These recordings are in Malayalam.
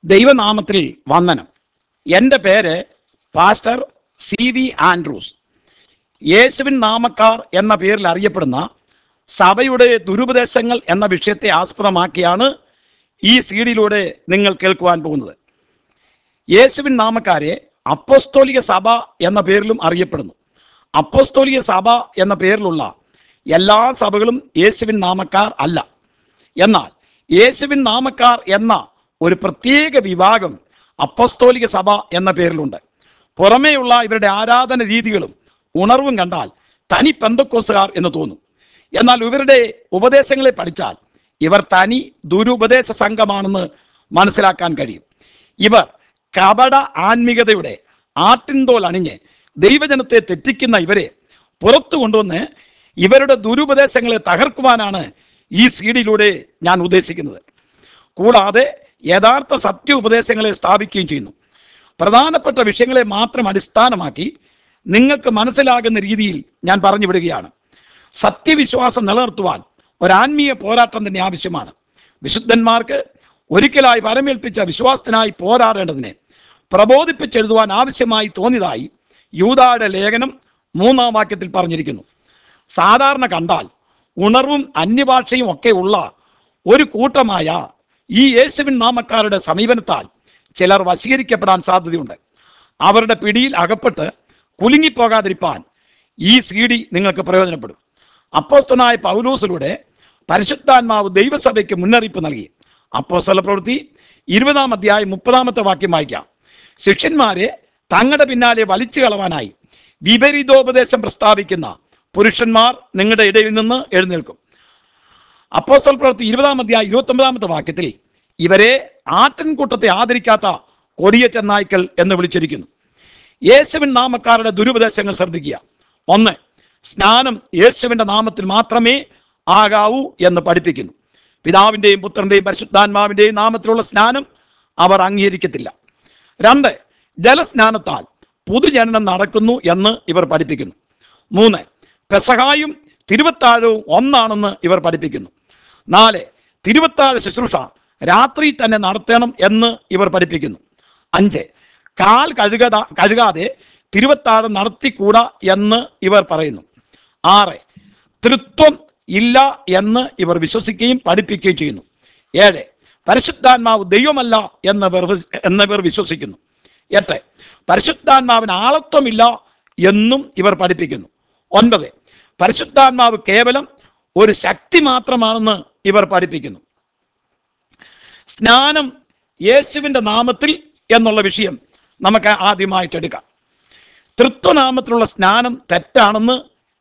ദൈവനാമത്തിൽ വന്ദനം എൻ്റെ പേര് പാസ്റ്റർ സി വി ആൻഡ്രൂസ് യേശുവിൻ നാമക്കാർ എന്ന പേരിൽ അറിയപ്പെടുന്ന സഭയുടെ ദുരുപദേശങ്ങൾ എന്ന വിഷയത്തെ ആസ്പദമാക്കിയാണ് ഈ സീഡിയിലൂടെ നിങ്ങൾ കേൾക്കുവാൻ പോകുന്നത് യേശുവിൻ നാമക്കാരെ അപ്പോസ്തോലിക സഭ എന്ന പേരിലും അറിയപ്പെടുന്നു അപ്പോസ്തോലിക സഭ എന്ന പേരിലുള്ള എല്ലാ സഭകളും യേശുവിൻ നാമക്കാർ അല്ല എന്നാൽ യേശുവിൻ നാമക്കാർ എന്ന ഒരു പ്രത്യേക വിഭാഗം അപ്പോസ്തോലിക സഭ എന്ന പേരിലുണ്ട് പുറമേയുള്ള ഇവരുടെ ആരാധന രീതികളും ഉണർവും കണ്ടാൽ തനി പെന്തക്കോസുകാർ എന്ന് തോന്നും എന്നാൽ ഇവരുടെ ഉപദേശങ്ങളെ പഠിച്ചാൽ ഇവർ തനി ദുരുപദേശ സംഘമാണെന്ന് മനസ്സിലാക്കാൻ കഴിയും ഇവർ കപട ആത്മീകതയുടെ ആട്ടിൻതോൽ അണിഞ്ഞ് ദൈവജനത്തെ തെറ്റിക്കുന്ന ഇവരെ പുറത്തു കൊണ്ടുവന്ന് ഇവരുടെ ദുരുപദേശങ്ങളെ തകർക്കുവാനാണ് ഈ സീഡിലൂടെ ഞാൻ ഉദ്ദേശിക്കുന്നത് കൂടാതെ യഥാർത്ഥ സത്യ ഉപദേശങ്ങളെ സ്ഥാപിക്കുകയും ചെയ്യുന്നു പ്രധാനപ്പെട്ട വിഷയങ്ങളെ മാത്രം അടിസ്ഥാനമാക്കി നിങ്ങൾക്ക് മനസ്സിലാകുന്ന രീതിയിൽ ഞാൻ പറഞ്ഞു വിടുകയാണ് സത്യവിശ്വാസം നിലനിർത്തുവാൻ ഒരാത്മീയ പോരാട്ടം തന്നെ ആവശ്യമാണ് വിശുദ്ധന്മാർക്ക് ഒരിക്കലായി വരമേൽപ്പിച്ച വിശ്വാസത്തിനായി പോരാടേണ്ടതിനെ പ്രബോധിപ്പിച്ചെഴുതുവാൻ ആവശ്യമായി തോന്നിയതായി യൂതായുടെ ലേഖനം മൂന്നാം വാക്യത്തിൽ പറഞ്ഞിരിക്കുന്നു സാധാരണ കണ്ടാൽ ഉണർവും അന്യഭാഷയും ഒക്കെ ഉള്ള ഒരു കൂട്ടമായ ഈ യേശുവിൻ നാമക്കാരുടെ സമീപനത്താൽ ചിലർ വശീകരിക്കപ്പെടാൻ സാധ്യതയുണ്ട് അവരുടെ പിടിയിൽ അകപ്പെട്ട് കുലുങ്ങിപ്പോകാതിരിപ്പാൻ ഈ സി ഡി നിങ്ങൾക്ക് പ്രയോജനപ്പെടും അപ്പോസ്തനായ പൗലൂസിലൂടെ പരിശുദ്ധാത്മാവ് ദൈവസഭയ്ക്ക് മുന്നറിയിപ്പ് നൽകി അപ്പോസ്തല പ്രവൃത്തി ഇരുപതാം അധ്യായം മുപ്പതാമത്തെ വാക്യം വായിക്കാം ശിഷ്യന്മാരെ തങ്ങളുടെ പിന്നാലെ വലിച്ചു കളവാനായി വിപരീതോപദേശം പ്രസ്താവിക്കുന്ന പുരുഷന്മാർ നിങ്ങളുടെ ഇടയിൽ നിന്ന് എഴുന്നേൽക്കും അപ്പോസ്തല പ്രവൃത്തി ഇരുപതാം അധ്യായം ഇരുപത്തൊമ്പതാമത്തെ വാക്യത്തിൽ ഇവരെ ആട്ടിൻകൂട്ടത്തെ ആദരിക്കാത്ത കൊടിയ ചെന്നായ്ക്കൾ എന്ന് വിളിച്ചിരിക്കുന്നു യേശുവിൻ നാമക്കാരുടെ ദുരുപദേശങ്ങൾ ശ്രദ്ധിക്കുക ഒന്ന് സ്നാനം യേശുവിൻ്റെ നാമത്തിൽ മാത്രമേ ആകാവൂ എന്ന് പഠിപ്പിക്കുന്നു പിതാവിൻ്റെയും പുത്രൻ്റെയും പരിശുദ്ധാത്മാവിൻ്റെയും നാമത്തിലുള്ള സ്നാനം അവർ അംഗീകരിക്കത്തില്ല രണ്ട് ജലസ്നാനത്താൽ പുതുജനനം നടക്കുന്നു എന്ന് ഇവർ പഠിപ്പിക്കുന്നു മൂന്ന് പെസഹായും തിരുവത്താഴവും ഒന്നാണെന്ന് ഇവർ പഠിപ്പിക്കുന്നു നാല് തിരുവത്താഴ ശുശ്രൂഷ രാത്രി തന്നെ നടത്തണം എന്ന് ഇവർ പഠിപ്പിക്കുന്നു അഞ്ച് കാൽ കഴുകത കഴുകാതെ തിരുവത്താഴം നടത്തിക്കൂടാ എന്ന് ഇവർ പറയുന്നു ആറ് തൃത്വം ഇല്ല എന്ന് ഇവർ വിശ്വസിക്കുകയും പഠിപ്പിക്കുകയും ചെയ്യുന്നു ഏഴ് പരിശുദ്ധാത്മാവ് ദൈവമല്ല എന്നിവർ എന്നിവർ വിശ്വസിക്കുന്നു എട്ട് പരിശുദ്ധാത്മാവിന് ആളത്വമില്ല എന്നും ഇവർ പഠിപ്പിക്കുന്നു ഒൻപത് പരിശുദ്ധാത്മാവ് കേവലം ഒരു ശക്തി മാത്രമാണെന്ന് ഇവർ പഠിപ്പിക്കുന്നു സ്നാനം യേശുവിൻ്റെ നാമത്തിൽ എന്നുള്ള വിഷയം നമുക്ക് ആദ്യമായിട്ട് എടുക്കാം തൃത്വനാമത്തിലുള്ള സ്നാനം തെറ്റാണെന്ന്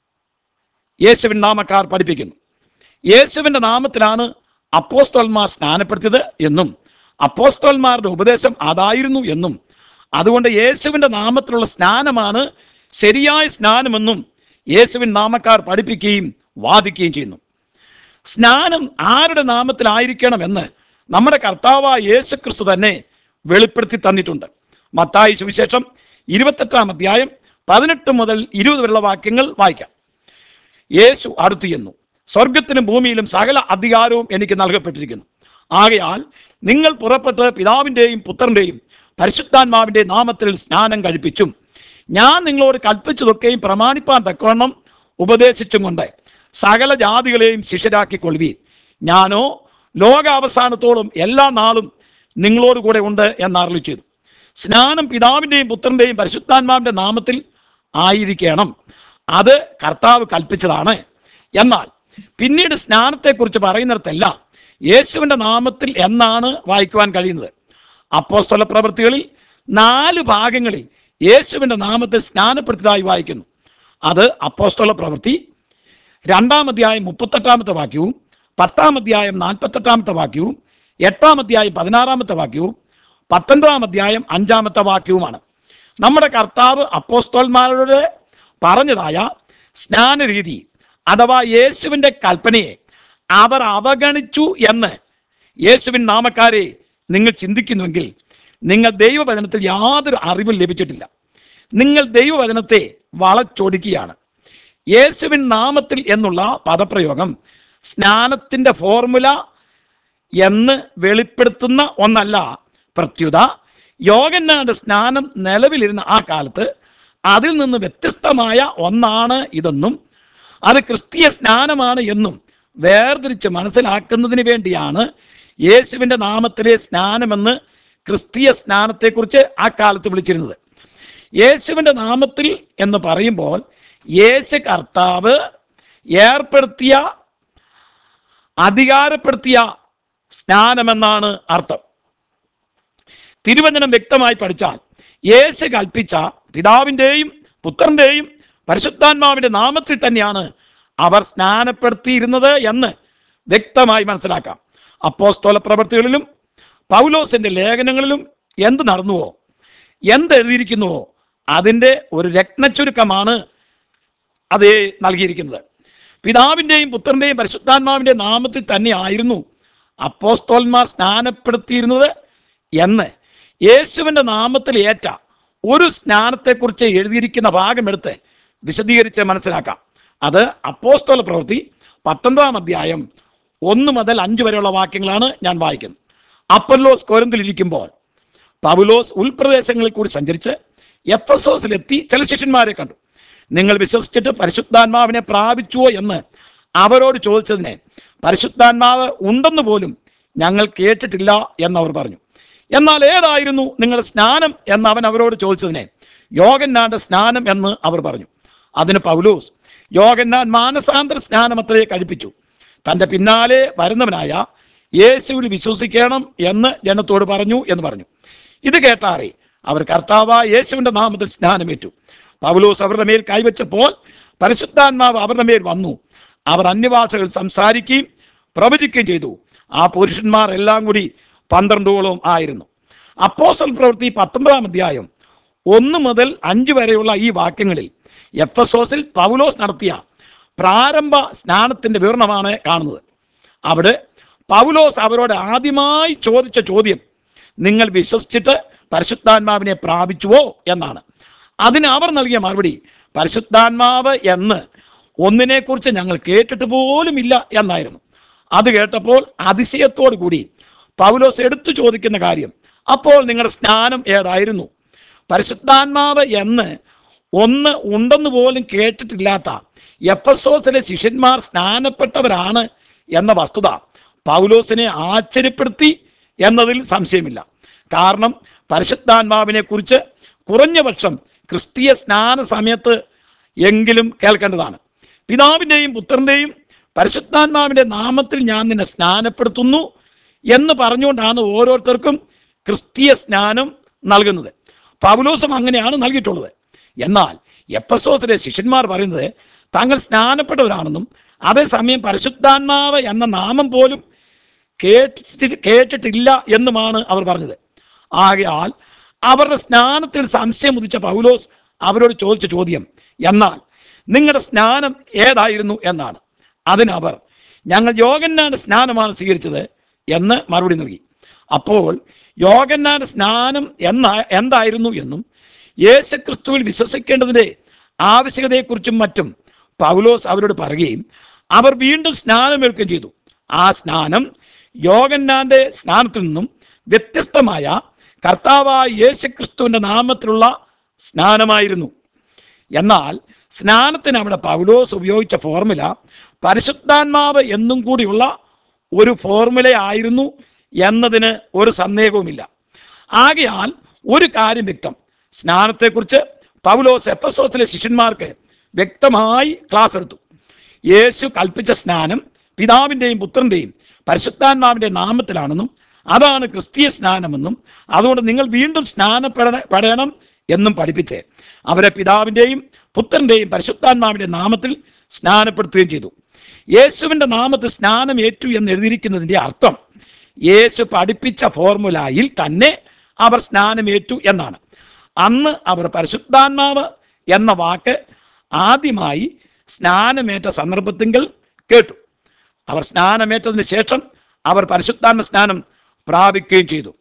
യേശുവിൻ നാമക്കാർ പഠിപ്പിക്കുന്നു യേശുവിൻ്റെ നാമത്തിലാണ് അപ്പോസ്തോൽമാർ സ്നാനപ്പെടുത്തിയത് എന്നും അപ്പോസ്തോൽമാരുടെ ഉപദേശം അതായിരുന്നു എന്നും അതുകൊണ്ട് യേശുവിൻ്റെ നാമത്തിലുള്ള സ്നാനമാണ് ശരിയായ സ്നാനമെന്നും യേശുവിൻ നാമക്കാർ പഠിപ്പിക്കുകയും വാദിക്കുകയും ചെയ്യുന്നു സ്നാനം ആരുടെ നാമത്തിലായിരിക്കണമെന്ന് നമ്മുടെ കർത്താവായ യേശു ക്രിസ്തു തന്നെ വെളിപ്പെടുത്തി തന്നിട്ടുണ്ട് മത്തായി സുവിശേഷം ഇരുപത്തെട്ടാം അധ്യായം പതിനെട്ട് മുതൽ ഇരുപത് വരെയുള്ള വാക്യങ്ങൾ വായിക്കാം യേശു അടുത്തു ചെന്നു സ്വർഗത്തിനും ഭൂമിയിലും സകല അധികാരവും എനിക്ക് നൽകപ്പെട്ടിരിക്കുന്നു ആകയാൽ നിങ്ങൾ പുറപ്പെട്ട് പിതാവിൻ്റെയും പുത്രൻ്റെയും പരിശുദ്ധാത്മാവിൻ്റെ നാമത്തിൽ സ്നാനം കഴിപ്പിച്ചും ഞാൻ നിങ്ങളോട് കൽപ്പിച്ചതൊക്കെയും പ്രമാണിപ്പാൻ തക്കവണ്ണം ഉപദേശിച്ചും കൊണ്ട് സകല ജാതികളെയും ശിഷ്യരാക്കിക്കൊള്ളുവീൻ ഞാനോ ലോകാവസാനത്തോളം എല്ലാ നാളും നിങ്ങളോട് കൂടെ ഉണ്ട് എന്ന് അരളി ചെയ്തു സ്നാനം പിതാവിൻ്റെയും പുത്രൻ്റെയും പരിശുദ്ധാത്മാവിൻ്റെ നാമത്തിൽ ആയിരിക്കണം അത് കർത്താവ് കൽപ്പിച്ചതാണ് എന്നാൽ പിന്നീട് സ്നാനത്തെക്കുറിച്ച് പറയുന്നിടത്തെല്ലാം യേശുവിൻ്റെ നാമത്തിൽ എന്നാണ് വായിക്കുവാൻ കഴിയുന്നത് അപ്പോസ്തല പ്രവൃത്തികളിൽ നാല് ഭാഗങ്ങളിൽ യേശുവിൻ്റെ നാമത്തിൽ സ്നാനപ്പെടുത്തിയതായി വായിക്കുന്നു അത് അപ്പോസ്തല പ്രവൃത്തി രണ്ടാം അധ്യായം മുപ്പത്തെട്ടാമത്തെ വാക്യവും പത്താം അധ്യായം നാൽപ്പത്തെട്ടാമത്തെ വാക്യവും എട്ടാം അധ്യായം പതിനാറാമത്തെ വാക്യവും പത്തൊൻപതാം അധ്യായം അഞ്ചാമത്തെ വാക്യവുമാണ് നമ്മുടെ കർത്താവ് അപ്പോസ്തോന്മാരോട് പറഞ്ഞതായ സ്നാനരീതി അഥവാ യേശുവിൻ്റെ കൽപ്പനയെ അവർ അവഗണിച്ചു എന്ന് യേശുവിൻ നാമക്കാരെ നിങ്ങൾ ചിന്തിക്കുന്നുവെങ്കിൽ നിങ്ങൾ ദൈവവചനത്തിൽ യാതൊരു അറിവും ലഭിച്ചിട്ടില്ല നിങ്ങൾ ദൈവവചനത്തെ വളച്ചൊടുക്കുകയാണ് യേശുവിൻ നാമത്തിൽ എന്നുള്ള പദപ്രയോഗം സ്നാനത്തിൻ്റെ ഫോർമുല എന്ന് വെളിപ്പെടുത്തുന്ന ഒന്നല്ല പ്രത്യുത യോഗന്നാന്റെ സ്നാനം നിലവിലിരുന്ന ആ കാലത്ത് അതിൽ നിന്ന് വ്യത്യസ്തമായ ഒന്നാണ് ഇതെന്നും അത് ക്രിസ്തീയ സ്നാനമാണ് എന്നും വേർതിരിച്ച് മനസ്സിലാക്കുന്നതിന് വേണ്ടിയാണ് യേശുവിൻ്റെ നാമത്തിലെ സ്നാനമെന്ന് ക്രിസ്തീയ സ്നാനത്തെക്കുറിച്ച് ആ കാലത്ത് വിളിച്ചിരുന്നത് യേശുവിൻ്റെ നാമത്തിൽ എന്ന് പറയുമ്പോൾ യേശു കർത്താവ് ഏർപ്പെടുത്തിയ അധികാരപ്പെടുത്തിയ സ്നാനമെന്നാണ് അർത്ഥം തിരുവചനം വ്യക്തമായി പഠിച്ചാൽ യേശു കൽപ്പിച്ച പിതാവിൻ്റെയും പുത്രൻ്റെയും പരിശുദ്ധാത്മാവിൻ്റെ നാമത്തിൽ തന്നെയാണ് അവർ സ്നാനപ്പെടുത്തിയിരുന്നത് എന്ന് വ്യക്തമായി മനസ്സിലാക്കാം അപ്പോസ്തോല പ്രവർത്തികളിലും പൗലോസിന്റെ ലേഖനങ്ങളിലും എന്ത് നടന്നുവോ എന്ത് എഴുതിയിരിക്കുന്നുവോ അതിൻ്റെ ഒരു രത്നച്ചുരുക്കമാണ് അത് നൽകിയിരിക്കുന്നത് പിതാവിൻ്റെയും പുത്രൻ്റെയും പരിശുദ്ധാത്മാവിൻ്റെ നാമത്തിൽ തന്നെയായിരുന്നു അപ്പോസ്തോന്മാർ സ്നാനപ്പെടുത്തിയിരുന്നത് എന്ന് യേശുവിൻ്റെ നാമത്തിൽ ഏറ്റ ഒരു സ്നാനത്തെക്കുറിച്ച് എഴുതിയിരിക്കുന്ന ഭാഗമെടുത്ത് വിശദീകരിച്ച് മനസ്സിലാക്കാം അത് അപ്പോസ്തോല പ്രവൃത്തി പത്തൊൻപതാം അധ്യായം ഒന്ന് മുതൽ അഞ്ച് വരെയുള്ള വാക്യങ്ങളാണ് ഞാൻ വായിക്കുന്നത് അപ്പല്ലോസ് കോരന്തിലിരിക്കുമ്പോൾ പൗലോസ് ഉൾപ്രദേശങ്ങളിൽ കൂടി സഞ്ചരിച്ച് എഫ് എസ് ഓസിലെത്തി ചില ശിഷ്യന്മാരെ കണ്ടു നിങ്ങൾ വിശ്വസിച്ചിട്ട് പരിശുദ്ധാത്മാവിനെ പ്രാപിച്ചുവോ എന്ന് അവരോട് ചോദിച്ചതിനെ പരിശുദ്ധാത്മാവ് ഉണ്ടെന്ന് പോലും ഞങ്ങൾ കേട്ടിട്ടില്ല എന്നവർ പറഞ്ഞു എന്നാൽ ഏതായിരുന്നു നിങ്ങളുടെ സ്നാനം എന്ന് അവൻ അവരോട് ചോദിച്ചതിനെ യോഗന്നാന്റെ സ്നാനം എന്ന് അവർ പറഞ്ഞു അതിന് പൗലോസ് യോഗന്നാൻ മാനസാന്തര സ്നാനം അത്രയെ കഴിപ്പിച്ചു തൻ്റെ പിന്നാലെ വരുന്നവനായ യേശുവിൽ വിശ്വസിക്കണം എന്ന് ജനത്തോട് പറഞ്ഞു എന്ന് പറഞ്ഞു ഇത് കേട്ടാറെ അവർ കർത്താവായ യേശുവിൻ്റെ നാമത്തിൽ സ്നാനമേറ്റു പൗലോസ് അവരുടെ മേൽ കൈവച്ചപ്പോൾ പരിശുദ്ധാത്മാവ് അവരുടെ മേൽ വന്നു അവർ അന്യഭാഷകൾ സംസാരിക്കുകയും പ്രവചിക്കുകയും ചെയ്തു ആ പുരുഷന്മാർ എല്ലാം കൂടി പന്ത്രണ്ടോളം ആയിരുന്നു അപ്പോസ്റ്റൽ പ്രവൃത്തി പത്തൊമ്പതാം അധ്യായം ഒന്ന് മുതൽ അഞ്ച് വരെയുള്ള ഈ വാക്യങ്ങളിൽ എഫ് എസ് ഓസിൽ പൗലോസ് നടത്തിയ പ്രാരംഭ സ്നാനത്തിൻ്റെ വിവരണമാണ് കാണുന്നത് അവിടെ പൗലോസ് അവരോട് ആദ്യമായി ചോദിച്ച ചോദ്യം നിങ്ങൾ വിശ്വസിച്ചിട്ട് പരിശുദ്ധാത്മാവിനെ പ്രാപിച്ചുവോ എന്നാണ് അതിന് അവർ നൽകിയ മറുപടി പരിശുദ്ധാത്മാവ് എന്ന് ഒന്നിനെക്കുറിച്ച് ഞങ്ങൾ കേട്ടിട്ട് പോലുമില്ല എന്നായിരുന്നു അത് കേട്ടപ്പോൾ അതിശയത്തോടു കൂടി പൗലോസ് എടുത്തു ചോദിക്കുന്ന കാര്യം അപ്പോൾ നിങ്ങളുടെ സ്നാനം ഏതായിരുന്നു പരിശുദ്ധാത്മാവ് എന്ന് ഒന്ന് ഉണ്ടെന്ന് പോലും കേട്ടിട്ടില്ലാത്ത എഫ് എസ് ഓസിലെ ശിഷ്യന്മാർ സ്നാനപ്പെട്ടവരാണ് എന്ന വസ്തുത പൗലോസിനെ ആശ്ചര്യപ്പെടുത്തി എന്നതിൽ സംശയമില്ല കാരണം പരിശുദ്ധാത്മാവിനെ കുറിച്ച് കുറഞ്ഞ പക്ഷം ക്രിസ്തീയ സ്നാന സമയത്ത് എങ്കിലും കേൾക്കേണ്ടതാണ് പിതാവിൻ്റെയും പുത്രൻ്റെയും പരിശുദ്ധാത്മാവിൻ്റെ നാമത്തിൽ ഞാൻ നിന്നെ സ്നാനപ്പെടുത്തുന്നു എന്ന് പറഞ്ഞുകൊണ്ടാണ് ഓരോരുത്തർക്കും ക്രിസ്തീയ സ്നാനം നൽകുന്നത് പൗലോസം അങ്ങനെയാണ് നൽകിയിട്ടുള്ളത് എന്നാൽ എപ്പസോസിലെ ശിഷ്യന്മാർ പറയുന്നത് താങ്കൾ സ്നാനപ്പെട്ടവരാണെന്നും അതേസമയം പരിശുദ്ധാത്മാവ് എന്ന നാമം പോലും കേട്ടിട്ട് കേട്ടിട്ടില്ല എന്നുമാണ് അവർ പറഞ്ഞത് ആകയാൽ അവരുടെ സ്നാനത്തിൽ സംശയം ഉദിച്ച പൗലോസ് അവരോട് ചോദിച്ച ചോദ്യം എന്നാൽ നിങ്ങളുടെ സ്നാനം ഏതായിരുന്നു എന്നാണ് അതിനവർ ഞങ്ങൾ യോഗന്നാന്റെ സ്നാനമാണ് സ്വീകരിച്ചത് എന്ന് മറുപടി നൽകി അപ്പോൾ യോഗന്നാന്റെ സ്നാനം എന്ന എന്തായിരുന്നു എന്നും യേശുക്രിസ്തുവിൽ വിശ്വസിക്കേണ്ടതിൻ്റെ ആവശ്യകതയെക്കുറിച്ചും മറ്റും പൗലോസ് അവരോട് പറയുകയും അവർ വീണ്ടും സ്നാനമേൽക്കുകയും ചെയ്തു ആ സ്നാനം യോഗന്നാന്റെ സ്നാനത്തിൽ നിന്നും വ്യത്യസ്തമായ കർത്താവായ യേശുക്രിസ്തുവിൻ്റെ നാമത്തിലുള്ള സ്നാനമായിരുന്നു എന്നാൽ സ്നാനത്തിന് അവിടെ പൗലോസ് ഉപയോഗിച്ച ഫോർമുല പരിശുദ്ധാത്മാവ് എന്നും കൂടിയുള്ള ഒരു ഫോർമുല ആയിരുന്നു എന്നതിന് ഒരു സന്ദേഹവുമില്ല ആകയാൽ ഒരു കാര്യം വ്യക്തം സ്നാനത്തെക്കുറിച്ച് പൗലോസ് എഫസോസിലെ ശിഷ്യന്മാർക്ക് വ്യക്തമായി ക്ലാസ് എടുത്തു യേശു കൽപ്പിച്ച സ്നാനം പിതാവിൻ്റെയും പുത്രൻ്റെയും പരിശുദ്ധാത്മാവിൻ്റെ നാമത്തിലാണെന്നും അതാണ് ക്രിസ്തീയ സ്നാനമെന്നും അതുകൊണ്ട് നിങ്ങൾ വീണ്ടും സ്നാനപ്പെട പെടണം എന്നും പഠിപ്പിച്ച് അവരെ പിതാവിൻ്റെയും പുത്രൻ്റെയും പരിശുദ്ധാത്മാവിൻ്റെ നാമത്തിൽ സ്നാനപ്പെടുത്തുകയും ചെയ്തു യേശുവിൻ്റെ നാമത്തിൽ സ്നാനം ഏറ്റു എന്ന് എഴുതിയിരിക്കുന്നതിൻ്റെ അർത്ഥം യേശു പഠിപ്പിച്ച ഫോർമുലയിൽ തന്നെ അവർ സ്നാനമേറ്റു എന്നാണ് അന്ന് അവർ പരിശുദ്ധാത്മാവ് എന്ന വാക്ക് ആദ്യമായി സ്നാനമേറ്റ സന്ദർഭത്തിങ്കിൽ കേട്ടു അവർ സ്നാനമേറ്റതിന് ശേഷം അവർ പരിശുദ്ധാത്മ സ്നാനം പ്രാപിക്കുകയും ചെയ്തു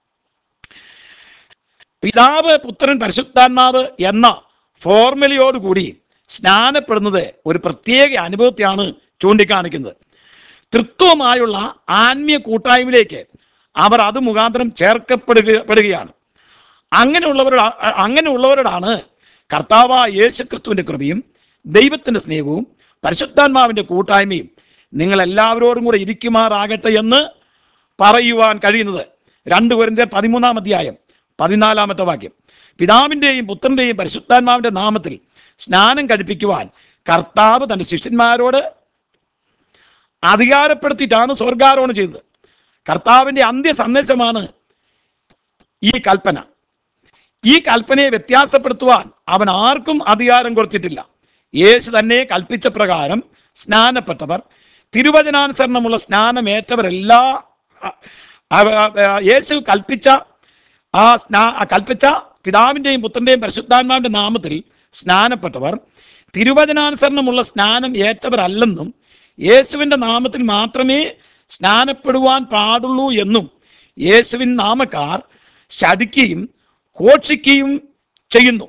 പിതാവ് പുത്രൻ പരിശുദ്ധാത്മാവ് എന്ന ഫോർമുലയോടുകൂടി സ്നാനപ്പെടുന്നത് ഒരു പ്രത്യേക അനുഭവത്തെയാണ് ചൂണ്ടിക്കാണിക്കുന്നത് തൃത്വമായുള്ള ആത്മീയ കൂട്ടായ്മയിലേക്ക് അവർ അത് മുഖാന്തരം ചേർക്കപ്പെടുക പെടുകയാണ് അങ്ങനെയുള്ളവരോട് അങ്ങനെയുള്ളവരോടാണ് കർത്താവായ യേശു ക്രിസ്തുവിൻ്റെ കൃപയും ദൈവത്തിൻ്റെ സ്നേഹവും പരിശുദ്ധാത്മാവിൻ്റെ കൂട്ടായ്മയും നിങ്ങൾ എല്ലാവരോടും കൂടെ ഇരിക്കുമാറാകട്ടെ എന്ന് പറയുവാൻ കഴിയുന്നത് രണ്ട് പേരിൻ്റെ പതിമൂന്നാം അധ്യായം പതിനാലാമത്തെ വാക്യം പിതാവിൻ്റെയും പുത്രൻ്റെയും പരിശുദ്ധാത്മാവിൻ്റെ നാമത്തിൽ സ്നാനം കഴിപ്പിക്കുവാൻ കർത്താവ് തൻ്റെ ശിഷ്യന്മാരോട് അധികാരപ്പെടുത്തിയിട്ടാണ് സ്വർഗാരോഹണം ചെയ്തത് കർത്താവിൻ്റെ അന്ത്യ സന്ദേശമാണ് ഈ കൽപ്പന ഈ കൽപ്പനയെ വ്യത്യാസപ്പെടുത്തുവാൻ അവൻ ആർക്കും അധികാരം കൊടുത്തിട്ടില്ല യേശു തന്നെ കൽപ്പിച്ച പ്രകാരം സ്നാനപ്പെട്ടവർ തിരുവചനാനുസരണമുള്ള സ്നാനമേറ്റവരെല്ലാ അ- അവ- അവ- യേശു കൽപ്പിച്ച ആ സ്നാ ആ കൽപ്പിച്ച പിതാവിൻ്റെയും പുത്രൻ്റെയും പരിശുദ്ധാത്മാവിൻ്റെ നാമത്തിൽ സ്നാനപ്പെട്ടവർ തിരുവചനാനുസരണമുള്ള സ്നാനം ഏറ്റവരല്ലെന്നും യേശുവിൻ്റെ നാമത്തിൽ മാത്രമേ സ്നാനപ്പെടുവാൻ പാടുള്ളൂ എന്നും യേശുവിൻ നാമക്കാർ ശടിക്കുകയും ഘോഷിക്കുകയും ചെയ്യുന്നു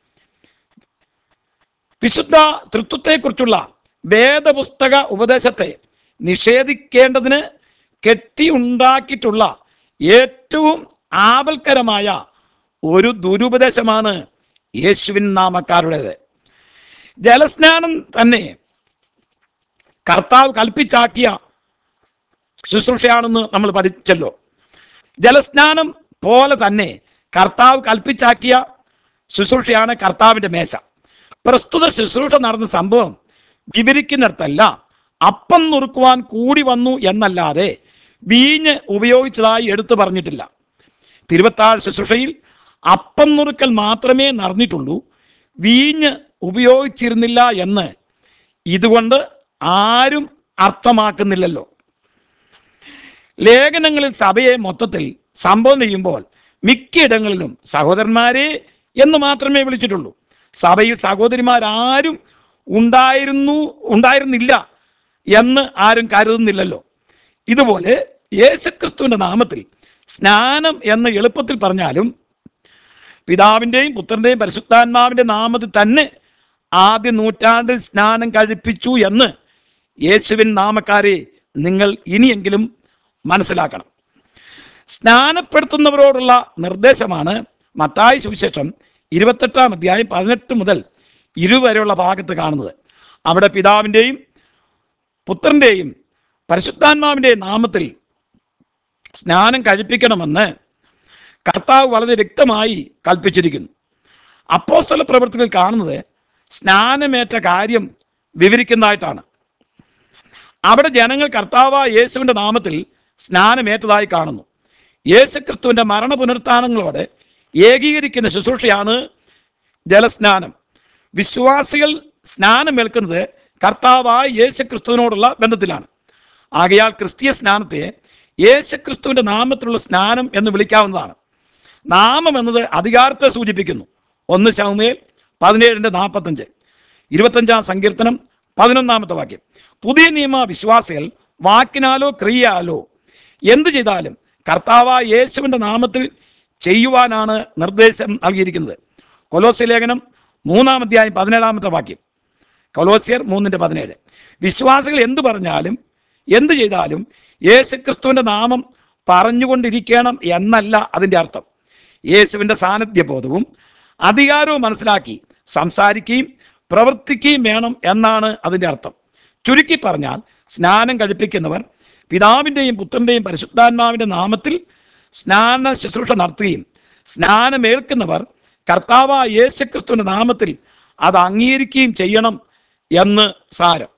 വിശുദ്ധ തൃത്വത്തെക്കുറിച്ചുള്ള വേദപുസ്തക ഉപദേശത്തെ നിഷേധിക്കേണ്ടതിന് കെട്ടിയുണ്ടാക്കിയിട്ടുള്ള ഏറ്റവും ആപൽക്കരമായ ഒരു ദുരുപദേശമാണ് യേശുവിൻ നാമക്കാരുടേത് ജലസ്നാനം തന്നെ കർത്താവ് കൽപ്പിച്ചാക്കിയ ശുശ്രൂഷയാണെന്ന് നമ്മൾ പഠിച്ചല്ലോ ജലസ്നാനം പോലെ തന്നെ കർത്താവ് കൽപ്പിച്ചാക്കിയ ശുശ്രൂഷയാണ് കർത്താവിൻ്റെ മേശ പ്രസ്തുത ശുശ്രൂഷ നടന്ന സംഭവം വിവരിക്കുന്നിടത്തല്ല അപ്പം നുറുക്കുവാൻ കൂടി വന്നു എന്നല്ലാതെ വീഞ്ഞ് ഉപയോഗിച്ചതായി എടുത്തു പറഞ്ഞിട്ടില്ല തിരുവത്താഴ് ശുശ്രൂഷയിൽ അപ്പം നുറുക്കൽ മാത്രമേ നടന്നിട്ടുള്ളൂ വീഞ്ഞ് ഉപയോഗിച്ചിരുന്നില്ല എന്ന് ഇതുകൊണ്ട് ആരും അർത്ഥമാക്കുന്നില്ലല്ലോ ലേഖനങ്ങളിൽ സഭയെ മൊത്തത്തിൽ സംബോധന ചെയ്യുമ്പോൾ മിക്കയിടങ്ങളിലും സഹോദരന്മാരെ എന്ന് മാത്രമേ വിളിച്ചിട്ടുള്ളൂ സഭയിൽ സഹോദരിമാരാരും ഉണ്ടായിരുന്നു ഉണ്ടായിരുന്നില്ല എന്ന് ആരും കരുതുന്നില്ലല്ലോ ഇതുപോലെ യേശുക്രിസ്തുവിന്റെ നാമത്തിൽ സ്നാനം എന്ന് എളുപ്പത്തിൽ പറഞ്ഞാലും പിതാവിൻ്റെയും പുത്രൻ്റെയും പരിശുദ്ധാത്മാവിൻ്റെ നാമത്തിൽ തന്നെ ആദ്യ നൂറ്റാണ്ടിൽ സ്നാനം കഴിപ്പിച്ചു എന്ന് യേശുവിൻ നാമക്കാരെ നിങ്ങൾ ഇനിയെങ്കിലും മനസ്സിലാക്കണം സ്നാനപ്പെടുത്തുന്നവരോടുള്ള നിർദ്ദേശമാണ് മത്തായി സുവിശേഷം ഇരുപത്തെട്ടാം അധ്യായം പതിനെട്ട് മുതൽ ഇരുവരെയുള്ള ഭാഗത്ത് കാണുന്നത് അവിടെ പിതാവിൻ്റെയും പുത്രൻ്റെയും പരിശുദ്ധാത്മാവിൻ്റെയും നാമത്തിൽ സ്നാനം കഴിപ്പിക്കണമെന്ന് കർത്താവ് വളരെ വ്യക്തമായി കൽപ്പിച്ചിരിക്കുന്നു അപ്പോസ്തല പ്രവൃത്തികൾ കാണുന്നത് സ്നാനമേറ്റ കാര്യം വിവരിക്കുന്നതായിട്ടാണ് അവിടെ ജനങ്ങൾ കർത്താവ് യേശുവിൻ്റെ നാമത്തിൽ സ്നാനമേറ്റതായി കാണുന്നു യേശുക്രിസ്തുവിൻ്റെ മരണ പുനരുത്ഥാനങ്ങളോട് ഏകീകരിക്കുന്ന ശുശ്രൂഷയാണ് ജലസ്നാനം വിശ്വാസികൾ സ്നാനമേൽക്കുന്നത് കർത്താവായ യേശുക്രിസ്തുവിനോടുള്ള ബന്ധത്തിലാണ് ആകയാൽ ക്രിസ്തീയ സ്നാനത്തെ യേശുക്രിസ്തുവിൻ്റെ നാമത്തിലുള്ള സ്നാനം എന്ന് വിളിക്കാവുന്നതാണ് നാമം എന്നത് അധികാരത്തെ സൂചിപ്പിക്കുന്നു ഒന്ന് ശൗമേൽ പതിനേഴിൻ്റെ നാൽപ്പത്തഞ്ച് ഇരുപത്തഞ്ചാം സങ്കീർത്തനം പതിനൊന്നാമത്തെ വാക്യം പുതിയ നിയമ വിശ്വാസികൾ വാക്കിനാലോ ക്രിയയാലോ എന്തു ചെയ്താലും കർത്താവായ യേശുവിൻ്റെ നാമത്തിൽ ചെയ്യുവാനാണ് നിർദ്ദേശം നൽകിയിരിക്കുന്നത് കൊലോസ്യ ലേഖനം മൂന്നാം അധ്യായം പതിനേഴാമത്തെ വാക്യം കൊലോസ്യർ മൂന്നിൻ്റെ പതിനേഴ് വിശ്വാസികൾ എന്തു പറഞ്ഞാലും എന്തു ചെയ്താലും യേശുക്രിസ്തുവിൻ്റെ നാമം പറഞ്ഞുകൊണ്ടിരിക്കണം എന്നല്ല അതിൻ്റെ അർത്ഥം യേശുവിൻ്റെ സാന്നിധ്യബോധവും അധികാരവും മനസ്സിലാക്കി സംസാരിക്കുകയും പ്രവർത്തിക്കുകയും വേണം എന്നാണ് അതിൻ്റെ അർത്ഥം ചുരുക്കി പറഞ്ഞാൽ സ്നാനം കഴിപ്പിക്കുന്നവർ പിതാവിൻ്റെയും പുത്രൻ്റെയും പരിശുദ്ധാത്മാവിൻ്റെ നാമത്തിൽ സ്നാന ശുശ്രൂഷ നടത്തുകയും സ്നാനമേൽക്കുന്നവർ കർത്താവായ യേശുക്രിസ്തുവിൻ്റെ നാമത്തിൽ അത് അംഗീകരിക്കുകയും ചെയ്യണം എന്ന് സാരം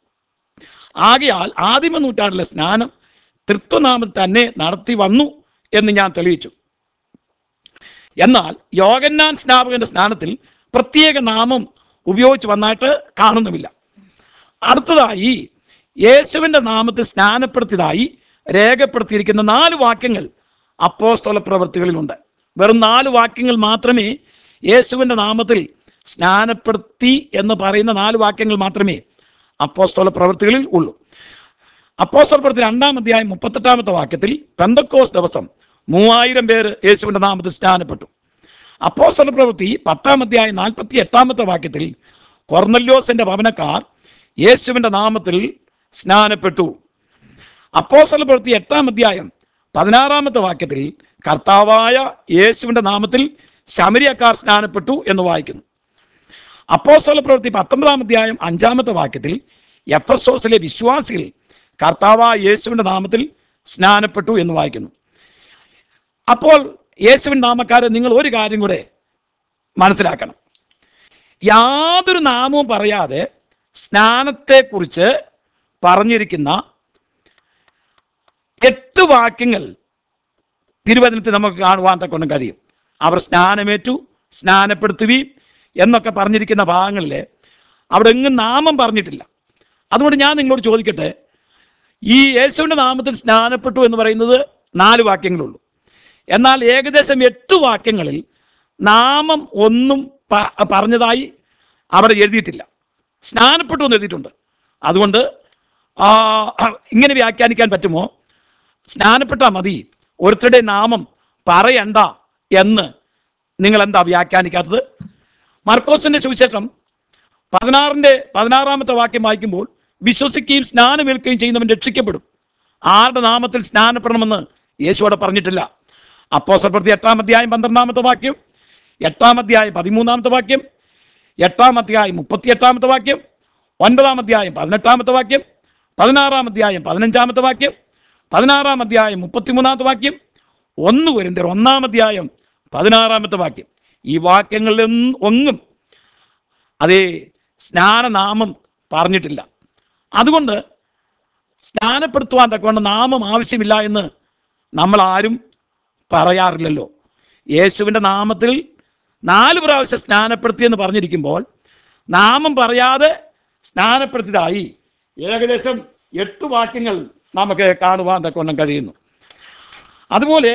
ആകയാൽ ആദിമ നൂറ്റാണ്ടിലെ സ്നാനം തൃത്വനാമത്തിൽ തന്നെ നടത്തി വന്നു എന്ന് ഞാൻ തെളിയിച്ചു എന്നാൽ യോഗന്നാൻ സ്നാപകന്റെ സ്നാനത്തിൽ പ്രത്യേക നാമം ഉപയോഗിച്ച് വന്നായിട്ട് കാണുന്നുമില്ല അടുത്തതായി യേശുവിൻ്റെ നാമത്തിൽ സ്നാനപ്പെടുത്തിയതായി രേഖപ്പെടുത്തിയിരിക്കുന്ന നാല് വാക്യങ്ങൾ അപ്പോസ്തല പ്രവൃത്തികളിലുണ്ട് വെറും നാല് വാക്യങ്ങൾ മാത്രമേ യേശുവിൻ്റെ നാമത്തിൽ സ്നാനപ്പെടുത്തി എന്ന് പറയുന്ന നാല് വാക്യങ്ങൾ മാത്രമേ അപ്പോസ്തല പ്രവൃത്തികളിൽ ഉള്ളൂ അപ്പോസ്തല പ്രവൃത്തി രണ്ടാം അധ്യായം മുപ്പത്തെട്ടാമത്തെ വാക്യത്തിൽ പെന്തക്കോസ് ദിവസം മൂവായിരം പേര് യേശുവിൻ്റെ നാമത്തിൽ സ്നാനപ്പെട്ടു അപ്പോസ്തല പ്രവൃത്തി പത്താം അധ്യായം നാൽപ്പത്തി എട്ടാമത്തെ വാക്യത്തിൽ കൊർന്നല്യോസിന്റെ ഭവനക്കാർ യേശുവിൻ്റെ നാമത്തിൽ സ്നാനപ്പെട്ടു അപ്പോസ്തല പ്രവൃത്തി എട്ടാം അധ്യായം പതിനാറാമത്തെ വാക്യത്തിൽ കർത്താവായ യേശുവിൻ്റെ നാമത്തിൽ ശമരിയക്കാർ സ്നാനപ്പെട്ടു എന്ന് വായിക്കുന്നു അപ്പോസ്തല പ്രവൃത്തി പത്തൊമ്പതാം അധ്യായം അഞ്ചാമത്തെ വാക്യത്തിൽ എഫസോസിലെ വിശ്വാസികൾ കർത്താവായ യേശുവിൻ്റെ നാമത്തിൽ സ്നാനപ്പെട്ടു എന്ന് വായിക്കുന്നു അപ്പോൾ യേശുവിൻ നാമക്കാരെ നിങ്ങൾ ഒരു കാര്യം കൂടെ മനസ്സിലാക്കണം യാതൊരു നാമവും പറയാതെ സ്നാനത്തെക്കുറിച്ച് പറഞ്ഞിരിക്കുന്ന എട്ട് വാക്യങ്ങൾ തിരുവചനത്തിൽ നമുക്ക് കാണുവാൻ തക്കൊണ്ടും കഴിയും അവർ സ്നാനമേറ്റു സ്നാനപ്പെടുത്തുകയും എന്നൊക്കെ പറഞ്ഞിരിക്കുന്ന ഭാഗങ്ങളിൽ അവിടെ എങ്ങും നാമം പറഞ്ഞിട്ടില്ല അതുകൊണ്ട് ഞാൻ നിങ്ങളോട് ചോദിക്കട്ടെ ഈ യേശുവിൻ്റെ നാമത്തിൽ സ്നാനപ്പെട്ടു എന്ന് പറയുന്നത് നാല് വാക്യങ്ങളുള്ളൂ എന്നാൽ ഏകദേശം എട്ട് വാക്യങ്ങളിൽ നാമം ഒന്നും പ- പറഞ്ഞതായി അവിടെ എഴുതിയിട്ടില്ല സ്നാനപ്പെട്ടു എന്ന് എഴുതിയിട്ടുണ്ട് അതുകൊണ്ട് ആ, ഇങ്ങനെ വ്യാഖ്യാനിക്കാൻ പറ്റുമോ സ്നാനപ്പെട്ടാൽ മതി ഒരുത്തരുടെ നാമം പറയണ്ട എന്ന് നിങ്ങൾ എന്താ വ്യാഖ്യാനിക്കാത്തത് മർക്കോസിന്റെ സുവിശേഷം പതിനാറിന്റെ പതിനാറാമത്തെ വാക്യം വായിക്കുമ്പോൾ വിശ്വസിക്കുകയും സ്നാനമേൽക്കുകയും ചെയ്യുന്നവൻ രക്ഷിക്കപ്പെടും ആരുടെ നാമത്തിൽ സ്നാനപ്പെടണമെന്ന് യേശുവോടെ പറഞ്ഞിട്ടില്ല അപ്പോസ്തല പ്രവൃത്തി എട്ടാം അധ്യായം പന്ത്രണ്ടാമത്തെ വാക്യം എട്ടാം അധ്യായം പതിമൂന്നാമത്തെ വാക്യം എട്ടാം അധ്യായം മുപ്പത്തിയെട്ടാമത്തെ വാക്യം ഒൻപതാം അധ്യായം പതിനെട്ടാമത്തെ വാക്യം പതിനാറാം അധ്യായം പതിനഞ്ചാമത്തെ വാക്യം പതിനാറാം അധ്യായം മുപ്പത്തിമൂന്നാമത്തെ വാക്യം ഒന്ന് വരുന്നർ ഒന്നാം അധ്യായം പതിനാറാമത്തെ വാക്യം ഈ വാക്യങ്ങളിൽ ഒന്നും അതേ സ്നാനനാമം പറഞ്ഞിട്ടില്ല അതുകൊണ്ട് സ്നാനപ്പെടുത്തുവാൻ തക്കവണ്ണം നാമം ആവശ്യമില്ല എന്ന് നമ്മൾ ആരും പറയാറില്ലല്ലോ യേശുവിൻ്റെ നാമത്തിൽ നാല് പ്രാവശ്യം സ്നാനപ്പെടുത്തി എന്ന് പറഞ്ഞിരിക്കുമ്പോൾ നാമം പറയാതെ സ്നാനപ്പെടുത്തിയതായി ഏകദേശം എട്ട് വാക്യങ്ങൾ നമുക്ക് കാണുവാൻ തക്കവണ്ണം കഴിയുന്നു അതുപോലെ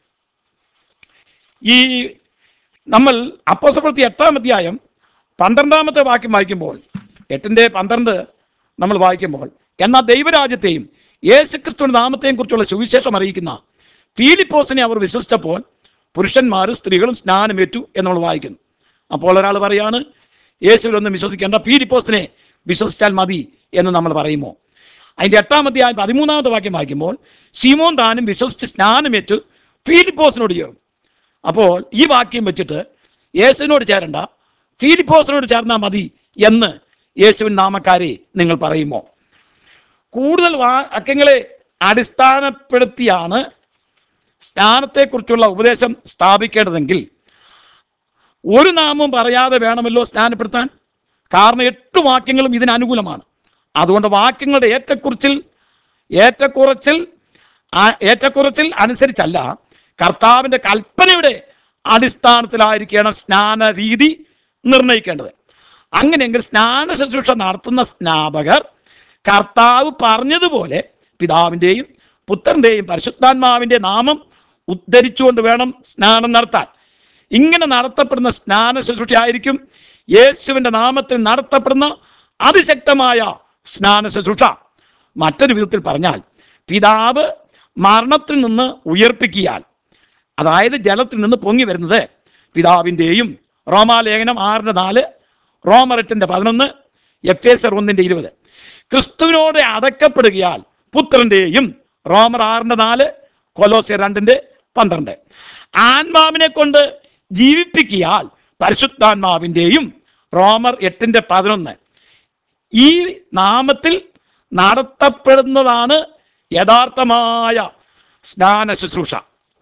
ഈ നമ്മൾ അപ്പോസപ്രവൃത്തി എട്ടാം അധ്യായം പന്ത്രണ്ടാമത്തെ വാക്യം വായിക്കുമ്പോൾ എട്ടിൻ്റെ പന്ത്രണ്ട് നമ്മൾ വായിക്കുമ്പോൾ എന്നാൽ ദൈവരാജ്യത്തെയും യേശുക്രിസ്തുവിന്റെ നാമത്തെയും കുറിച്ചുള്ള സുവിശേഷം അറിയിക്കുന്ന ഫീലിപ്പോസിനെ അവർ വിശ്വസിച്ചപ്പോൾ പുരുഷന്മാരും സ്ത്രീകളും സ്നാനമേറ്റു എന്ന് നമ്മൾ വായിക്കുന്നു അപ്പോൾ ഒരാൾ പറയാണ് യേശുവിലൊന്നും വിശ്വസിക്കേണ്ട ഫീലിപ്പോസിനെ വിശ്വസിച്ചാൽ മതി എന്ന് നമ്മൾ പറയുമോ അതിൻ്റെ എട്ടാമത്തെ ആയ പതിമൂന്നാമത്തെ വാക്യം വായിക്കുമ്പോൾ ശിമോൻ താനും വിശ്വസിച്ച് സ്നാനമേറ്റ് ഫീലിപ്പോസിനോട് ചേർന്നു അപ്പോൾ ഈ വാക്യം വെച്ചിട്ട് യേശുവിനോട് ചേരണ്ട ഫീലിപ്പോസിനോട് ചേർന്നാൽ മതി എന്ന് യേശുവിൻ നാമക്കാരെ നിങ്ങൾ പറയുമോ കൂടുതൽ വാക്യങ്ങളെ അടിസ്ഥാനപ്പെടുത്തിയാണ് സ്നാനത്തെക്കുറിച്ചുള്ള ഉപദേശം സ്ഥാപിക്കേണ്ടതെങ്കിൽ ഒരു നാമവും പറയാതെ വേണമല്ലോ സ്നാനപ്പെടുത്താൻ കാരണം എട്ട് വാക്യങ്ങളും ഇതിന് അനുകൂലമാണ് അതുകൊണ്ട് വാക്യങ്ങളുടെ ഏറ്റക്കുറിച്ചിൽ ഏറ്റക്കുറച്ചിൽ ആ- ഏറ്റക്കുറച്ചിൽ അനുസരിച്ചല്ല കർത്താവിൻ്റെ കൽപ്പനയുടെ അടിസ്ഥാനത്തിലായിരിക്കണം സ്നാന രീതി നിർണയിക്കേണ്ടത് അങ്ങനെയെങ്കിൽ സ്നാന ശുശ്രൂഷ നടത്തുന്ന സ്നാപകർ കർത്താവ് പറഞ്ഞതുപോലെ പിതാവിൻ്റെയും പുത്രൻ്റെയും പരിശുദ്ധാത്മാവിൻ്റെ നാമം ഉദ്ധരിച്ചുകൊണ്ട് വേണം സ്നാനം നടത്താൻ ഇങ്ങനെ നടത്തപ്പെടുന്ന സ്നാന ശുശ്രൂഷയായിരിക്കും യേശുവിൻ്റെ നാമത്തിൽ നടത്തപ്പെടുന്ന അതിശക്തമായ സ്നാന ശുശ്രൂഷ മറ്റൊരു വിധത്തിൽ പറഞ്ഞാൽ പിതാവ് മരണത്തിൽ നിന്ന് ഉയർപ്പിക്കിയാൽ അതായത് ജലത്തിൽ നിന്ന് പൊങ്ങി വരുന്നത് പിതാവിൻ്റെയും റോമാലേഖനം ആറിൻ്റെ നാല് റോമറെട്ടിൻ്റെ പതിനൊന്ന് എഫ് എസ് ഒന്നിൻ്റെ ഇരുപത് ക്രിസ്തുവിനോട് അടക്കപ്പെടുകയാൽ പുത്രൻ്റെയും റോമർ ആറിൻ്റെ നാല് കൊലോസ്യ രണ്ടിൻ്റെ പന്ത്രണ്ട് ആത്മാവിനെ കൊണ്ട് ജീവിപ്പിക്കിയാൽ പരിശുദ്ധാത്മാവിൻ്റെയും റോമർ എട്ടിൻ്റെ പതിനൊന്ന് ഈ നാമത്തിൽ നടത്തപ്പെടുന്നതാണ് യഥാർത്ഥമായ സ്നാന ശുശ്രൂഷ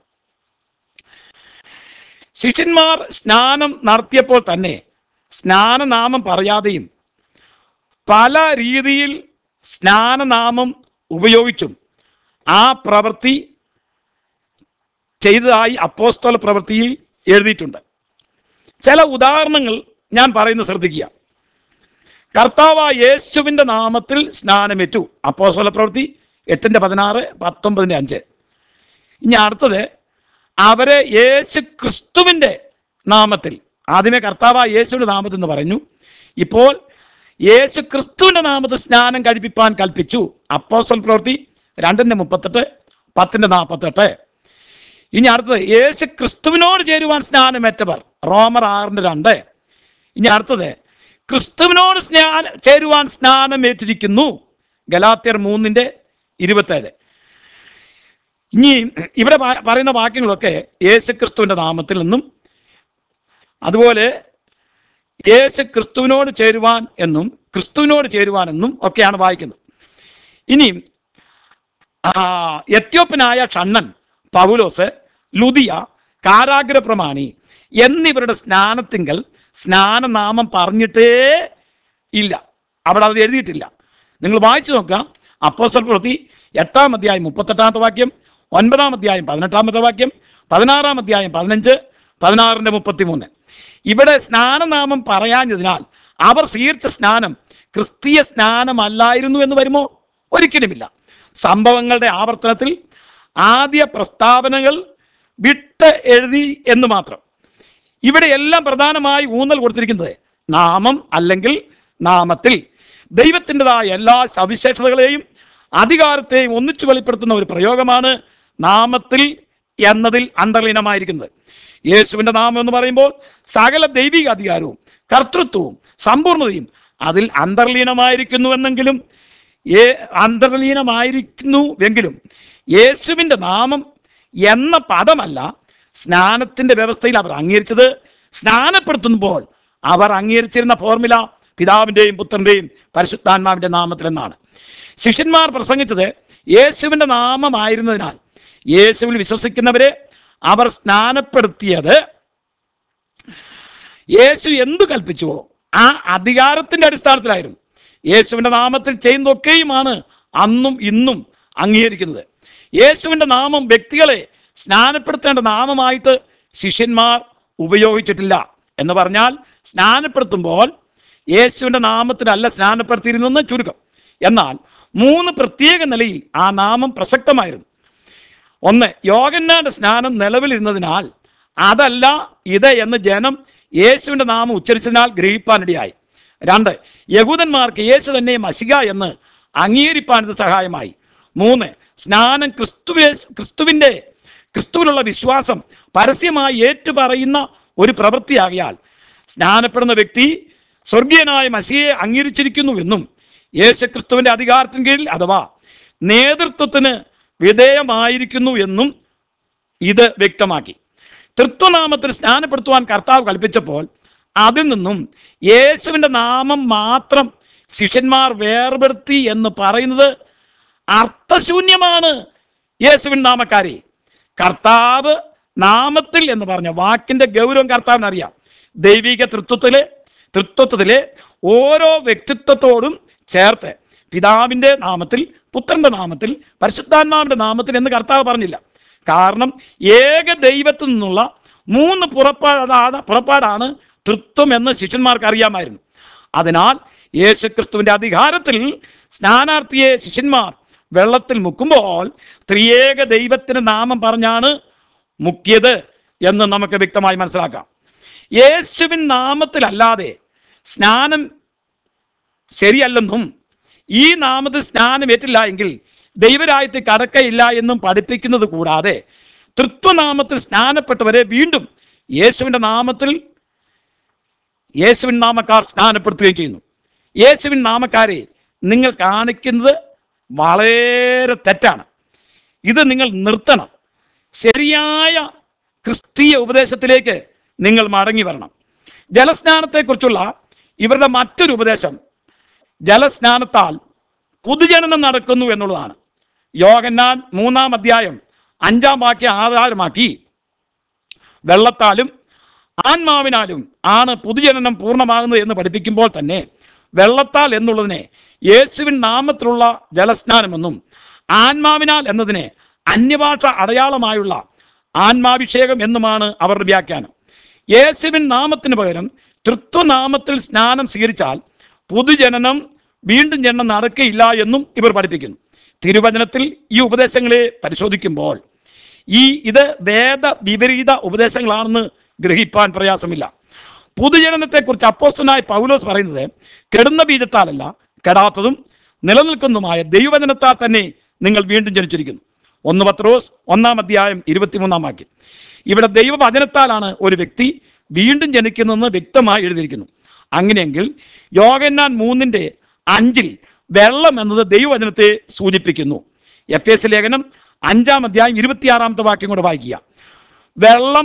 ശിഷ്യന്മാർ സ്നാനം നടത്തിയപ്പോൾ തന്നെ സ്നാനനാമം പറയാതെയും പല രീതിയിൽ സ്നാനനാമം ഉപയോഗിച്ചും ആ പ്രവൃത്തി ചെയ്തതായി അപ്പോസ്തല പ്രവൃത്തിയിൽ എഴുതിയിട്ടുണ്ട് ചില ഉദാഹരണങ്ങൾ ഞാൻ പറയുന്നത് ശ്രദ്ധിക്കുക കർത്താവായ യേശുവിൻ്റെ നാമത്തിൽ സ്നാനമേറ്റു അപ്പോസ്തല പ്രവൃത്തി എട്ടിൻ്റെ പതിനാറ് പത്തൊമ്പതിൻ്റെ അഞ്ച് ഇനി അടുത്തത് അവരെ യേശു ക്രിസ്തുവിൻ്റെ നാമത്തിൽ ആദ്യമേ കർത്താവായ യേശുവിൻ്റെ നാമത്തിൽ എന്ന് പറഞ്ഞു ഇപ്പോൾ യേശു ക്രിസ്തുവിൻ്റെ നാമത്തിൽ സ്നാനം കഴിപ്പിപ്പാൻ കൽപ്പിച്ചു അപ്പോസ്തല പ്രവൃത്തി രണ്ടിൻ്റെ മുപ്പത്തെട്ട് പത്തിൻ്റെ നാൽപ്പത്തെട്ട് ഇനി അടുത്തത് യേശു ക്രിസ്തുവിനോട് ചേരുവാൻ സ്നാനമേറ്റവർ റോമർ ആറിൻ്റെ രണ്ട് ഇനി അടുത്തത് ക്രിസ്തുവിനോട് സ്നാന ചേരുവാൻ സ്നാനമേറ്റിരിക്കുന്നു ഗലാത്യർ മൂന്നിൻ്റെ ഇരുപത്തേഴ് ഇനി ഇവിടെ പ- പറയുന്ന വാക്യങ്ങളൊക്കെ യേശുക്രിസ്തുവിൻ്റെ നാമത്തിൽ നിന്നും അതുപോലെ യേശു ക്രിസ്തുവിനോട് ചേരുവാൻ എന്നും ക്രിസ്തുവിനോട് ചേരുവാൻ എന്നും ഒക്കെയാണ് വായിക്കുന്നത് ഇനി ആ, എത്യോപ്യനായ ഷണ്ണൻ പൗലോസ് ലുദിയ കാരാഗ്ര പ്രമാണി എന്നിവരുടെ സ്നാനത്തിങ്കൽ സ്നാനനാമം പറഞ്ഞിട്ടേ ഇല്ല അവിടെ അത് എഴുതിയിട്ടില്ല നിങ്ങൾ വായിച്ചു നോക്കാം അപ്പോസ്റ്റൽ പ്രവൃത്തി എട്ടാം അധ്യായം മുപ്പത്തെട്ടാമത്തെ വാക്യം ഒൻപതാം അധ്യായം പതിനെട്ടാമത്തെ വാക്യം പതിനാറാം അധ്യായം പതിനഞ്ച് പതിനാറിൻ്റെ മുപ്പത്തിമൂന്ന് ഇവിടെ സ്നാനനാമം പറയാഞ്ഞതിനാൽ അവർ സ്വീകരിച്ച സ്നാനം ക്രിസ്തീയ സ്നാനമല്ലായിരുന്നു എന്ന് വരുമോ ഒരിക്കലുമില്ല സംഭവങ്ങളുടെ ആവർത്തനത്തിൽ ആദ്യ പ്രസ്താവനകൾ വിട്ട് എഴുതി എന്ന് മാത്രം ഇവിടെ എല്ലാം പ്രധാനമായി ഊന്നൽ കൊടുത്തിരിക്കുന്നത് നാമം അല്ലെങ്കിൽ നാമത്തിൽ ദൈവത്തിൻ്റെതായ എല്ലാ സവിശേഷതകളെയും അധികാരത്തെയും ഒന്നിച്ചു വെളിപ്പെടുത്തുന്ന ഒരു പ്രയോഗമാണ് നാമത്തിൽ എന്നതിൽ അന്തർലീനമായിരിക്കുന്നത് യേശുവിൻ്റെ നാമം എന്ന് പറയുമ്പോൾ സകല ദൈവിക അധികാരവും കർത്തൃത്വവും സമ്പൂർണതയും അതിൽ അന്തർലീനമായിരിക്കുന്നുവെന്നെങ്കിലും ഏ അന്തർലീനമായിരിക്കുന്നുവെങ്കിലും യേശുവിൻ്റെ നാമം എന്ന പദമല്ല സ്നാനത്തിൻ്റെ വ്യവസ്ഥയിൽ അവർ അംഗീകരിച്ചത് സ്നാനപ്പെടുത്തുമ്പോൾ അവർ അംഗീകരിച്ചിരുന്ന ഫോർമുല പിതാവിൻ്റെയും പുത്രൻ്റെയും പരിശുദ്ധാത്മാവിൻ്റെ നാമത്തിൽ എന്നാണ് ശിഷ്യന്മാർ പ്രസംഗിച്ചത് യേശുവിൻ്റെ നാമമായിരുന്നതിനാൽ യേശുവിൽ വിശ്വസിക്കുന്നവരെ അവർ സ്നാനപ്പെടുത്തിയത് യേശു എന്തു കൽപ്പിച്ചുവോ ആ അധികാരത്തിന്റെ അടിസ്ഥാനത്തിലായിരുന്നു യേശുവിന്റെ നാമത്തിൽ ചെയ്യുന്നതൊക്കെയുമാണ് അന്നും ഇന്നും അംഗീകരിക്കുന്നത് യേശുവിന്റെ നാമം വ്യക്തികളെ സ്നാനപ്പെടുത്തേണ്ട നാമമായിട്ട് ശിഷ്യന്മാർ ഉപയോഗിച്ചിട്ടില്ല എന്ന് പറഞ്ഞാൽ സ്നാനപ്പെടുത്തുമ്പോൾ യേശുവിന്റെ നാമത്തിലല്ല സ്നാനപ്പെടുത്തിയിരുന്നെന്ന് ചുരുക്കം എന്നാൽ മൂന്ന് പ്രത്യേക നിലയിൽ ആ നാമം പ്രസക്തമായിരുന്നു ഒന്ന് യോഗന്നാന്റെ സ്നാനം നിലവിലിരുന്നതിനാൽ അതല്ല ഇത് എന്ന് ജനം യേശുവിന്റെ നാമം ഉച്ചരിച്ചതിനാൽ ഗ്രഹിപ്പാനിടയായി രണ്ട് യഹൂദന്മാർക്ക് യേശു തന്നെ മസിക എന്ന് അംഗീകരിപ്പാൻ ഇത് സഹായമായി മൂന്ന് സ്നാനം ക്രിസ്തുവേ ക്രിസ്തുവിൻ്റെ ക്രിസ്തുവിലുള്ള വിശ്വാസം പരസ്യമായി ഏറ്റുപറയുന്ന ഒരു പ്രവൃത്തിയാകിയാൽ സ്നാനപ്പെടുന്ന വ്യക്തി സ്വർഗീയനായ മസിയെ അംഗീകരിച്ചിരിക്കുന്നു എന്നും യേശു ക്രിസ്തുവിൻ്റെ അധികാരത്തിന് കീഴിൽ അഥവാ നേതൃത്വത്തിന് വിധേയമായിരിക്കുന്നു എന്നും ഇത് വ്യക്തമാക്കി തൃത്വനാമത്തിൽ സ്നാനപ്പെടുത്തുവാൻ കർത്താവ് കൽപ്പിച്ചപ്പോൾ അതിൽ നിന്നും യേശുവിൻ്റെ നാമം മാത്രം ശിഷ്യന്മാർ വേർപെടുത്തി എന്ന് പറയുന്നത് അർത്ഥശൂന്യമാണ് യേശുവിൻ നാമക്കാരി കർത്താവ് നാമത്തിൽ എന്ന് പറഞ്ഞ വാക്കിന്റെ ഗൗരവം കർത്താവിന് അറിയാം ദൈവിക തൃത്വത്തിലെ തൃത്വത്തിലെ ഓരോ വ്യക്തിത്വത്തോടും ചേർത്ത് പിതാവിൻ്റെ നാമത്തിൽ പുത്രന്റെ നാമത്തിൽ പരിശുദ്ധാത്മാവിന്റെ നാമത്തിൽ എന്ന് കർത്താവ് പറഞ്ഞില്ല കാരണം ഏക ദൈവത്തിൽ നിന്നുള്ള മൂന്ന് പുറപ്പാടാണ് പുറപ്പാടാണ് തൃത്വം എന്ന് ശിഷ്യന്മാർക്ക് അറിയാമായിരുന്നു അതിനാൽ യേശുക്രിസ്തുവിന്റെ അധികാരത്തിൽ സ്നാനാർത്ഥിയെ ശിഷ്യന്മാർ വെള്ളത്തിൽ മുക്കുമ്പോൾ ത്രിയേക ദൈവത്തിന് നാമം പറഞ്ഞാണ് മുക്കിയത് എന്ന് നമുക്ക് വ്യക്തമായി മനസ്സിലാക്കാം യേശുവിൻ നാമത്തിലല്ലാതെ സ്നാനം ശരിയല്ലെന്നും ഈ നാമത്തിൽ സ്നാനം ഏറ്റില്ല എങ്കിൽ ദൈവരായത്തിൽ കടക്കയില്ല എന്നും പഠിപ്പിക്കുന്നത് കൂടാതെ തൃത്വനാമത്തിൽ സ്നാനപ്പെട്ടവരെ വീണ്ടും യേശുവിൻ്റെ നാമത്തിൽ യേശുവിൻ നാമക്കാർ സ്നാനപ്പെടുത്തുകയും ചെയ്യുന്നു യേശുവിൻ നാമക്കാരെ നിങ്ങൾ കാണിക്കുന്നത് വളരെ തെറ്റാണ് ഇത് നിങ്ങൾ നിർത്തണം ശരിയായ ക്രിസ്തീയ ഉപദേശത്തിലേക്ക് നിങ്ങൾ മടങ്ങി വരണം ജലസ്നാനത്തെക്കുറിച്ചുള്ള ഇവരുടെ മറ്റൊരു ഉപദേശം ജലസ്നാനത്താൽ പുതുജനനം നടക്കുന്നു എന്നുള്ളതാണ് യോഗന്നാൻ മൂന്നാം അധ്യായം അഞ്ചാം വാക്യം ആധാരമാക്കി വെള്ളത്താലും ആത്മാവിനാലും ആണ് പുതുജനനം പൂർണ്ണമാകുന്നത് എന്ന് പഠിപ്പിക്കുമ്പോൾ തന്നെ വെള്ളത്താൽ എന്നുള്ളതിനെ യേശുവിൻ നാമത്തിലുള്ള ജലസ്നാനമെന്നും ആത്മാവിനാൽ എന്നതിനെ അന്യഭാഷ അടയാളമായുള്ള ആത്മാഭിഷേകം എന്നുമാണ് അവരുടെ വ്യാഖ്യാനം യേശുവിൻ നാമത്തിന് പകരം തൃത്വനാമത്തിൽ സ്നാനം സ്വീകരിച്ചാൽ പുതുജനനം വീണ്ടും ജനനം നടക്കയില്ല എന്നും ഇവർ പഠിപ്പിക്കുന്നു തിരുവചനത്തിൽ ഈ ഉപദേശങ്ങളെ പരിശോധിക്കുമ്പോൾ ഈ ഇത് വേദ വിപരീത ഉപദേശങ്ങളാണെന്ന് ഗ്രഹിപ്പാൻ പ്രയാസമില്ല പുതുജനനത്തെക്കുറിച്ച് അപ്പോസ്തനായ പൗലോസ് പറയുന്നത് കെടുന്ന ബീജത്താലല്ല കെടാത്തതും നിലനിൽക്കുന്നതുമായ ദൈവവചനത്താൽ തന്നെ നിങ്ങൾ വീണ്ടും ജനിച്ചിരിക്കുന്നു ഒന്ന് പത്രോസ് ഒന്നാം അധ്യായം ഇരുപത്തിമൂന്നാം വാക്യം ഇവിടെ ദൈവവചനത്താലാണ് ഒരു വ്യക്തി വീണ്ടും ജനിക്കുന്നതെന്ന് വ്യക്തമായി എഴുതിയിരിക്കുന്നു അങ്ങനെയെങ്കിൽ യോഗന്നാൻ മൂന്നിൻ്റെ അഞ്ചിൽ വെള്ളം എന്നത് ദൈവവചനത്തെ സൂചിപ്പിക്കുന്നു എഫ് എസ് ലേഖനം അഞ്ചാം അധ്യായം ഇരുപത്തിയാറാമത്തെ വാക്യം കൂടെ വായിക്കുക വെള്ളം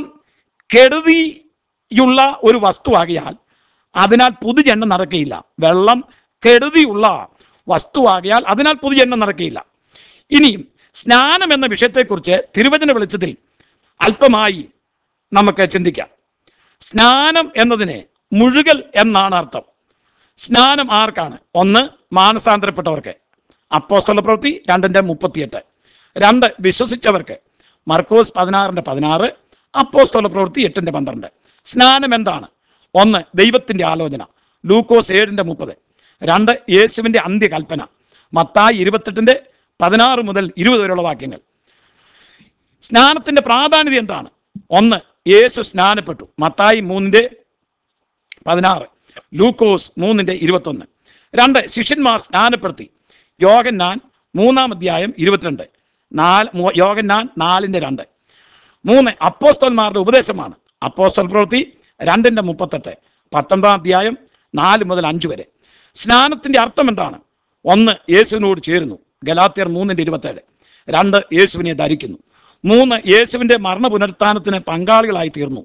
കെടുതിയുള്ള ഒരു വസ്തുവാകിയാൽ അതിനാൽ പുതുജന്മം നടക്കുകയില്ല വെള്ളം കെടുതിയുള്ള വസ്തുവാകിയാൽ അതിനാൽ പുതുജന്മം നടക്കുകയില്ല ഇനിയും സ്നാനം എന്ന വിഷയത്തെക്കുറിച്ച് തിരുവചന വെളിച്ചത്തിൽ അല്പമായി നമുക്ക് ചിന്തിക്കാം സ്നാനം എന്നതിന് മുഴുകൽ എന്നാണ് അർത്ഥം സ്നാനം ആർക്കാണ് ഒന്ന് മാനസാന്തരപ്പെട്ടവർക്ക് അപ്പോസ്തല പ്രവൃത്തി രണ്ടിൻ്റെ മുപ്പത്തിയെട്ട് രണ്ട് വിശ്വസിച്ചവർക്ക് മർക്കോസ് പതിനാറിൻ്റെ പതിനാറ് അപ്പോസ്തല പ്രവൃത്തി എട്ടിൻ്റെ പന്ത്രണ്ട് സ്നാനം എന്താണ് ഒന്ന് ദൈവത്തിൻ്റെ ആലോചന ലൂക്കോസ് ഏഴിൻ്റെ മുപ്പത് രണ്ട് യേശുവിൻ്റെ അന്ത്യകൽപ്പന മത്തായി ഇരുപത്തെട്ടിൻ്റെ പതിനാറ് മുതൽ ഇരുപത് വരെയുള്ള വാക്യങ്ങൾ സ്നാനത്തിൻ്റെ പ്രാധാന്യത എന്താണ് ഒന്ന് യേശു സ്നാനപ്പെട്ടു മത്തായി മൂന്നിൻ്റെ പതിനാറ് ലൂക്കോസ് മൂന്നിൻ്റെ ഇരുപത്തൊന്ന് രണ്ട് ശിഷ്യന്മാർ സ്നാനപ്പെടുത്തി യോഗന്നാൻ മൂന്നാം അധ്യായം ഇരുപത്തിരണ്ട് നാല് മൂ- യോഗന്നാൻ നാലിൻ്റെ രണ്ട് മൂന്ന് അപ്പോസ്തലന്മാരുടെ ഉപദേശമാണ് അപ്പോസ്തൽ പ്രവൃത്തി രണ്ടിൻ്റെ മുപ്പത്തെട്ട് പത്തൊമ്പതാം അധ്യായം നാല് മുതൽ അഞ്ച് വരെ സ്നാനത്തിൻ്റെ അർത്ഥം എന്താണ് ഒന്ന് യേശുവിനോട് ചേരുന്നു ഗലാത്യർ മൂന്നിൻ്റെ ഇരുപത്തേഴ് രണ്ട് യേശുവിനെ ധരിക്കുന്നു മൂന്ന് യേശുവിൻ്റെ മരണ പുനരുത്ഥാനത്തിന് പങ്കാളികളായി തീർന്നു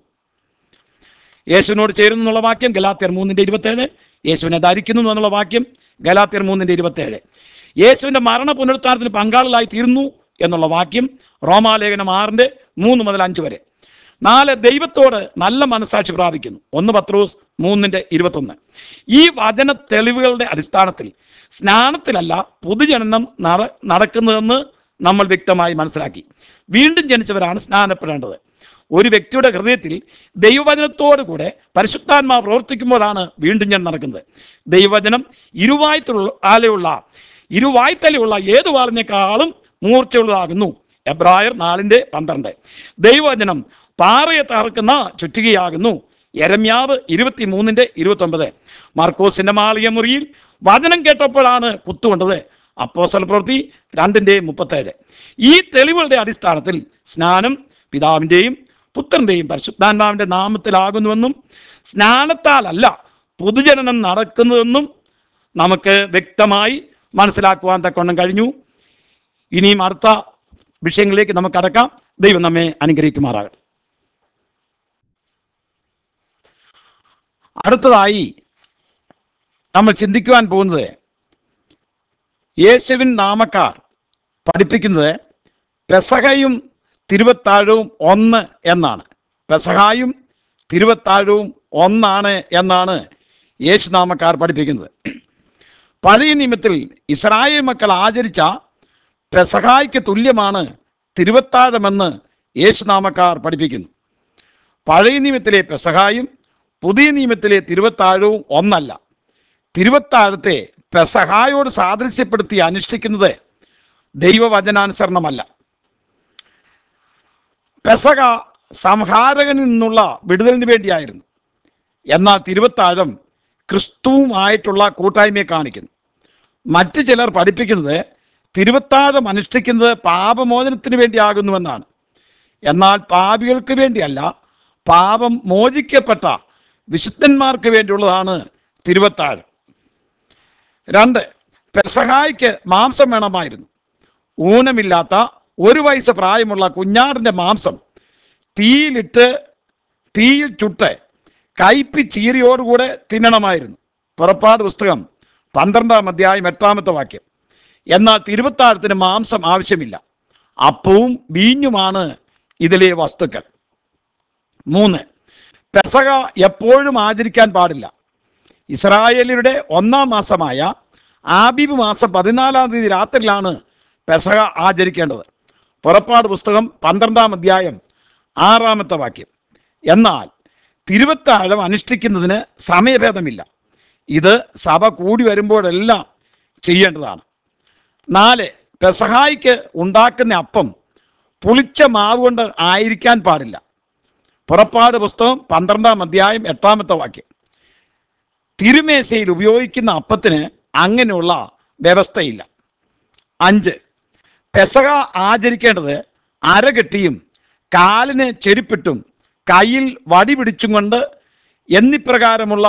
യേശുവിനോട് ചേരുന്നു എന്നുള്ള വാക്യം ഗലാത്യർ മൂന്നിൻ്റെ ഇരുപത്തേഴ് യേശുവിനെ ധരിക്കുന്നു എന്നുള്ള വാക്യം ഗലാത്യർ മൂന്നിൻ്റെ ഇരുപത്തേഴ് യേശുവിൻ്റെ മരണ പുനരുത്ഥാനത്തിന് പങ്കാളികളായി തീർന്നു എന്നുള്ള വാക്യം റോമാലേഖനം ആറിൻ്റെ മൂന്ന് മുതൽ അഞ്ച് വരെ നാല് ദൈവത്തോട് നല്ല മനസാക്ഷി പ്രാപിക്കുന്നു ഒന്ന് പത്രോസ് മൂന്നിൻ്റെ ഇരുപത്തൊന്ന് ഈ വചന തെളിവുകളുടെ അടിസ്ഥാനത്തിൽ സ്നാനത്തിലല്ല പുതുജനനം നട നടക്കുന്നതെന്ന് നമ്മൾ വ്യക്തമായി മനസ്സിലാക്കി വീണ്ടും ജനിച്ചവരാണ് സ്നാനപ്പെടേണ്ടത് ഒരു വ്യക്തിയുടെ ഹൃദയത്തിൽ ദൈവവചനത്തോടു കൂടെ പരിശുദ്ധാത്മാവ് പ്രവർത്തിക്കുമ്പോഴാണ് വീണ്ടും ഞാൻ നടക്കുന്നത് ദൈവവചനം ഇരുവായ്ത്തുള്ള ആലെയുള്ള ഇരുവായ്ത്തലയുള്ള ഏത് വാളിനേക്കാളും മൂർച്ചയുള്ളതാകുന്നു എബ്രായർ നാലിൻ്റെ പന്ത്രണ്ട് ദൈവവചനം പാറയെ തകർക്കുന്ന ചുറ്റികയാകുന്നു എരമ്യാവ് ഇരുപത്തി മൂന്നിൻ്റെ ഇരുപത്തൊമ്പത് മാർക്കോസിന്റെ മാളിക മുറിയിൽ വചനം കേട്ടപ്പോഴാണ് കുത്തുകൊണ്ടത് അപ്പോസ്തല പ്രവൃത്തി രണ്ടിൻ്റെ മുപ്പത്തേഴ് ഈ തെളിവുകളുടെ അടിസ്ഥാനത്തിൽ സ്നാനം പിതാവിൻ്റെയും പുത്രൻ്റെയും പരിശുദ്ധാത്മാവിൻ്റെ നാമത്തിലാകുന്നുവെന്നും സ്നാനത്താലല്ല പൊതുജനനം നടക്കുന്നതെന്നും നമുക്ക് വ്യക്തമായി മനസ്സിലാക്കുവാൻ തക്കവണ്ണം കഴിഞ്ഞു ഇനിയും അടുത്ത വിഷയങ്ങളിലേക്ക് നമുക്ക് കടക്കാം ദൈവം നമ്മെ അനുഗ്രഹിക്കുമാറാകട്ടെ അടുത്തതായി നമ്മൾ ചിന്തിക്കുവാൻ പോകുന്നത് യേശുവിൻ നാമക്കാർ പഠിപ്പിക്കുന്നത് പെസഹയും തിരുവത്താഴവും ഒന്ന് എന്നാണ് പെസഹായും തിരുവത്താഴവും ഒന്നാണ് എന്നാണ് യേശു നാമക്കാർ പഠിപ്പിക്കുന്നത് പഴയ നിയമത്തിൽ ഇസ്രായേൽ മക്കൾ ആചരിച്ച പെസഹായ്ക്ക് തുല്യമാണ് തിരുവത്താഴമെന്ന് യേശുനാമക്കാർ പഠിപ്പിക്കുന്നു പഴയ നിയമത്തിലെ പെസഹായും പുതിയ നിയമത്തിലെ തിരുവത്താഴവും ഒന്നല്ല തിരുവത്താഴത്തെ പെസഹായോട് സാദൃശ്യപ്പെടുത്തി അനുഷ്ഠിക്കുന്നത് ദൈവവചനാനുസരണമല്ല പെസഹ സംഹാരകനിൽ നിന്നുള്ള വിടുതലിന് വേണ്ടിയായിരുന്നു എന്നാൽ തിരുവത്താഴം ക്രിസ്തുവുമായിട്ടുള്ള കൂട്ടായ്മയെ കാണിക്കുന്നു മറ്റു ചിലർ പഠിപ്പിക്കുന്നത് തിരുവത്താഴം അനുഷ്ഠിക്കുന്നത് പാപമോചനത്തിന് വേണ്ടിയാകുന്നുവെന്നാണ് എന്നാൽ പാപികൾക്ക് വേണ്ടിയല്ല പാപം മോചിക്കപ്പെട്ട വിശുദ്ധന്മാർക്ക് വേണ്ടിയുള്ളതാണ് തിരുവത്താഴം രണ്ട് പെസഹായ്ക്ക് മാംസം വേണമായിരുന്നു ഊനമില്ലാത്ത ഒരു വയസ്സ് പ്രായമുള്ള കുഞ്ഞാടിൻ്റെ മാംസം തീയിലിട്ട് തീയിൽ ചുട്ട് കയ്പി ചീരിയോടുകൂടെ തിന്നണമായിരുന്നു പുറപ്പാട് പുസ്തകം പന്ത്രണ്ടാം അധ്യായം എട്ടാമത്തെ വാക്യം എന്നാൽ തിരുവത്താഴത്തിന് മാംസം ആവശ്യമില്ല അപ്പവും വീഞ്ഞുമാണ് ഇതിലെ വസ്തുക്കൾ മൂന്ന് പെസക എപ്പോഴും ആചരിക്കാൻ പാടില്ല ഇസ്രായേലിയുടെ ഒന്നാം മാസമായ ആബിബ് മാസം പതിനാലാം തീയതി രാത്രിയിലാണ് പെസക ആചരിക്കേണ്ടത് പുറപ്പാട് പുസ്തകം പന്ത്രണ്ടാം അധ്യായം ആറാമത്തെ വാക്യം എന്നാൽ തിരുവത്താഴം അനുഷ്ഠിക്കുന്നതിന് സമയഭേദമില്ല ഇത് സഭ കൂടി വരുമ്പോഴെല്ലാം ചെയ്യേണ്ടതാണ് നാല് പെസഹായിക്ക് ഉണ്ടാക്കുന്ന അപ്പം പുളിച്ച മാവ് കൊണ്ട് ആയിരിക്കാൻ പാടില്ല പുറപ്പാട് പുസ്തകം പന്ത്രണ്ടാം അധ്യായം എട്ടാമത്തെ വാക്യം തിരുമേശയിൽ ഉപയോഗിക്കുന്ന അപ്പത്തിന് അങ്ങനെയുള്ള വ്യവസ്ഥയില്ല അഞ്ച് പെസക ആചരിക്കേണ്ടത് അരകെട്ടിയും കാലിന് ചെരുപ്പിട്ടും കയ്യിൽ വടി പിടിച്ചും കൊണ്ട് എന്നിപ്രകാരമുള്ള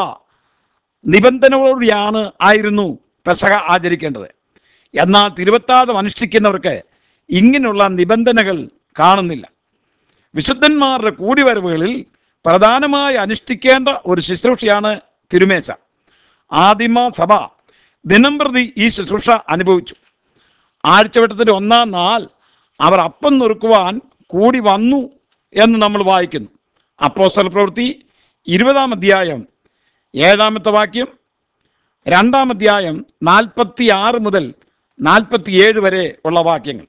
നിബന്ധനകളോടെയാണ് ആയിരുന്നു പെസക ആചരിക്കേണ്ടത് എന്നാൽ തിരുവത്താഴം അനുഷ്ഠിക്കുന്നവർക്ക് ഇങ്ങനെയുള്ള നിബന്ധനകൾ കാണുന്നില്ല വിശുദ്ധന്മാരുടെ കൂടിവരവുകളിൽ പ്രധാനമായി അനുഷ്ഠിക്കേണ്ട ഒരു ശുശ്രൂഷയാണ് തിരുമേശ ആദിമ സഭ ദിനം പ്രതി ഈ ശുശ്രൂഷ അനുഭവിച്ചു ആഴ്ചവട്ടത്തിൻ്റെ ഒന്നാം നാൾ അവർ അപ്പം നുറുക്കുവാൻ കൂടി വന്നു എന്ന് നമ്മൾ വായിക്കുന്നു അപ്പോസ്തല പ്രവൃത്തി ഇരുപതാം അധ്യായം ഏഴാമത്തെ വാക്യം രണ്ടാം അധ്യായം നാൽപ്പത്തി ആറ് മുതൽ നാൽപ്പത്തിയേഴ് വരെ ഉള്ള വാക്യങ്ങൾ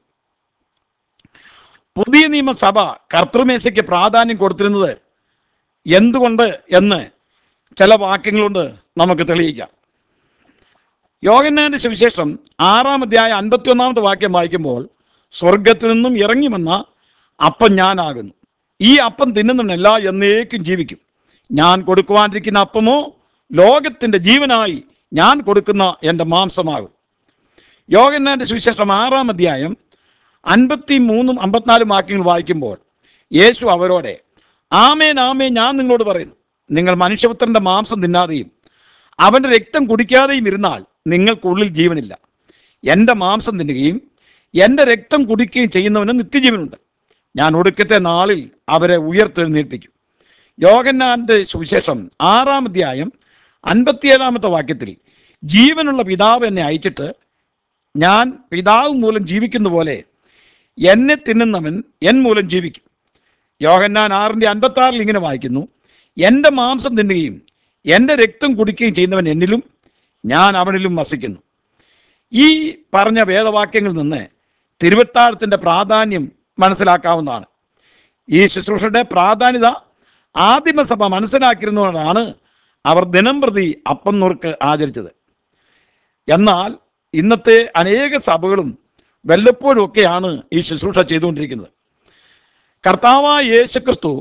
പുതിയ നിയമസഭ കർത്തൃമേശയ്ക്ക് പ്രാധാന്യം കൊടുത്തിരുന്നത് എന്തുകൊണ്ട് എന്ന് ചില വാക്യങ്ങളുണ്ട് നമുക്ക് തെളിയിക്കാം യോഗന്നാന്റെ സുവിശേഷം ആറാം അധ്യായം അൻപത്തി ഒന്നാമത്തെ വാക്യം വായിക്കുമ്പോൾ സ്വർഗത്തിൽ നിന്നും ഇറങ്ങി വന്ന അപ്പം ഞാനാകുന്നു ഈ അപ്പം തിന്നുന്നവനല്ല എന്നേക്കും ജീവിക്കും ഞാൻ കൊടുക്കുവാനിരിക്കുന്ന അപ്പമോ ലോകത്തിൻ്റെ ജീവനായി ഞാൻ കൊടുക്കുന്ന എൻ്റെ മാംസമാകും യോഗന്നാന്റെ സുവിശേഷം ആറാം അധ്യായം അൻപത്തി മൂന്നും അമ്പത്തിനാലും വാക്യങ്ങൾ വായിക്കുമ്പോൾ യേശു അവരോടെ ആമേൻ ആമേൻ ഞാൻ നിങ്ങളോട് പറയുന്നു നിങ്ങൾ മനുഷ്യപുത്രന്റെ മാംസം തിന്നാതെയും അവൻ്റെ രക്തം കുടിക്കാതെയും ഇരുന്നാൽ നിങ്ങൾക്കുള്ളിൽ ജീവനില്ല എൻ്റെ മാംസം തിന്നുകയും എൻ്റെ രക്തം കുടിക്കുകയും ചെയ്യുന്നവന് നിത്യജീവനുണ്ട് ഞാൻ ഒടുക്കത്തെ നാളിൽ അവരെ ഉയർത്തെഴുന്നേൽപ്പിക്കും യോഗന്നാന്റെ സുവിശേഷം ആറാം അധ്യായം അൻപത്തിയേഴാമത്തെ വാക്യത്തിൽ ജീവനുള്ള പിതാവ് എന്നെ അയച്ചിട്ട് ഞാൻ പിതാവ് മൂലം ജീവിക്കുന്ന പോലെ എന്നെ തിന്നുന്നവൻ എൻ മൂലം ജീവിക്കും യോഹന്നാൻ ആറിൻ്റെ അൻപത്തി ആറിൽ ഇങ്ങനെ വായിക്കുന്നു എൻ്റെ മാംസം തിന്നുകയും എൻ്റെ രക്തം കുടിക്കുകയും ചെയ്യുന്നവൻ എന്നിലും ഞാൻ അവനിലും വസിക്കുന്നു ഈ പറഞ്ഞ വേദവാക്യങ്ങളിൽ നിന്ന് തിരുവത്താഴത്തിൻ്റെ പ്രാധാന്യം മനസ്സിലാക്കാവുന്നതാണ് ഈ ശുശ്രൂഷയുടെ പ്രാധാന്യത ആദിമസഭ മനസ്സിലാക്കിയിരുന്നതുകൊണ്ടാണ് അവർ ദിനം പ്രതി അപ്പം നുറുക്ക് ആചരിച്ചത് എന്നാൽ ഇന്നത്തെ അനേക സഭകളും വല്ലപ്പോഴും ഒക്കെയാണ് ഈ ശുശ്രൂഷ ചെയ്തുകൊണ്ടിരിക്കുന്നത് കർത്താവായ യേശുക്രിസ്തു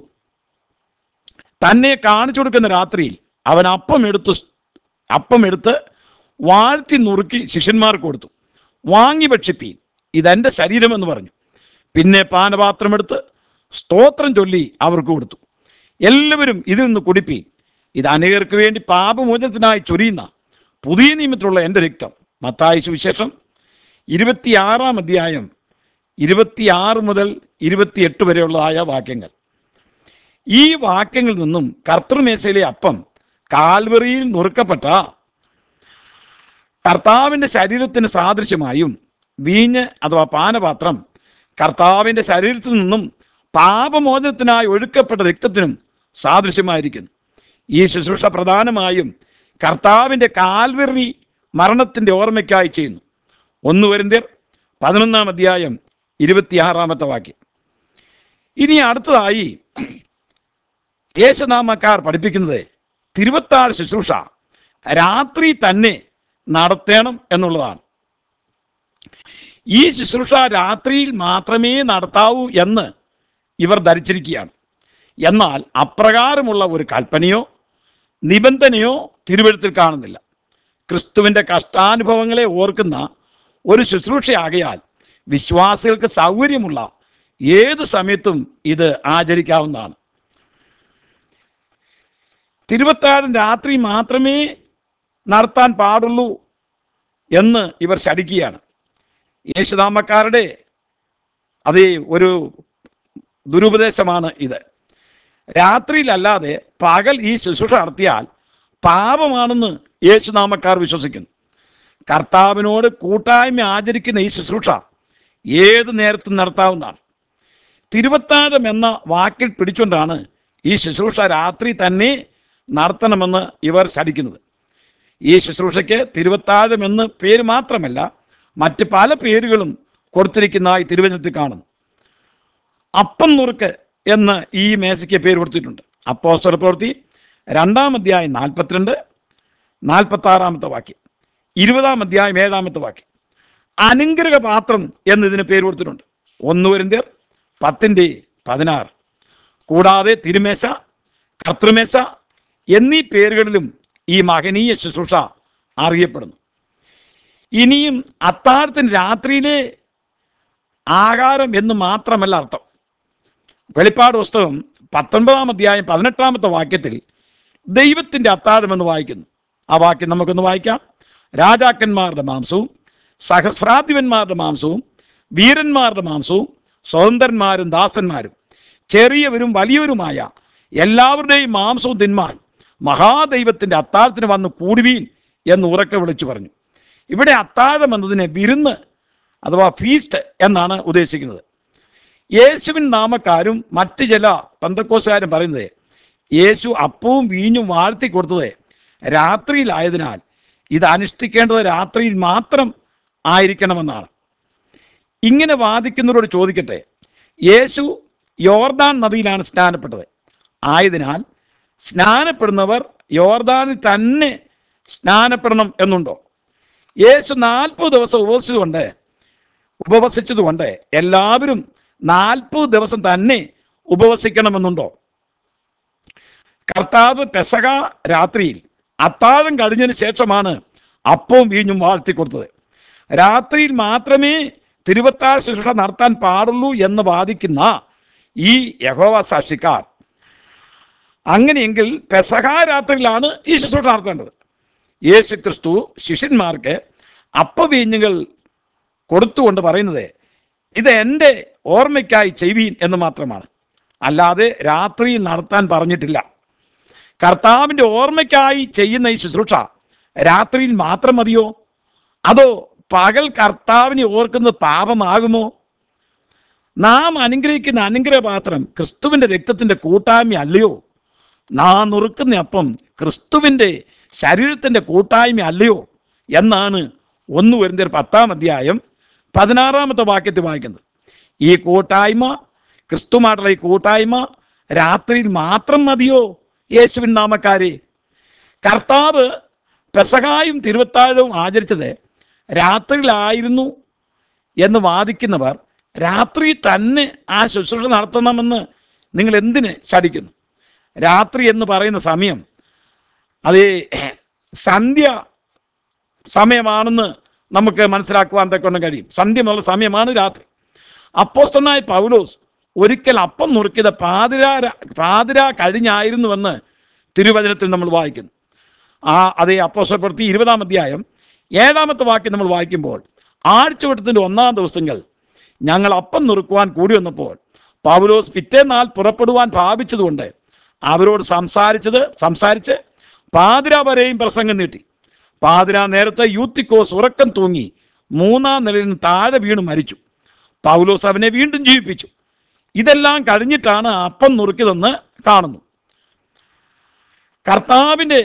തന്നെ കാണിച്ചു കൊടുക്കുന്ന രാത്രിയിൽ അവൻ അപ്പം എടുത്ത് സ്- അപ്പം എടുത്ത് വാഴ്ത്തി നുറുക്കി ശിഷ്യന്മാർക്ക് കൊടുത്തു വാങ്ങി ഭക്ഷിപ്പീൻ ഇതെൻ്റെ ശരീരമെന്ന് പറഞ്ഞു പിന്നെ പാനപാത്രമെടുത്ത് സ്തോത്രം ചൊല്ലി അവർക്ക് കൊടുത്തു എല്ലാവരും ഇതിൽ നിന്ന് കുടിപ്പീൻ ഇത് അനേകർക്ക് വേണ്ടി പാപമോചനത്തിനായി ചൊരിയുന്ന പുതിയ നിയമത്തിലുള്ള എൻ്റെ രക്തം മത്തായി സുവിശേഷം ഇരുപത്തിയാറാം അധ്യായം ഇരുപത്തിയാറ് മുതൽ ഇരുപത്തിയെട്ട് വരെയുള്ളതായ വാക്യങ്ങൾ ഈ വാക്യങ്ങളിൽ നിന്നും കർത്തൃമേശയിലെ അപ്പം കാൽവറിയിൽ നുറുക്കപ്പെട്ട കർത്താവിൻ്റെ ശരീരത്തിന് സാദൃശ്യമായും വീഞ്ഞ് അഥവാ പാനപാത്രം കർത്താവിൻ്റെ ശരീരത്തിൽ നിന്നും പാപമോചനത്തിനായി ഒഴുക്കപ്പെട്ട രക്തത്തിനും സാദൃശ്യമായിരിക്കുന്നു ഈ ശുശ്രൂഷ പ്രധാനമായും കർത്താവിൻ്റെ കാൽവറി മരണത്തിൻ്റെ ഓർമ്മയ്ക്കായി ചെയ്യുന്നു ഒന്ന് വരുന്നേർ പതിനൊന്നാം അധ്യായം ഇരുപത്തിയാറാമത്തെ വാക്യം ഇനി അടുത്തതായി യേശുനാമക്കാർ പഠിപ്പിക്കുന്നത് തിരുവത്താഴ് ശുശ്രൂഷ രാത്രി തന്നെ നടത്തണം എന്നുള്ളതാണ് ഈ ശുശ്രൂഷ രാത്രിയിൽ മാത്രമേ നടത്താവൂ എന്ന് ഇവർ ധരിച്ചിരിക്കുകയാണ് എന്നാൽ അപ്രകാരമുള്ള ഒരു കൽപ്പനയോ നിബന്ധനയോ തിരുവഴുത്തിൽ കാണുന്നില്ല ക്രിസ്തുവിൻ്റെ കഷ്ടാനുഭവങ്ങളെ ഓർക്കുന്ന ഒരു ശുശ്രൂഷയാകയാൽ വിശ്വാസികൾക്ക് സൗകര്യമുള്ള ഏതു സമയത്തും ഇത് ആചരിക്കാവുന്നതാണ് തിരുവത്താഴം രാത്രി മാത്രമേ നടത്താൻ പാടുള്ളൂ എന്ന് ഇവർ ശടിക്കുകയാണ് യേശുനാമക്കാരുടെ അതേ ഒരു ദുരുപദേശമാണ് ഇത് രാത്രിയിലല്ലാതെ പകൽ ഈ ശുശ്രൂഷ നടത്തിയാൽ പാപമാണെന്ന് യേശുനാമക്കാർ വിശ്വസിക്കുന്നു കർത്താവിനോട് കൂട്ടായ്മ ആചരിക്കുന്ന ഈ ശുശ്രൂഷ ഏത് നേരത്തും നടത്താവുന്നതാണ് തിരുവത്താഴം എന്ന വാക്കിൽ പിടിച്ചുകൊണ്ടാണ് ഈ ശുശ്രൂഷ രാത്രി തന്നെ നടത്തണമെന്ന് ഇവർ ശടിക്കുന്നത് ഈ ശുശ്രൂഷയ്ക്ക് തിരുവത്താഴം എന്ന് പേര് മാത്രമല്ല മറ്റ് പല പേരുകളും കൊടുത്തിരിക്കുന്നതായി തിരുവചനത്തിൽ കാണുന്നു അപ്പം നുറുക്ക് എന്ന് ഈ മേശയ്ക്ക് പേര് കൊടുത്തിട്ടുണ്ട് അപ്പോസ്തല പ്രവൃത്തി രണ്ടാം അധ്യായം നാൽപ്പത്തിരണ്ട് നാൽപ്പത്തി ആറാമത്തെ വാക്യം ഇരുപതാം അധ്യായം ഏഴാമത്തെ വാക്യം അനുഗ്രഹ പാത്രം എന്ന് ഇതിന് പേര് കൊടുത്തിട്ടുണ്ട് ഒന്ന് വരുന്നേർ പത്തിൻ്റെ പതിനാറ് കൂടാതെ തിരുമേശ കർത്തൃമേശ എന്നീ പേരുകളിലും ഈ മഹനീയ ശുശ്രൂഷ അറിയപ്പെടുന്നു ഇനിയും അത്താഴത്തിന് രാത്രിയിലെ ആഹാരം എന്ന് മാത്രമല്ല അർത്ഥം വെളിപ്പാട് പുസ്തകം പത്തൊൻപതാം അധ്യായം പതിനെട്ടാമത്തെ വാക്യത്തിൽ ദൈവത്തിൻ്റെ അത്താഴം എന്ന് വായിക്കുന്നു ആ വാക്യം നമുക്കൊന്ന് വായിക്കാം രാജാക്കന്മാരുടെ മാംസവും സഹസ്രാധിപന്മാരുടെ മാംസവും വീരന്മാരുടെ മാംസവും സ്വതന്ത്രന്മാരും ദാസന്മാരും ചെറിയവരും വലിയവരുമായ എല്ലാവരുടെയും മാംസവും തിന്മാൻ മഹാദൈവത്തിൻ്റെ അത്താഴത്തിന് വന്ന് കൂടുവീൻ എന്ന് ഉറക്കെ വിളിച്ചു പറഞ്ഞു ഇവിടെ അത്താഴം എന്നതിനെ വിരുന്ന് അഥവാ ഫീസ്റ്റ് എന്നാണ് ഉദ്ദേശിക്കുന്നത് യേശുവിൻ നാമക്കാരും മറ്റ് ചില പന്തക്കോസുകാരും പറയുന്നത് യേശു അപ്പവും വീഞ്ഞും വാഴ്ത്തി കൊടുത്തത് രാത്രിയിലായതിനാൽ ഇത് അനുഷ്ഠിക്കേണ്ടത് രാത്രിയിൽ മാത്രം ആയിരിക്കണമെന്നാണ് ഇങ്ങനെ വാദിക്കുന്നവരോട് ചോദിക്കട്ടെ യേശു യോർദാൻ നദിയിലാണ് സ്നാനപ്പെട്ടത് ആയതിനാൽ സ്നാനപ്പെടുന്നവർ യോർദാനിൽ തന്നെ സ്നാനപ്പെടണം എന്നുണ്ടോ യേശു നാൽപ്പത് ദിവസം ഉപവസിച്ചുകൊണ്ട് ഉപവസിച്ചതുകൊണ്ട് എല്ലാവരും നാൽപ്പത് ദിവസം തന്നെ ഉപവസിക്കണമെന്നുണ്ടോ കർത്താവ് പെസക രാത്രിയിൽ അത്താഴം കഴിഞ്ഞതിന് ശേഷമാണ് അപ്പവും വീഞ്ഞും വാഴ്ത്തി കൊടുത്തത് രാത്രിയിൽ മാത്രമേ തിരുവത്താഴ ശുശ്രൂഷ നടത്താൻ പാടുള്ളൂ എന്ന് വാദിക്കുന്ന ഈ യഹോവ സാക്ഷിക്കാർ അങ്ങനെയെങ്കിൽ പെസക രാത്രിയിലാണ് ഈ ശുശ്രൂഷ നടത്തേണ്ടത് യേശു ക്രിസ്തു ശിഷ്യന്മാർക്ക് അപ്പവീഞ്ഞുകൾ കൊടുത്തുകൊണ്ട് പറയുന്നത് ഇത് എൻ്റെ ഓർമ്മയ്ക്കായി ചെയ്യുവീൻ എന്ന് മാത്രമാണ് അല്ലാതെ രാത്രിയിൽ നടത്താൻ പറഞ്ഞിട്ടില്ല കർത്താവിൻ്റെ ഓർമ്മയ്ക്കായി ചെയ്യുന്ന ഈ ശുശ്രൂഷ രാത്രിയിൽ മാത്രം മതിയോ അതോ പകൽ കർത്താവിനെ ഓർക്കുന്നത് പാപമാകുമോ നാം അനുഗ്രഹിക്കുന്ന അനുഗ്രഹപാത്രം ക്രിസ്തുവിൻ്റെ രക്തത്തിൻ്റെ കൂട്ടായ്മ അല്ലയോ നാം നുറുക്കുന്ന അപ്പം ക്രിസ്തുവിൻ്റെ ശരീരത്തിൻ്റെ കൂട്ടായ്മ അല്ലയോ എന്നാണ് ഒന്ന് വരുന്ന പത്താം അധ്യായം പതിനാറാമത്തെ വാക്യത്തിൽ വായിക്കുന്നത് ഈ കൂട്ടായ്മ ക്രിസ്തുമായിട്ടുള്ള ഈ കൂട്ടായ്മ രാത്രിയിൽ മാത്രം മതിയോ യേശുവിൻ നാമക്കാരെ കർത്താവ് പെസകായും തിരുവത്താഴവും ആചരിച്ചത് രാത്രിയിലായിരുന്നു എന്ന് വാദിക്കുന്നവർ രാത്രി തന്നെ ആ ശുശ്രൂഷ നടത്തണമെന്ന് നിങ്ങൾ എന്തിന് ശടിക്കുന്നു രാത്രി എന്ന് പറയുന്ന സമയം അത് സന്ധ്യ സമയമാണെന്ന് നമുക്ക് മനസ്സിലാക്കുവാൻ തക്കൊണ്ട് കഴിയും സന്ധ്യ എന്നുള്ള സമയമാണ് രാത്രി അപ്പോസ്തനായ പൗലോസ് ഒരിക്കൽ അപ്പം നുറുക്കിയത് പാതിര പാതിര കഴിഞ്ഞായിരുന്നുവെന്ന് തിരുവചനത്തിൽ നമ്മൾ വായിക്കുന്നു ആ അതേ അപ്പോസ്തലപ്പെടുത്തി ഇരുപതാം അധ്യായം ഏഴാമത്തെ വാക്യം നമ്മൾ വായിക്കുമ്പോൾ ആഴ്ചവട്ടത്തിൻ്റെ ഒന്നാം ദിവസങ്ങൾ ഞങ്ങൾ അപ്പം നുറുക്കുവാൻ കൂടി വന്നപ്പോൾ പൗലോസ് പിറ്റേന്നാൾ പുറപ്പെടുവാൻ ഭാവിച്ചതുകൊണ്ട് അവരോട് സംസാരിച്ചത് സംസാരിച്ച് പാതിര വരെയും പ്രസംഗം നീട്ടി പാതിര നേരത്തെ യൂത്തിക്കോസ് ഉറക്കം തൂങ്ങി മൂന്നാം നിലയിൽ നിന്ന് താഴെ വീണ് മരിച്ചു പൗലോസ് അവനെ വീണ്ടും ജീവിപ്പിച്ചു ഇതെല്ലാം കഴിഞ്ഞിട്ടാണ് അപ്പം നുറുക്കിയതെന്ന് കാണുന്നു കർത്താവിൻ്റെ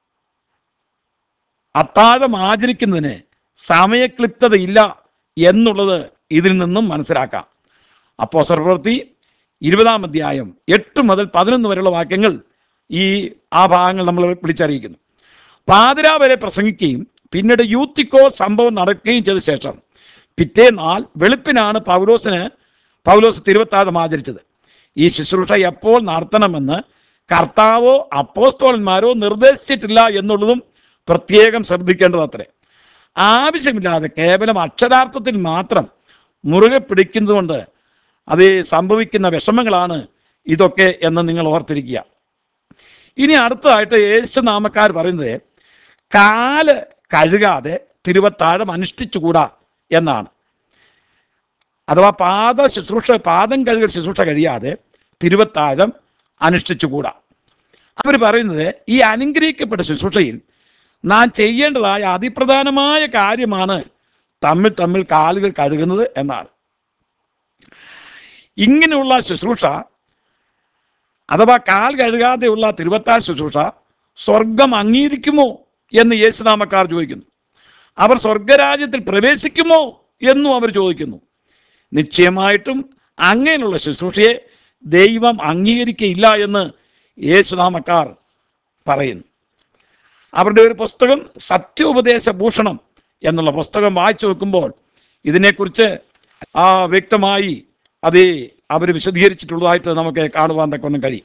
അത്താഴം ആചരിക്കുന്നതിന് സമയക്ലിപ്തതയില്ല എന്നുള്ളത് ഇതിൽ നിന്നും മനസ്സിലാക്കാം അപ്പോൾ പ്രവൃത്തി ഇരുപതാം അധ്യായം എട്ട് മുതൽ പതിനൊന്ന് വരെയുള്ള വാക്യങ്ങൾ ഈ ആ ഭാഗങ്ങൾ നമ്മൾ വിളിച്ചറിയിക്കുന്നു പാതിര വരെ പ്രസംഗിക്കുകയും പിന്നീട് യൂത്തിക്കോ സംഭവം നടക്കുകയും ചെയ്ത ശേഷം പിറ്റേന്നാൾ വെളുപ്പിനാണ് പൗലോസിന് പൗലോസ് തിരുവത്താഴം ആചരിച്ചത് ഈ ശുശ്രൂഷ എപ്പോൾ നടത്തണമെന്ന് കർത്താവോ അപ്പോസ്തോലന്മാരോ നിർദ്ദേശിച്ചിട്ടില്ല എന്നുള്ളതും പ്രത്യേകം ശ്രദ്ധിക്കേണ്ടത് അത്രേ ആവശ്യമില്ലാതെ കേവലം അക്ഷരാർത്ഥത്തിൽ മാത്രം മുറുകെ പിടിക്കുന്നതുകൊണ്ട് അത് സംഭവിക്കുന്ന വിഷമങ്ങളാണ് ഇതൊക്കെ എന്ന് നിങ്ങൾ ഓർത്തിരിക്കുക ഇനി അടുത്തതായിട്ട് യേശുനാമക്കാർ പറയുന്നത് കാല് കഴുകാതെ തിരുവത്താഴം അനുഷ്ഠിച്ചുകൂടാ എന്നാണ് അഥവാ പാദ ശുശ്രൂഷ പാദം കഴുകൽ ശുശ്രൂഷ കഴിയാതെ തിരുവത്താഴം അനുഷ്ഠിച്ചുകൂടാ അവർ പറയുന്നത് ഈ അനുഗ്രഹിക്കപ്പെട്ട ശുശ്രൂഷയിൽ നാം ചെയ്യേണ്ടതായ അതിപ്രധാനമായ കാര്യമാണ് തമ്മിൽ തമ്മിൽ കാലുകൾ കഴുകുന്നത് എന്നാണ് ഇങ്ങനെയുള്ള ശുശ്രൂഷ അഥവാ കാൽ കഴുകാതെയുള്ള തിരുവത്താഴ് ശുശ്രൂഷ സ്വർഗം അംഗീകരിക്കുമോ എന്ന് യേശുനാമക്കാർ ചോദിക്കുന്നു അവർ സ്വർഗരാജ്യത്തിൽ പ്രവേശിക്കുമോ എന്നും അവർ ചോദിക്കുന്നു നിശ്ചയമായിട്ടും അങ്ങനെയുള്ള ശുശ്രൂഷയെ ദൈവം അംഗീകരിക്കയില്ല എന്ന് യേശുനാമക്കാർ പറയുന്നു അവരുടെ ഒരു പുസ്തകം സത്യോപദേശ ഭൂഷണം എന്നുള്ള പുസ്തകം വായിച്ചു നോക്കുമ്പോൾ ഇതിനെക്കുറിച്ച് ആ വ്യക്തമായി അത് അവർ വിശദീകരിച്ചിട്ടുള്ളതായിട്ട് നമുക്ക് കാണുവാൻ തക്കൊന്നും കഴിയും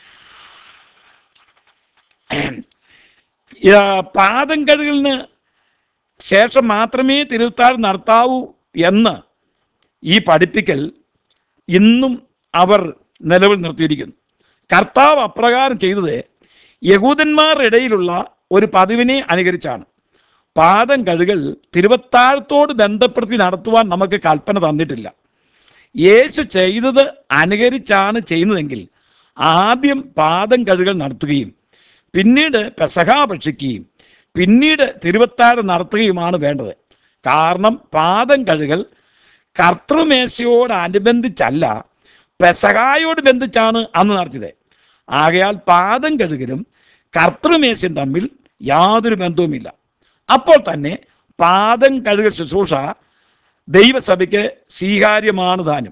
ആ, പാദം കഴുകലിന് ശേഷം മാത്രമേ തിരുത്താഴ് നടത്താവൂ എന്ന് ഈ പഠിപ്പിക്കൽ ഇന്നും അവർ നിലവിൽ നിർത്തിയിരിക്കുന്നു കർത്താവ് അപ്രകാരം ചെയ്തത് യഹൂദന്മാരുടെ ഇടയിലുള്ള ഒരു പതിവിനെ അനുകരിച്ചാണ് പാദം കഴുകൽ തിരുവത്താഴത്തോട് ബന്ധപ്പെടുത്തി നടത്തുവാൻ നമുക്ക് കൽപ്പന തന്നിട്ടില്ല യേശു ചെയ്തത് അനുകരിച്ചാണ് ചെയ്യുന്നതെങ്കിൽ ആദ്യം പാദം കഴുകൽ നടത്തുകയും പിന്നീട് പെസഹ ഭക്ഷിക്കുകയും പിന്നീട് തിരുവത്താഴം നടത്തുകയുമാണ് വേണ്ടത് കാരണം പാദം കഴുകൽ കർത്തൃമേശയോടനുബന്ധിച്ചല്ല പെസഹായോട് ബന്ധിച്ചാണ് അന്ന് നടത്തിയത് ആകയാൽ പാദം കഴുകലും കർത്തൃമേശയും തമ്മിൽ യാതൊരു ബന്ധവുമില്ല അപ്പോൾ തന്നെ പാദം കഴുകൽ ശുശ്രൂഷ ദൈവസഭയ്ക്ക് സ്വീകാര്യമാണ് താനും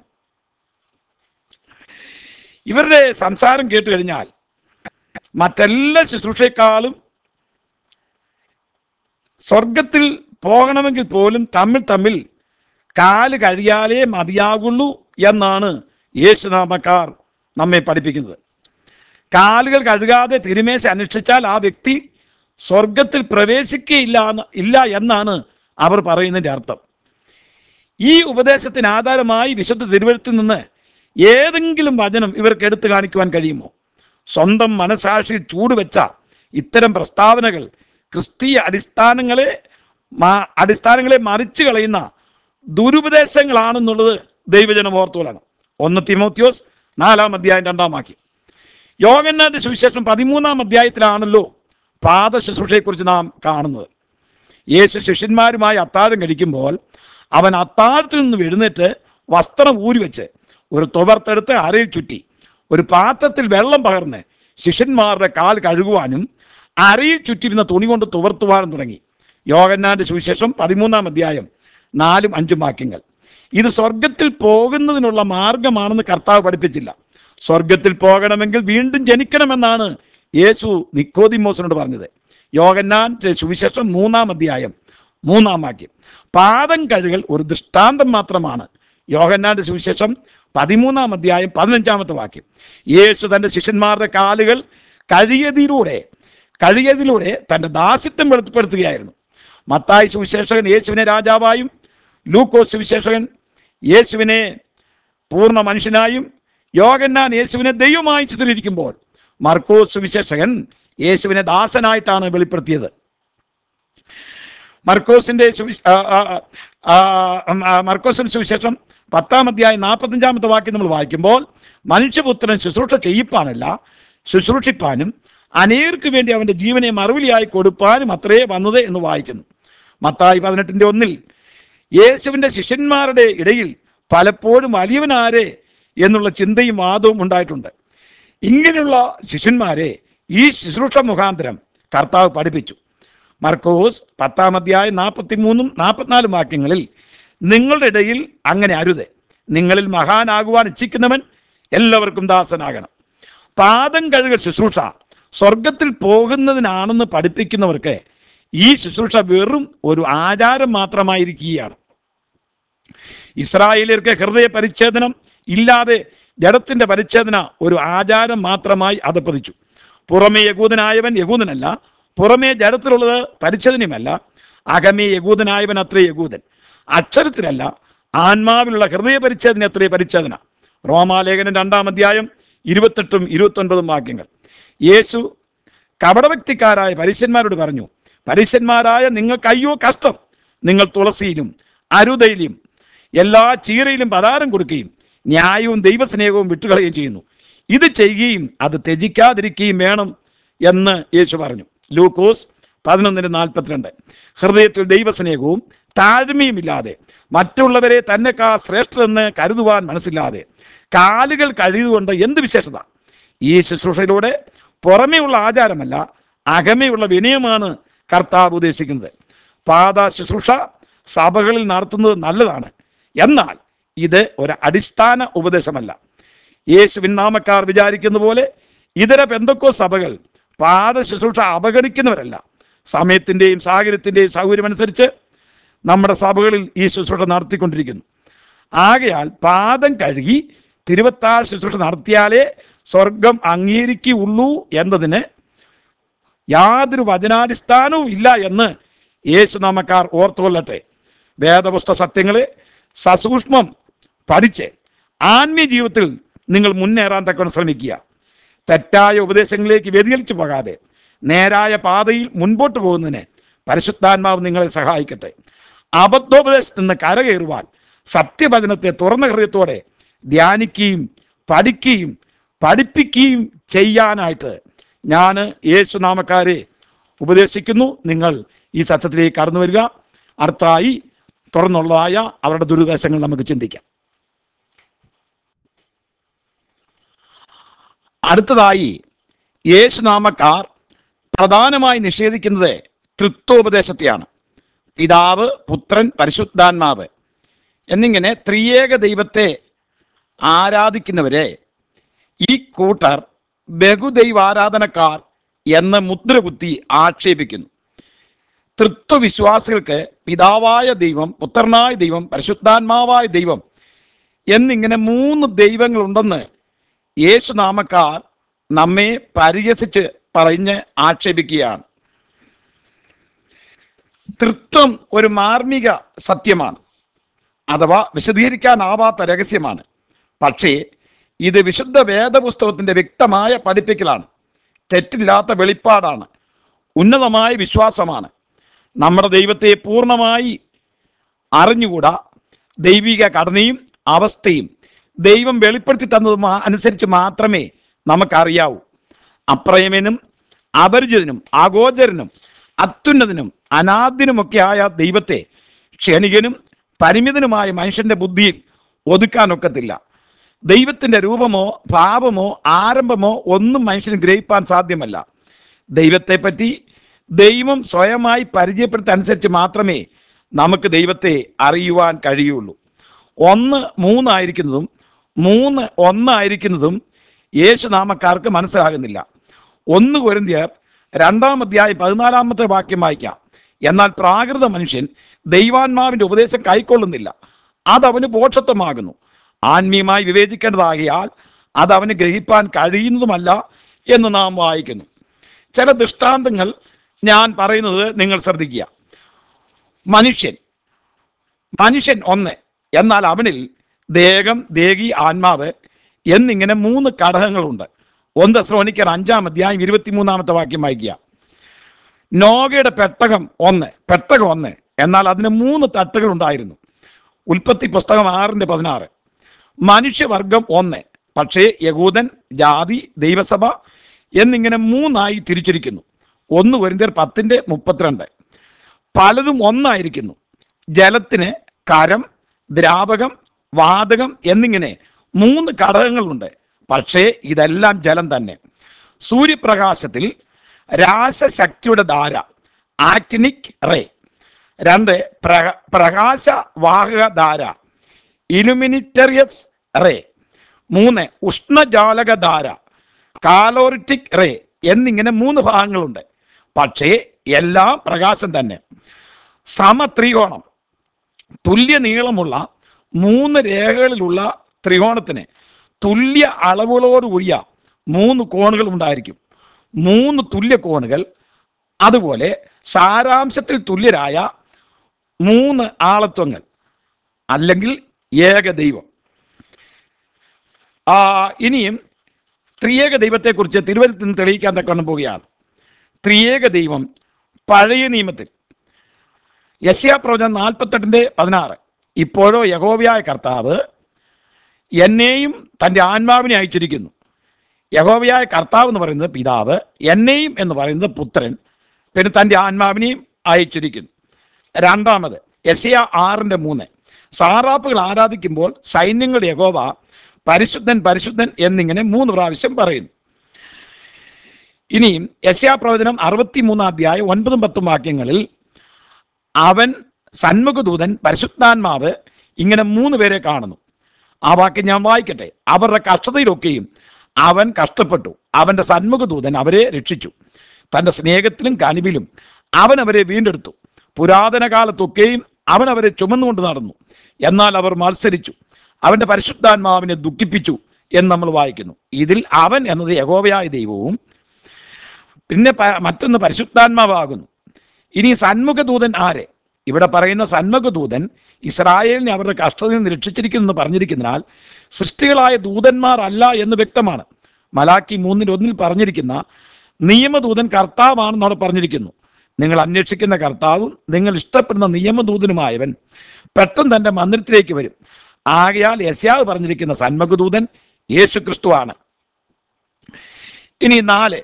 ഇവരുടെ സംസാരം കേട്ട് കഴിഞ്ഞാൽ മറ്റെല്ലാ ശുശ്രൂഷയെക്കാളും സ്വർഗത്തിൽ പോകണമെങ്കിൽ പോലും തമ്മിൽ തമ്മിൽ കാല് കഴിയാലേ മതിയാകുള്ളൂ എന്നാണ് യേശുനാമക്കാർ നമ്മെ പഠിപ്പിക്കുന്നത് കാലുകൾ കഴുകാതെ തിരുമേശ അനുഷ്ഠിച്ചാൽ ആ വ്യക്തി സ്വർഗത്തിൽ പ്രവേശിക്കുകയില്ല എന്ന് ഇല്ല എന്നാണ് അവർ പറയുന്നതിൻ്റെ അർത്ഥം ഈ ഉപദേശത്തിന് ആധാരമായി വിശുദ്ധ തിരുവഴുത്തിൽ നിന്ന് ഏതെങ്കിലും വചനം ഇവർക്ക് എടുത്തു കാണിക്കുവാൻ കഴിയുമോ സ്വന്തം മനസാക്ഷിയിൽ ചൂടുവെച്ച ഇത്തരം പ്രസ്താവനകൾ ക്രിസ്തീയ അടിസ്ഥാനങ്ങളെ മാ- അടിസ്ഥാനങ്ങളെ മറിച്ചു കളയുന്ന ദുരുപദേശങ്ങളാണെന്നുള്ളത് ദൈവജനം ഓർത്തുകൊള്ളണം ഒന്ന് തിമോത്യോസ് നാലാം അധ്യായം രണ്ടാം വാക്യം യോഗന്നാന്റെ സുവിശേഷം പതിമൂന്നാം അധ്യായത്തിലാണല്ലോ പാദ ശുശ്രൂഷയെക്കുറിച്ച് നാം കാണുന്നത് യേശു ശിഷ്യന്മാരുമായി അത്താഴം കഴിക്കുമ്പോൾ അവൻ അത്താഴത്തിൽ നിന്നും എഴുന്നേറ്റ് വസ്ത്രം ഊരിവെച്ച് ഒരു തുവർത്ത് അരയിൽ ചുറ്റി ഒരു പാത്രത്തിൽ വെള്ളം പകർന്ന് ശിഷ്യന്മാരുടെ കാൽ കഴുകുവാനും അരയിൽ ചുറ്റിരുന്ന തുണി കൊണ്ട് തുവർത്തുവാനും തുടങ്ങി യോഗന്നാന്റെ സുവിശേഷം പതിമൂന്നാം അധ്യായം നാലും അഞ്ചും വാക്യങ്ങൾ ഇത് സ്വർഗത്തിൽ പോകുന്നതിനുള്ള മാർഗമാണെന്ന് കർത്താവ് പഠിപ്പിച്ചില്ല സ്വർഗത്തിൽ പോകണമെങ്കിൽ വീണ്ടും ജനിക്കണമെന്നാണ് യേശു നിക്കോദിമോസിനോട് പറഞ്ഞത് യോഗന്നാന്റെ സുവിശേഷം മൂന്നാം അധ്യായം മൂന്നാം വാക്യം പാദം കഴുകൽ ഒരു ദൃഷ്ടാന്തം മാത്രമാണ് യോഹന്നാന്റെ സുവിശേഷം പതിമൂന്നാം അധ്യായം പതിനഞ്ചാമത്തെ വാക്യം യേശു തൻ്റെ ശിഷ്യന്മാരുടെ കാലുകൾ കഴിയതിലൂടെ കഴിയതിലൂടെ തൻ്റെ ദാസിത്വം വെളിപ്പെടുത്തുകയായിരുന്നു മത്തായി സുവിശേഷകൻ യേശുവിനെ രാജാവായും ലൂക്കോസ് സുവിശേഷകൻ യേശുവിനെ പൂർണ്ണ മനുഷ്യനായും യോഗന്നാൻ യേശുവിനെ ദൈവമായി ചിത്രീകരിക്കുമ്പോൾ മർക്കോസ് സുവിശേഷകൻ യേശുവിനെ ദാസനായിട്ടാണ് വെളിപ്പെടുത്തിയത് മർക്കോസിന്റെ സുവിശ- ആ, ആ, ആ, ആ, മർക്കോസിന്റെ സുവിശേഷം പത്താം അധ്യായം നാൽപ്പത്തഞ്ചാമത്തെ വാക്യം നമ്മൾ വായിക്കുമ്പോൾ മനുഷ്യപുത്രൻ ശുശ്രൂഷ ചെയ്യിപ്പാനല്ല ശുശ്രൂഷിപ്പാനും അനേർക്ക് വേണ്ടി അവന്റെ ജീവനെ മറുപടിയായി കൊടുപ്പാനും അത്രേ വന്നത് എന്ന് വായിക്കുന്നു മത്തായി പതിനെട്ടിന്റെ ഒന്നിൽ യേശുവിന്റെ ശിഷ്യന്മാരുടെ ഇടയിൽ പലപ്പോഴും വലിയവനാരെ എന്നുള്ള ചിന്തയും വാദവും ഉണ്ടായിട്ടുണ്ട് ഇങ്ങനെയുള്ള ശിഷ്യന്മാരെ ഈ ശുശ്രൂഷ മുഖാന്തരം കർത്താവ് പഠിപ്പിച്ചു മർക്കോസ് പത്താം അധ്യായം നാൽപ്പത്തി മൂന്നും നാൽപ്പത്തിനാലും വാക്യങ്ങളിൽ നിങ്ങളുടെ ഇടയിൽ അങ്ങനെ അരുത് നിങ്ങളിൽ മഹാനാകുവാൻ ഇച്ഛിക്കുന്നവൻ എല്ലാവർക്കും ദാസനാകണം പാദം കഴുകൽ ശുശ്രൂഷ സ്വർഗത്തിൽ പോകുന്നതിനാണെന്ന് പഠിപ്പിക്കുന്നവർക്ക് ഈ ശുശ്രൂഷ വെറും ഒരു ആചാരം മാത്രമായിരിക്കുകയാണ് ഇസ്രായേലിയർക്ക് ഹൃദയ പരിച്ഛേദനം ഇല്ലാതെ ജഡത്തിന്റെ പരിച്ഛേദന ഒരു ആചാരം മാത്രമായി അധപ്പതിച്ചു പുറമേ യകൂദനായവൻ യകൂദനല്ല പുറമേ ജഡത്തിലുള്ളത് പരിച്ഛേദനയുമല്ല അകമേ യകൂദനായവൻ അത്രേ യകൂദൻ അക്ഷരത്തിലല്ല ആത്മാവിലുള്ള ഹൃദയ പരിച്ഛേദന അത്രേ പരിച്ഛേദന റോമാലേഖനം രണ്ടാം അധ്യായം ഇരുപത്തെട്ടും ഇരുപത്തൊൻപതും വാക്യങ്ങൾ യേശു കപടഭക്തിക്കാരായ പരീശന്മാരോട് പറഞ്ഞു പരീശന്മാരായ നിങ്ങൾക്ക് അയ്യോ കഷ്ടം നിങ്ങൾ തുളസിയിലും അരുതയിലും എല്ലാ ചീരയിലും പതാരം കൊടുക്കുകയും ന്യായവും ദൈവസ്നേഹവും വിട്ടുകളയുകയും ചെയ്യുന്നു ഇത് ചെയ്യുകയും അത് ത്യജിക്കാതിരിക്കുകയും വേണം എന്ന് യേശു പറഞ്ഞു ലൂക്കോസ് പതിനൊന്നിന് നാൽപ്പത്തിരണ്ട് ഹൃദയത്തിൽ ദൈവസ്നേഹവും താഴ്മയുമില്ലാതെ മറ്റുള്ളവരെ തന്നെക്കാ ശ്രേഷ്ഠരെന്ന് കരുതുവാൻ മനസ്സില്ലാതെ കാലുകൾ കഴിയുകൊണ്ട് എന്ത് വിശേഷത ഈ ശുശ്രൂഷയിലൂടെ പുറമേയുള്ള ആചാരമല്ല അകമയുള്ള വിനയമാണ് കർത്താവ് ഉദ്ദേശിക്കുന്നത് പാത ശുശ്രൂഷ സഭകളിൽ നടത്തുന്നത് നല്ലതാണ് എന്നാൽ ഇത് ഒരു അടിസ്ഥാന ഉപദേശമല്ല യേശുവിൻ നാമക്കാർ വിചാരിക്കുന്ന പോലെ ഇതര പെന്തക്കോ സഭകൾ പാത ശുശ്രൂഷ അവഗണിക്കുന്നവരല്ല സമയത്തിൻ്റെയും സാഹചര്യത്തിൻ്റെയും സൗകര്യമനുസരിച്ച് നമ്മുടെ സഭകളിൽ ഈ ശുശ്രൂഷ നടത്തിക്കൊണ്ടിരിക്കുന്നു ആകയാൽ പാദം കഴുകി തിരുവത്താഴ് ശുശ്രൂഷ നടത്തിയാലേ സ്വർഗം അംഗീകരിക്കുകയുള്ളൂ എന്നതിന് യാതൊരു വചനാടിസ്ഥാനവും ഇല്ല എന്ന് യേശു നാമക്കാർ ഓർത്തുകൊള്ളട്ടെ വേദപുസ്തക സത്യങ്ങളെ സസൂക്ഷ്മം പഠിച്ച് ആത്മീയ ജീവിതത്തിൽ നിങ്ങൾ മുന്നേറാൻ തക്കവണ്ണം ശ്രമിക്കുക തെറ്റായ ഉപദേശങ്ങളിലേക്ക് വ്യതിചലിച്ചു പോകാതെ നേരായ പാതയിൽ മുൻപോട്ട് പോകുന്നതിന് പരിശുദ്ധാത്മാവ് നിങ്ങളെ സഹായിക്കട്ടെ അബദ്ധോപദേശത്തിൽ നിന്ന് കരകയറുവാൻ സത്യവചനത്തെ തുറന്ന ഹൃദയത്തോടെ ധ്യാനിക്കുകയും പഠിക്കുകയും പഠിപ്പിക്കുകയും ചെയ്യാനായിട്ട് ഞാൻ യേശുനാമക്കാരെ ഉപദേശിക്കുന്നു നിങ്ങൾ ഈ സത്യത്തിലേക്ക് കടന്നു വരിക അടുത്തായി തുറന്നുള്ളതായ അവരുടെ ദുരുദ്ദേശങ്ങൾ നമുക്ക് ചിന്തിക്കാം അടുത്തതായി യേശുനാമക്കാർ പ്രധാനമായി നിഷേധിക്കുന്നത് തൃത്വോപദേശത്തെയാണ് പിതാവ് പുത്രൻ പരിശുദ്ധാത്മാവ് എന്നിങ്ങനെ ത്രിയേക ദൈവത്തെ ആരാധിക്കുന്നവരെ ഈ കൂട്ടർ ബഹുദൈവാരാധനക്കാർ എന്ന് മുദ്രകുത്തി ആക്ഷേപിക്കുന്നു തൃത്വവിശ്വാസികൾക്ക് പിതാവായ ദൈവം പുത്രനായ ദൈവം പരിശുദ്ധാത്മാവായ ദൈവം എന്നിങ്ങനെ മൂന്ന് ദൈവങ്ങളുണ്ടെന്ന് യേശുനാമക്കാർ നമ്മെ പരിഹസിച്ച് പറഞ്ഞ് ആക്ഷേപിക്കുകയാണ് തൃത്വം ഒരു മാർമിക സത്യമാണ് അഥവാ വിശദീകരിക്കാനാവാത്ത രഹസ്യമാണ് പക്ഷേ ഇത് വിശുദ്ധ വേദപുസ്തകത്തിന്റെ വ്യക്തമായ പഠിപ്പിക്കലാണ് തെറ്റില്ലാത്ത വെളിപ്പാടാണ് ഉന്നതമായ വിശ്വാസമാണ് നമ്മുടെ ദൈവത്തെ പൂർണ്ണമായി അറിഞ്ഞുകൂടാ ദൈവിക ഘടനയും അവസ്ഥയും ദൈവം വെളിപ്പെടുത്തി തന്നത് മാ- അനുസരിച്ച് മാത്രമേ നമുക്കറിയാവൂ അപ്രയമനും അപരിചിതനും അഗോചരനും അത്യുന്നതനും അനാദ്യനുമൊക്കെ ആയ ദൈവത്തെ ക്ഷണികനും പരിമിതനുമായ മനുഷ്യന്റെ ബുദ്ധിയിൽ ഒതുക്കാനൊക്കത്തില്ല ദൈവത്തിന്റെ രൂപമോ ഭാവമോ ആരംഭമോ ഒന്നും മനുഷ്യന് ഗ്രഹിപ്പാൻ സാധ്യമല്ല ദൈവത്തെപ്പറ്റി ദൈവം സ്വയമായി പരിചയപ്പെടുത്തനുസരിച്ച് മാത്രമേ നമുക്ക് ദൈവത്തെ അറിയുവാൻ കഴിയുള്ളൂ ഒന്ന് മൂന്നായിരിക്കുന്നതും മൂന്ന് ഒന്നായിരിക്കുന്നതും യേശുനാമക്കാർക്ക് മനസ്സിലാകുന്നില്ല ഒന്ന് കൊരിന്ത്യർ രണ്ടാം അധ്യായം പതിനാലാമത്തെ വാക്യം വായിക്കാം എന്നാൽ പ്രാകൃത മനുഷ്യൻ ദൈവാത്മാവിന്റെ ഉപദേശം കൈക്കൊള്ളുന്നില്ല അതവന് പോഷത്വമാകുന്നു ആത്മീയമായി വിവേചിക്കേണ്ടതാകിയാൽ അത് അവന് ഗ്രഹിപ്പാൻ കഴിയുന്നതുമല്ല എന്ന് നാം വായിക്കുന്നു ചില ദൃഷ്ടാന്തങ്ങൾ ഞാൻ പറയുന്നത് നിങ്ങൾ ശ്രദ്ധിക്കുക മനുഷ്യൻ മനുഷ്യൻ ഒന്ന് എന്നാൽ അവനിൽ ദേഹം ദേഹി ആത്മാവ് എന്നിങ്ങനെ മൂന്ന് ഘടകങ്ങളുണ്ട് ഒന്ന് ശ്രവണിക്കർ അഞ്ചാം അധ്യായം ഇരുപത്തിമൂന്നാമത്തെ വാക്യം വായിക്കുക നോഗയുടെ പെട്ടകം ഒന്ന് പെട്ടകം ഒന്ന് എന്നാൽ അതിന് മൂന്ന് തട്ടുകൾ ഉണ്ടായിരുന്നു ഉൽപ്പത്തി പുസ്തകം ആറിന്റെ പതിനാറ് മനുഷ്യവർഗം ഒന്ന് പക്ഷേ യഹൂദൻ ജാതി ദൈവസഭ എന്നിങ്ങനെ മൂന്നായി തിരിച്ചിരിക്കുന്നു ഒന്ന് വരുന്നർ പത്തിന്റെ മുപ്പത്തിരണ്ട് പലതും ഒന്നായിരിക്കുന്നു ജലത്തിന് കരം ദ്രാവകം വാതകം എന്നിങ്ങനെ മൂന്ന് ഘടകങ്ങളുണ്ട് പക്ഷേ ഇതെല്ലാം ജലം തന്നെ സൂര്യപ്രകാശത്തിൽ രാസശക്തിയുടെ ധാര ആക്ടിനിക് റേ രണ്ട് പ്രക- പ്രകാശവാഹക ധാര ഇലുമിനിറ്ററിയസ് റേ മൂന്ന് ഉഷ്ണജാലക ധാര കാലോറിറ്റിക് റേ എന്നിങ്ങനെ മൂന്ന് ഭാഗങ്ങളുണ്ട് പക്ഷേ എല്ലാം പ്രകാശം തന്നെ സമത്രികോണം തുല്യ നീളമുള്ള മൂന്ന് രേഖകളിലുള്ള ത്രികോണത്തിന് തുല്യ അളവുകളോടുകൂടിയ മൂന്ന് കോണുകൾ ഉണ്ടായിരിക്കും മൂന്ന് തുല്യ കോണുകൾ അതുപോലെ സാരാംശത്തിൽ തുല്യരായ മൂന്ന് ആളത്വങ്ങൾ അല്ലെങ്കിൽ ഏക ദൈവം ആ ഇനിയും ത്രിയേക ദൈവത്തെക്കുറിച്ച് തിരുവനന്തപുരത്ത് നിന്ന് തെളിയിക്കാൻ തക്കണം പോവുകയാണ് ത്രിയേക ദൈവം പഴയ നിയമത്തിൽ യസ്യാ പ്രവചനം നാൽപ്പത്തെട്ടിൻ്റെ പതിനാറ് ഇപ്പോഴോ യഹോവയായ കർത്താവ് എന്നെയും തൻ്റെ ആത്മാവിനെ അയച്ചിരിക്കുന്നു യഹോവയായ കർത്താവ് എന്ന് പറയുന്നത് പിതാവ് എന്നെയും എന്ന് പറയുന്നത് പുത്രൻ പിന്നെ തൻ്റെ ആത്മാവിനെയും അയച്ചിരിക്കുന്നു രണ്ടാമത് എസിയ ആറിൻ്റെ മൂന്ന് സാറാപ്പുകൾ ആരാധിക്കുമ്പോൾ സൈന്യങ്ങളുടെ യഹോവ പരിശുദ്ധൻ പരിശുദ്ധൻ എന്നിങ്ങനെ മൂന്ന് പ്രാവശ്യം പറയുന്നു ഇനിയും യസ്യാ പ്രവചനം അറുപത്തി മൂന്നാം അധ്യായം ഒൻപതും പത്തും വാക്യങ്ങളിൽ അവൻ സന്മുഖദൂതൻ പരിശുദ്ധാത്മാവ് ഇങ്ങനെ മൂന്ന് പേരെ കാണുന്നു ആ വാക്യം ഞാൻ വായിക്കട്ടെ അവരുടെ കഷ്ടതയിലൊക്കെയും അവൻ കഷ്ടപ്പെട്ടു അവന്റെ സന്മുഖദൂതൻ അവരെ രക്ഷിച്ചു തന്റെ സ്നേഹത്തിലും കനിവിലും അവൻ അവരെ വീണ്ടെടുത്തു പുരാതന കാലത്തൊക്കെയും അവൻ അവരെ ചുമന്നുകൊണ്ട് നടന്നു എന്നാൽ അവർ മത്സരിച്ചു അവന്റെ പരിശുദ്ധാത്മാവിനെ ദുഃഖിപ്പിച്ചു എന്ന് നമ്മൾ വായിക്കുന്നു ഇതിൽ അവൻ എന്നത് യഹോവയായ ദൈവവും പിന്നെ പ- മറ്റൊന്ന് പരിശുദ്ധാത്മാവാകുന്നു ഇനി സന്മുഖദൂതൻ ആരെ ഇവിടെ പറയുന്ന സന്മുഖദൂതൻ ഇസ്രായേലിനെ അവരുടെ കഷ്ടതയിൽ നിന്ന് രക്ഷിച്ചിരിക്കുന്നു എന്ന് പറഞ്ഞിരിക്കുന്നതിനാൽ സൃഷ്ടികളായ ദൂതന്മാർ അല്ല എന്ന് വ്യക്തമാണ് മലാക്കി മൂന്നിൽ ഒന്നിൽ പറഞ്ഞിരിക്കുന്ന നിയമദൂതൻ കർത്താവാണെന്ന് അവിടെ പറഞ്ഞിരിക്കുന്നു നിങ്ങൾ അന്വേഷിക്കുന്ന കർത്താവും നിങ്ങൾ ഇഷ്ടപ്പെടുന്ന നിയമദൂതനുമായവൻ പെട്ടെന്ന് തന്റെ മന്ദിരത്തിലേക്ക് വരും ആകയാൽ യസ്യാവ് പറഞ്ഞിരിക്കുന്ന സന്മകദൂതൻ യേശു ക്രിസ്തുവാണ് ഇനി നാല്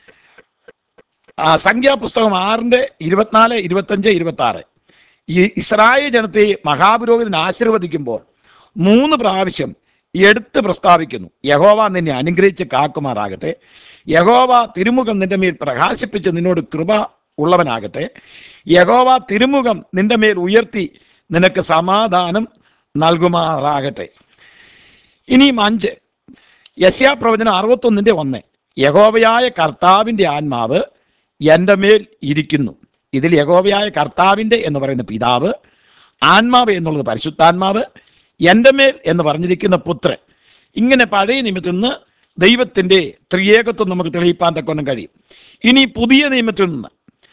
ആ, സംഖ്യാപുസ്തകം ആറിന്റെ ഇരുപത്തിനാല് ഇരുപത്തഞ്ച് ഇരുപത്തി ആറ് ഈ ഇസ്രായേൽ ജനത്തെ മഹാപുരോഹിതൻ ആശീർവദിക്കുമ്പോൾ മൂന്ന് പ്രാവശ്യം എടുത്ത് പ്രസ്താവിക്കുന്നു യഹോവ നിന്നെ അനുഗ്രഹിച്ച് കാക്കുമാറാകട്ടെ യഹോവ തിരുമുഖം നിന്റെ മേൽ പ്രകാശിപ്പിച്ച് നിന്നോട് കൃപ ഉള്ളവനാകട്ടെ യഹോവ തിരുമുഖം നിന്റെ മേൽ ഉയർത്തി നിനക്ക് സമാധാനം നൽകുമാറാകട്ടെ ഇനിയും അഞ്ച് യസ്യാ പ്രവചനം അറുപത്തൊന്നിന്റെ ഒന്ന് യഹോവയായ കർത്താവിന്റെ ആത്മാവ് എൻ്റെ മേൽ ഇരിക്കുന്നു ഇതിൽ യഹോവയായ കർത്താവിന്റെ എന്ന് പറയുന്ന പിതാവ് ആത്മാവ് എന്നുള്ളത് പരിശുദ്ധാത്മാവ് എൻ്റെ മേൽ എന്ന് പറഞ്ഞിരിക്കുന്ന പുത്രൻ ഇങ്ങനെ പഴയ നിയമത്തിൽ നിന്ന് ദൈവത്തിന്റെ ത്രിയേകത്വം നമുക്ക് തെളിയിപ്പാൻ തക്കൊന്നും കഴിയും ഇനി പുതിയ നിയമത്തിൽ നിന്ന്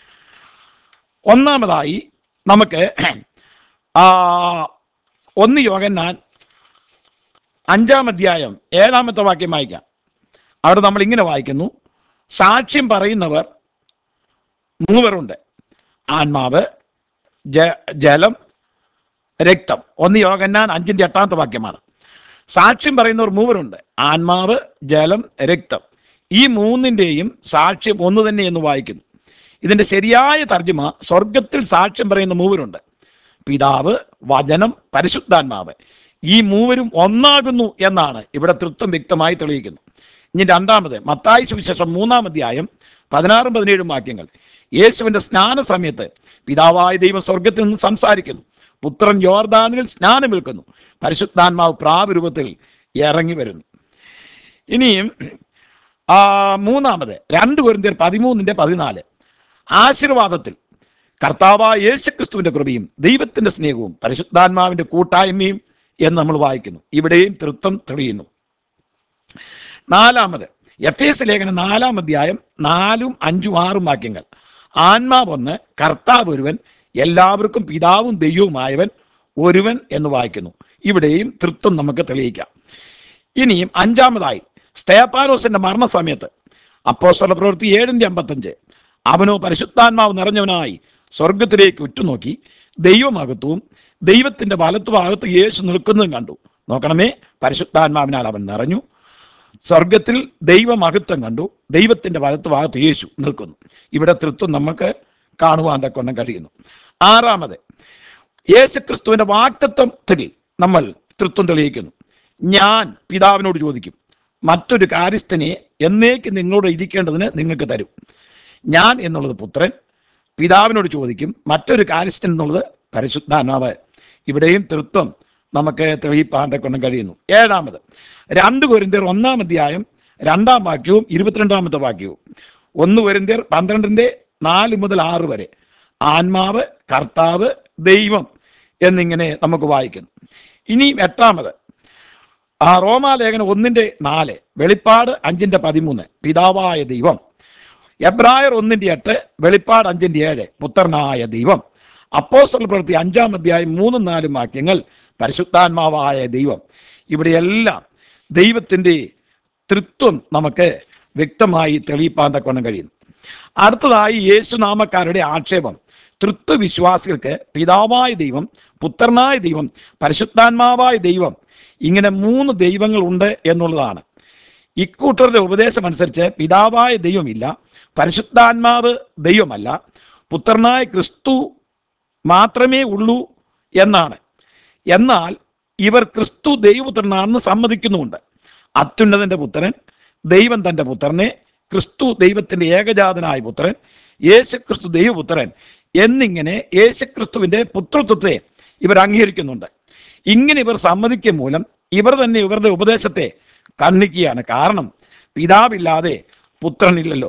ഒന്നാമതായി നമുക്ക് ആ, ഒന്ന് യോഗന്നാൻ അഞ്ചാം അധ്യായം ഏഴാമത്തെ വാക്യം വായിക്കാം അവിടെ നമ്മൾ ഇങ്ങനെ വായിക്കുന്നു സാക്ഷ്യം പറയുന്നവർ മൂവരുണ്ട് ആത്മാവ് ജ- ജലം രക്തം ഒന്ന് യോഗന്നാൻ അഞ്ചിന്റെ എട്ടാമത്തെ വാക്യമാണ് സാക്ഷ്യം പറയുന്നവർ മൂവരുണ്ട് ആത്മാവ് ജലം രക്തം ഈ മൂന്നിൻ്റെയും സാക്ഷ്യം ഒന്ന് തന്നെ എന്ന് വായിക്കുന്നു ഇതിന്റെ ശരിയായ തർജ്ജമ സ്വർഗത്തിൽ സാക്ഷ്യം പറയുന്ന മൂവരുണ്ട് പിതാവ് വചനം പരിശുദ്ധാത്മാവ് ഈ മൂവരും ഒന്നാകുന്നു എന്നാണ് ഇവിടെ തൃത്വം വ്യക്തമായി തെളിയിക്കുന്നു ഇനി രണ്ടാമത് മത്തായി സുവിശേഷം മൂന്നാം അധ്യായം പതിനാറും പതിനേഴും വാക്യങ്ങൾ യേശുവിന്റെ സ്നാന സമയത്ത് പിതാവായ ദൈവം സ്വർഗത്തിൽ നിന്ന് സംസാരിക്കുന്നു പുത്രൻ യോർദാനിൽ സ്നാനമേൽക്കുന്നു പരിശുദ്ധാത്മാവ് പ്രാവരൂപത്തിൽ ഇറങ്ങി വരുന്നു ഇനിയും ആ, മൂന്നാമത് രണ്ട് കൊരിന്ത്യർ പതിമൂന്നിന്റെ പതിനാല് ആശീർവാദത്തിൽ കർത്താവായ യേശുക്രിസ്തുവിന്റെ കൃപയും ദൈവത്തിന്റെ സ്നേഹവും പരിശുദ്ധാത്മാവിന്റെ കൂട്ടായ്മയും എന്ന് നമ്മൾ വായിക്കുന്നു ഇവിടെയും തൃത്വം തെളിയുന്നു നാലാമത് എഫ് എസ് ലേഖനം നാലാം അധ്യായം നാലും അഞ്ചും ആറും വാക്യങ്ങൾ ആത്മാവ് ഒന്ന് കർത്താവ് ഒരുവൻ എല്ലാവർക്കും പിതാവും ദൈവവുമായവൻ ഒരുവൻ എന്ന് വായിക്കുന്നു ഇവിടെയും തൃത്വം നമുക്ക് തെളിയിക്കാം ഇനിയും അഞ്ചാമതായി സ്തേപ്പാനോസിന്റെ മരണസമയത്ത് അപ്പോസ്തല പ്രവൃത്തി ഏഴിന്റെ അമ്പത്തഞ്ച് അവനോ പരിശുദ്ധാത്മാവ് നിറഞ്ഞവനായി സ്വർഗത്തിലേക്ക് ഉറ്റുനോക്കി ദൈവമകത്വവും ദൈവത്തിന്റെ വലത്തുഭാഗത്ത് യേശു നിൽക്കുന്നതും കണ്ടു നോക്കണമേ പരിശുദ്ധാത്മാവിനാൽ അവൻ നിറഞ്ഞു സ്വർഗത്തിൽ ദൈവമഹത്വം കണ്ടു ദൈവത്തിന്റെ വലത്തുഭാഗത്ത് യേശു നിൽക്കുന്നു ഇവിടെ തൃത്വം നമുക്ക് കാണുവാൻ തക്കൊണ്ടും കഴിയുന്നു ആറാമത് യേശുക്രിസ്തുവിന്റെ വാക്തത്വത്തിൽ നമ്മൾ തൃത്വം തെളിയിക്കുന്നു ഞാൻ പിതാവിനോട് ചോദിക്കും മറ്റൊരു കാര്യസ്ഥനെ എന്നേക്ക് നിങ്ങളോട് ഇരിക്കേണ്ടതിന് നിങ്ങൾക്ക് തരും ഞാൻ എന്നുള്ളത് പുത്രൻ പിതാവിനോട് ചോദിക്കും മറ്റൊരു കാര്യസ്ഥൻ എന്നുള്ളത് പരിശുദ്ധാത്മാവ് ഇവിടെയും തൃത്വം നമുക്ക് തെളിയിപ്പാൻ കൊണ്ടും കഴിയുന്നു ഏഴാമത് രണ്ട് കൊരിന്തിയർ ഒന്നാം അധ്യായം രണ്ടാം വാക്യവും ഇരുപത്തിരണ്ടാമത്തെ വാക്യവും ഒന്ന് കൊരിന്തിയർ പന്ത്രണ്ടിന്റെ നാല് മുതൽ ആറ് വരെ ആത്മാവ് കർത്താവ് ദൈവം എന്നിങ്ങനെ നമുക്ക് വായിക്കുന്നു ഇനിയും എട്ടാമത് ആ റോമാലേഖനം ഒന്നിന്റെ നാല് വെളിപ്പാട് അഞ്ചിന്റെ പതിമൂന്ന് പിതാവായ ദൈവം എബ്രായർ ഒന്നിന്റെ എട്ട് വെളിപ്പാട് അഞ്ചിന്റെ ഏഴ് പുത്രനായ ദൈവം അപ്പോസ്തല പ്രവൃത്തി അഞ്ചാം അധ്യായം മൂന്നും നാലും വാക്യങ്ങൾ പരിശുദ്ധാത്മാവായ ദൈവം ഇവിടെയെല്ലാം ദൈവത്തിന്റെ തൃത്വം നമുക്ക് വ്യക്തമായി തെളിയിപ്പാൻ തക്കവണ്ണം കഴിയുന്നു അടുത്തതായി യേശുനാമക്കാരുടെ ആക്ഷേപം തൃത്വ വിശ്വാസികൾക്ക് പിതാവായ ദൈവം പുത്രനായ ദൈവം പരിശുദ്ധാത്മാവായ ദൈവം ഇങ്ങനെ മൂന്ന് ദൈവങ്ങൾ ഉണ്ട് എന്നുള്ളതാണ് ഇക്കൂട്ടരുടെ ഉപദേശം അനുസരിച്ച് പിതാവായ ദൈവമില്ല പരിശുദ്ധാത്മാവ് ദൈവമല്ല പുത്രനായ ക്രിസ്തു മാത്രമേ ഉള്ളൂ എന്നാണ് എന്നാൽ ഇവർ ക്രിസ്തു ദൈവപുത്രനാണെന്ന് സമ്മതിക്കുന്നുമുണ്ട് അത്യുന്നതന്റെ പുത്രൻ ദൈവം തന്റെ പുത്രനെ ക്രിസ്തു ദൈവത്തിന്റെ ഏകജാതനായ പുത്രൻ യേശുക്രിസ്തു ദൈവപുത്രൻ എന്നിങ്ങനെ യേശുക്രിസ്തുവിന്റെ പുത്രത്വത്തെ ഇവർ അംഗീകരിക്കുന്നുണ്ട് ഇങ്ങനെ ഇവർ സമ്മതിക്കും മൂലം ഇവർ തന്നെ ഇവരുടെ ഉപദേശത്തെ കണ്ണിക്കുകയാണ് കാരണം പിതാവില്ലാതെ പുത്രനില്ലല്ലോ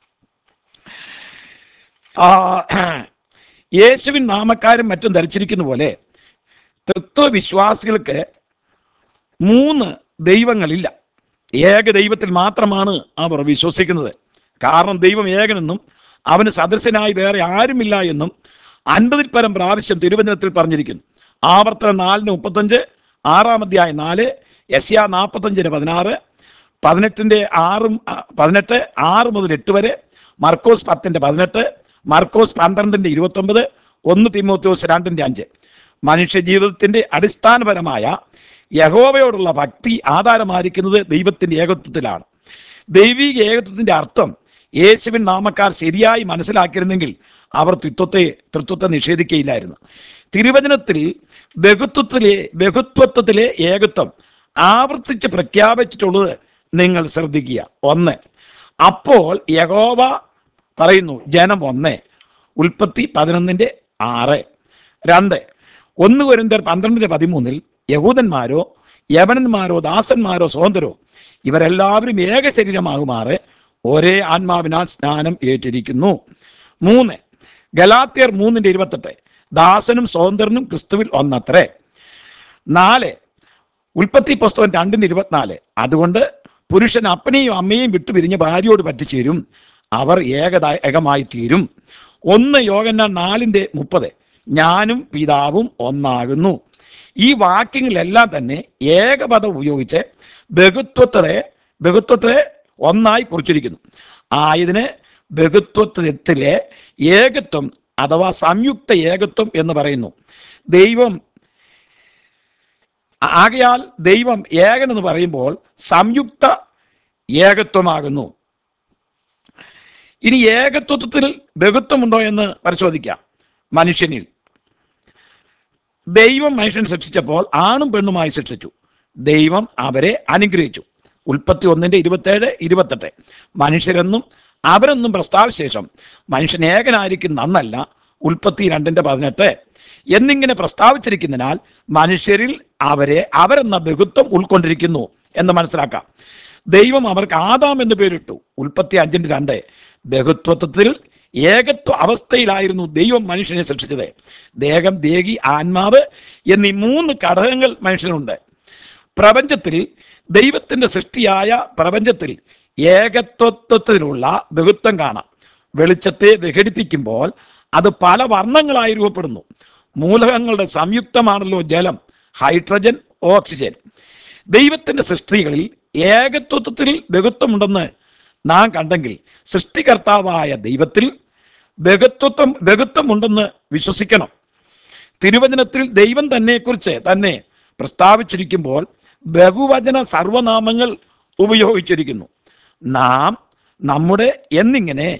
ആ, യേശുവിൻ നാമക്കാരും മറ്റും ധരിച്ചിരിക്കുന്ന പോലെ തത്വവിശ്വാസികൾക്ക് മൂന്ന് ദൈവങ്ങളില്ല ഏക ദൈവത്തിൽ മാത്രമാണ് അവർ വിശ്വസിക്കുന്നത് കാരണം ദൈവം ഏകനെന്നും അവന് സദൃശനായി വേറെ ആരുമില്ല എന്നും അൻപതിൽ പരം പ്രാവശ്യം തിരുവചനത്തിൽ പറഞ്ഞിരിക്കുന്നു ആവർത്തനം നാലിന് മുപ്പത്തഞ്ച് ആറാം അധ്യായം നാല് എസ്യ നാൽപ്പത്തഞ്ചിന് പതിനാറ് പതിനെട്ടിൻ്റെ ആറും ആ, പതിനെട്ട് ആറ് മുതൽ എട്ട് വരെ മർക്കോസ് പത്തിൻ്റെ പതിനെട്ട് മാർക്കോസ് പന്ത്രണ്ടിന്റെ ഇരുപത്തൊമ്പത് ഒന്ന് തിമോത്തോസ് രണ്ടിന്റെ അഞ്ച് മനുഷ്യ ജീവിതത്തിന്റെ അടിസ്ഥാനപരമായ യഹോവയോടുള്ള ഭക്തി ആധാരമായിരിക്കുന്നത് ദൈവത്തിന്റെ ഏകത്വത്തിലാണ് ദൈവിക ഏകത്വത്തിന്റെ അർത്ഥം യേശുവിൻ നാമക്കാർ ശരിയായി മനസ്സിലാക്കിയിരുന്നെങ്കിൽ അവർ തൃത്വത്തെ തൃത്വത്തെ നിഷേധിക്കുകയില്ലായിരുന്നു തിരുവചനത്തിൽ ബഹുത്വത്തിലെ ബഹുത്വത്വത്തിലെ ഏകത്വം ആവർത്തിച്ച് പ്രഖ്യാപിച്ചിട്ടുള്ളത് നിങ്ങൾ ശ്രദ്ധിക്കുക ഒന്ന് അപ്പോൾ യഹോവ പറയുന്നു ജനം ഒന്ന് ഉൽപ്പത്തി പതിനൊന്നിന്റെ ആറ് രണ്ട് ഒന്ന് കുരന്തർ പന്ത്രണ്ടിന്റെ പതിമൂന്നിൽ യഹൂദന്മാരോ യവനന്മാരോ ദാസന്മാരോ സ്വതന്ത്രരോ ഇവരെല്ലാവരും ഏക ശരീരമാകുമാറ് ഒരേ ആത്മാവിനാൽ സ്നാനം ഏറ്റിരിക്കുന്നു മൂന്ന് ഗലാത്യർ മൂന്നിന്റെ ഇരുപത്തെട്ട് ദാസനും സ്വതന്ത്രനും ക്രിസ്തുവിൽ ഒന്നത്രേ നാല് ഉൽപ്പത്തി പുസ്തകം രണ്ടിന് ഇരുപത്തിനാല് അതുകൊണ്ട് പുരുഷൻ അപ്പനെയും അമ്മയെയും വിട്ടുപിരിഞ്ഞ് ഭാര്യയോട് പറ്റിച്ചേരും അവർ ഏകത ഏകമായി തീരും ഒന്ന് യോഗന്നാൻ നാലിൻ്റെ മുപ്പത് ഞാനും പിതാവും ഒന്നാകുന്നു ഈ വാക്യങ്ങളിലെല്ലാം തന്നെ ഏകപദം ഉപയോഗിച്ച് ബഹുത്വത്തെ ബഹുത്വത്തെ ഒന്നായി കുറിച്ചിരിക്കുന്നു ആയതിന് ബഹുത്വത്തിലെ ഏകത്വം അഥവാ സംയുക്ത ഏകത്വം എന്ന് പറയുന്നു ദൈവം ആകയാൽ ദൈവം ഏകൻ എന്ന് പറയുമ്പോൾ സംയുക്ത ഏകത്വമാകുന്നു ഇനി ഏകത്വത്തിൽ ബഹുത്വമുണ്ടോ എന്ന് പരിശോധിക്കാം മനുഷ്യനിൽ ദൈവം മനുഷ്യൻ ശിക്ഷിച്ചപ്പോൾ ആണും പെണ്ണുമായി ശിക്ഷിച്ചു ദൈവം അവരെ അനുഗ്രഹിച്ചു ഉൽപ്പത്തി ഒന്നിന്റെ ഇരുപത്തേഴ് ഇരുപത്തെട്ട് മനുഷ്യരെന്നും അവരെന്നും പ്രസ്താവശേഷം മനുഷ്യൻ ഏകനായിരിക്കും നന്നല്ല ഉൽപ്പത്തി രണ്ടിന്റെ പതിനെട്ട് എന്നിങ്ങനെ പ്രസ്താവിച്ചിരിക്കുന്നതിനാൽ മനുഷ്യരിൽ അവരെ അവരെന്ന ബഹുത്വം ഉൾക്കൊണ്ടിരിക്കുന്നു എന്ന് മനസ്സിലാക്കാം ദൈവം അവർക്ക് ആദാം എന്ന് പേരിട്ടു ഉൽപ്പത്തി അഞ്ചിന്റെ രണ്ട് ബഹുത്വത്വത്തിൽ ഏകത്വ അവസ്ഥയിലായിരുന്നു ദൈവം മനുഷ്യനെ സൃഷ്ടിച്ചത് ദേഹം ദേഹി ആത്മാവ് എന്നീ മൂന്ന് ഘടകങ്ങൾ മനുഷ്യനുണ്ട് പ്രപഞ്ചത്തിൽ ദൈവത്തിന്റെ സൃഷ്ടിയായ പ്രപഞ്ചത്തിൽ ഏകത്വത്വത്തിലുള്ള ബഹുത്വം കാണാം വെളിച്ചത്തെ വിഘടിപ്പിക്കുമ്പോൾ അത് പല വർണ്ണങ്ങളായി രൂപപ്പെടുന്നു മൂലകങ്ങളുടെ സംയുക്തമാണല്ലോ ജലം ഹൈഡ്രജൻ ഓക്സിജൻ ദൈവത്തിന്റെ സൃഷ്ടികളിൽ ഏകത്വത്തിൽ ബഹുത്വമുണ്ടെന്ന് നാം കണ്ടെങ്കിൽ സൃഷ്ടികർത്താവായ ദൈവത്തിൽ ബഹുത്വത്വം ബഹുത്വമുണ്ടെന്ന് വിശ്വസിക്കണം തിരുവചനത്തിൽ ദൈവം തന്നെക്കുറിച്ച് തന്നെ പ്രസ്താവിച്ചിരിക്കുമ്പോൾ ബഹുവചന സർവനാമങ്ങൾ ഉപയോഗിച്ചിരിക്കുന്നു നാം നമ്മുടെ എന്നിങ്ങനെ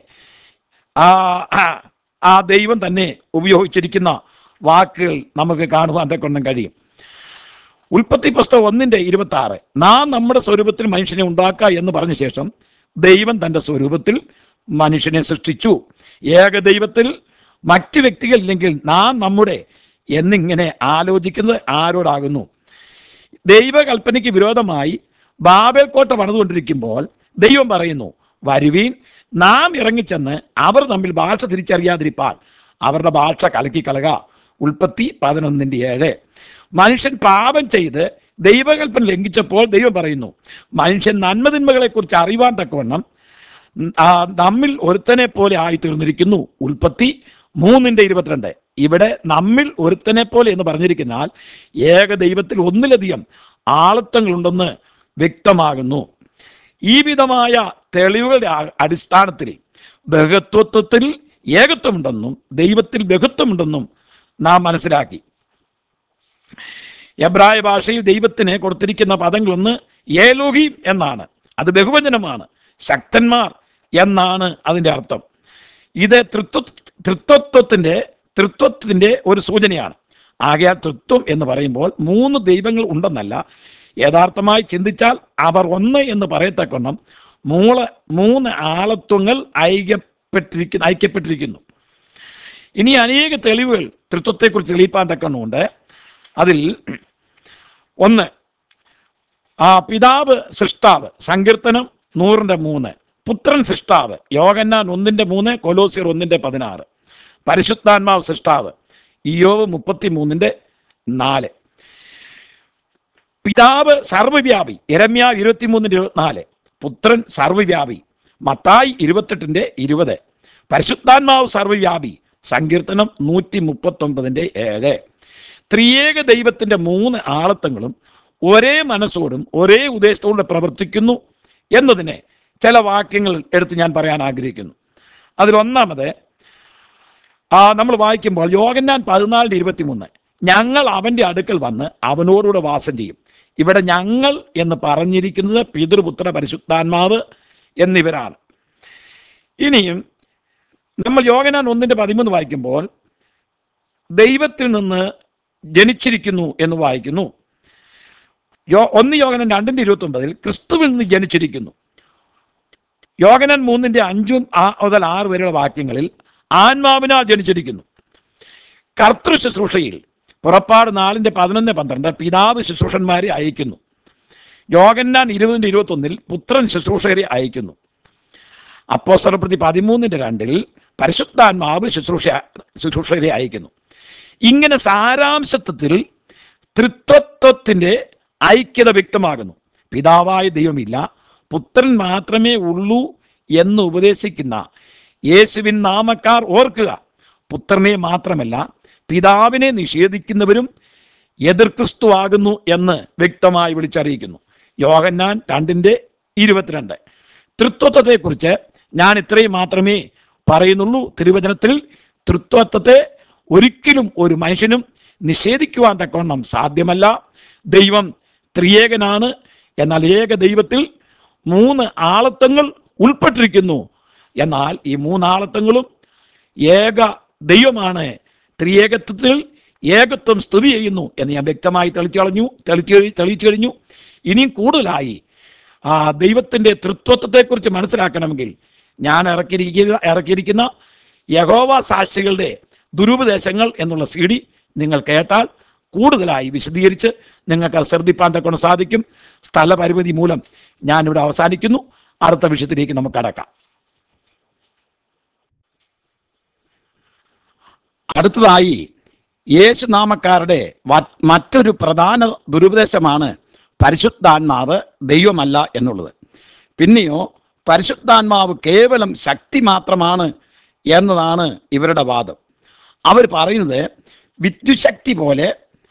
ആ ആ- ആ ദൈവം തന്നെ ഉപയോഗിച്ചിരിക്കുന്ന വാക്കുകൾ നമുക്ക് കാണുവാൻ കൊണ്ടും കഴിയും ഉൽപ്പത്തി പുസ്തകം ഒന്നിന്റെ ഇരുപത്തി ആറ് നാം നമ്മുടെ സ്വരൂപത്തിൽ മനുഷ്യനെ ഉണ്ടാക്കുക എന്ന് പറഞ്ഞ ശേഷം ദൈവം തന്റെ സ്വരൂപത്തിൽ മനുഷ്യനെ സൃഷ്ടിച്ചു ഏക ദൈവത്തിൽ മറ്റ് വ്യക്തികളില്ലെങ്കിൽ നാം നമ്മുടെ എന്നിങ്ങനെ ആലോചിക്കുന്നത് ആരോടാകുന്നു ദൈവകൽപ്പനയ്ക്ക് വിരോധമായി ബാബേൽ കോട്ട പണിതുകൊണ്ടിരിക്കുമ്പോൾ ദൈവം പറയുന്നു വരുവീൻ നാം ഇറങ്ങിച്ചെന്ന് അവർ തമ്മിൽ ഭാഷ തിരിച്ചറിയാതിരിപ്പാൽ അവരുടെ ഭാഷ കലക്കിക്കളക ഉൽപ്പത്തി പതിനൊന്നിന്റെ ഏഴ് മനുഷ്യൻ പാപം ചെയ്ത് ദൈവകൽപ്പന ലംഘിച്ചപ്പോൾ ദൈവം പറയുന്നു മനുഷ്യൻ നന്മതിന്മകളെ കുറിച്ച് അറിവാൻ തക്കവണ്ണം ഉം, ആ, നമ്മിൽ ഒരുത്തനെ പോലെ ആയി തീർന്നിരിക്കുന്നു ഉൽപ്പത്തി മൂന്നിന്റെ ഇരുപത്തിരണ്ട് ഇവിടെ നമ്മിൽ ഒരുത്തനെ പോലെ എന്ന് പറഞ്ഞിരിക്കുന്നാൽ ഏക ദൈവത്തിൽ ഒന്നിലധികം ആളത്വങ്ങളുണ്ടെന്ന് വ്യക്തമാകുന്നു ഈ വിധമായ തെളിവുകളുടെ ആ- അടിസ്ഥാനത്തിൽ ബഹുത്വത്വത്തിൽ ഏകത്വമുണ്ടെന്നും ദൈവത്തിൽ ബഹുത്വമുണ്ടെന്നും നാം മനസ്സിലാക്കി എബ്രായ ഭാഷയിൽ ദൈവത്തിന് കൊടുത്തിരിക്കുന്ന പദങ്ങളൊന്ന് ഏലോഹീം എന്നാണ് അത് ബഹുവചനമാണ് ശക്തന്മാർ എന്നാണ് അതിൻ്റെ അർത്ഥം ഇത് തൃത്വ തൃത്വത്വത്തിൻ്റെ തൃത്വത്തിൻ്റെ ഒരു സൂചനയാണ് ആകയാൽ തൃത്വം എന്ന് പറയുമ്പോൾ മൂന്ന് ദൈവങ്ങൾ ഉണ്ടെന്നല്ല യഥാർത്ഥമായി ചിന്തിച്ചാൽ അവർ ഒന്ന് എന്ന് പറയത്തക്കൊണ്ണം മൂള മൂന്ന് ആളത്വങ്ങൾ ഐക്യപ്പെട്ടിരിക്കുന്നു ഐക്യപ്പെട്ടിരിക്കുന്നു ഇനി അനേക തെളിവുകൾ തൃത്വത്തെക്കുറിച്ച് തെളിയിപ്പാൻ തക്കണ്ണമുണ്ട് അതിൽ ഒന്ന് ആ പിതാവ് സൃഷ്ടാവ് സങ്കീർത്തനം നൂറിന്റെ മൂന്ന് പുത്രൻ സൃഷ്ടാവ് യോഗന്നാൻ ഒന്നിന്റെ മൂന്ന് കൊലോസിയർ ഒന്നിന്റെ പതിനാറ് പരിശുദ്ധാത്മാവ് സൃഷ്ടാവ് ഇയോവ് മുപ്പത്തി മൂന്നിന്റെ നാല് പിതാവ് സർവ്വവ്യാപി എരമ്യ ഇരുപത്തിമൂന്നിന്റെ ഇരുപത്തിനാല് പുത്രൻ സർവ്വവ്യാപി മത്തായി ഇരുപത്തെട്ടിന്റെ ഇരുപത് പരിശുദ്ധാത്മാവ് സർവ്വവ്യാപി സങ്കീർത്തനം നൂറ്റി മുപ്പത്തൊമ്പതിന്റെ ഏഴ് ത്രിയേക ദൈവത്തിന്റെ മൂന്ന് ആളത്വങ്ങളും ഒരേ മനസ്സോടും ഒരേ ഉദ്ദേശത്തോടെ പ്രവർത്തിക്കുന്നു എന്നതിനെ ചില വാക്യങ്ങൾ എടുത്ത് ഞാൻ പറയാൻ ആഗ്രഹിക്കുന്നു അതിലൊന്നാമത് ആ നമ്മൾ വായിക്കുമ്പോൾ യോഗന്നാൻ പതിനാലിന് ഇരുപത്തി മൂന്ന് ഞങ്ങൾ അവൻ്റെ അടുക്കൽ വന്ന് അവനോടുകൂടെ വാസം ചെയ്യും ഇവിടെ ഞങ്ങൾ എന്ന് പറഞ്ഞിരിക്കുന്നത് പിതൃപുത്ര പരിശുദ്ധാത്മാവ് എന്നിവരാണ് ഇനിയും നമ്മൾ യോഗനാൻ ഒന്നിന്റെ പതിമൂന്ന് വായിക്കുമ്പോൾ ദൈവത്തിൽ നിന്ന് ജനിച്ചിരിക്കുന്നു എന്ന് വായിക്കുന്നു യോ ഒന്ന് യോഗനൻ രണ്ടിന്റെ ഇരുപത്തി ഒമ്പതിൽ ക്രിസ്തുവിൽ നിന്ന് ജനിച്ചിരിക്കുന്നു യോഗനൻ മൂന്നിന്റെ അഞ്ചും ആ- മുതൽ ആറ് വരെയുള്ള വാക്യങ്ങളിൽ ആത്മാവിനാൽ ജനിച്ചിരിക്കുന്നു കർത്തൃ ശുശ്രൂഷയിൽ പുറപ്പാട് നാലിന്റെ പതിനൊന്ന് പന്ത്രണ്ട് പിതാവ് ശുശ്രൂഷന്മാരെ അയക്കുന്നു യോഗന്നാൻ ഇരുപതിന്റെ ഇരുപത്തി ഒന്നിൽ പുത്രൻ ശുശ്രൂഷകരെ അയക്കുന്നു അപ്പോസ്തലപ്രതി പതിമൂന്നിന്റെ രണ്ടിൽ പരിശുദ്ധാത്മാവ് ശുശ്രൂഷ ശുശ്രൂഷകരെ അയക്കുന്നു ഇങ്ങനെ സാരാംശത്വത്തിൽ തൃത്വത്വത്തിന്റെ ഐക്യത വ്യക്തമാകുന്നു പിതാവായ ദൈവമില്ല പുത്രൻ മാത്രമേ ഉള്ളൂ എന്ന് ഉപദേശിക്കുന്ന യേശുവിൻ നാമക്കാർ ഓർക്കുക പുത്രനെ മാത്രമല്ല പിതാവിനെ നിഷേധിക്കുന്നവരും എതിർ ക്രിസ്തു ആകുന്നു എന്ന് വ്യക്തമായി വിളിച്ചറിയിക്കുന്നു യോഹന്നാൻ രണ്ടിന്റെ ഇരുപത്തിരണ്ട് തൃത്വത്വത്തെക്കുറിച്ച് ഞാൻ ഇത്രയും മാത്രമേ പറയുന്നുള്ളൂ തിരുവചനത്തിൽ തൃത്വത്വത്തെ ഒരിക്കലും ഒരു മനുഷ്യനും നിഷേധിക്കുവാൻ തക്കവണ്ണം സാധ്യമല്ല ദൈവം ത്രിയേകനാണ് എന്നാൽ ഏക ദൈവത്തിൽ മൂന്ന് ആളത്വങ്ങൾ ഉൾപ്പെട്ടിരിക്കുന്നു എന്നാൽ ഈ മൂന്നാളത്വങ്ങളും ഏക ദൈവമാണ് ത്രിയേകത്വത്തിൽ ഏകത്വം സ്തുതി ചെയ്യുന്നു എന്ന് ഞാൻ വ്യക്തമായി തെളിച്ചു കളഞ്ഞു തെളിച്ചു കഴി- തെളിയിച്ചു കഴിഞ്ഞു ഇനിയും കൂടുതലായി ആ ദൈവത്തിൻ്റെ തൃത്വത്വത്തെക്കുറിച്ച് മനസ്സിലാക്കണമെങ്കിൽ ഞാൻ ഇറക്കിയിരിക്കുന്ന ഇറക്കിയിരിക്കുന്ന യഹോവ സാക്ഷികളുടെ ദുരുപദേശങ്ങൾ എന്നുള്ള സി ഡി നിങ്ങൾ കേട്ടാൽ കൂടുതലായി വിശദീകരിച്ച് നിങ്ങൾക്ക് അത് ശ്രദ്ധിപ്പാൻ തക്കൊണ്ട് സാധിക്കും സ്ഥലപരിമിതി മൂലം ഞാനിവിടെ അവസാനിക്കുന്നു അടുത്ത വിഷയത്തിലേക്ക് നമുക്ക് കടക്കാം അടുത്തതായി യേശുനാമക്കാരുടെ വ- മറ്റൊരു പ്രധാന ദുരുപദേശമാണ് പരിശുദ്ധാത്മാവ് ദൈവമല്ല എന്നുള്ളത് പിന്നെയോ പരിശുദ്ധാത്മാവ് കേവലം ശക്തി മാത്രമാണ് എന്നതാണ് ഇവരുടെ വാദം അവർ പറയുന്നത് വിദ്യുശക്തി പോലെ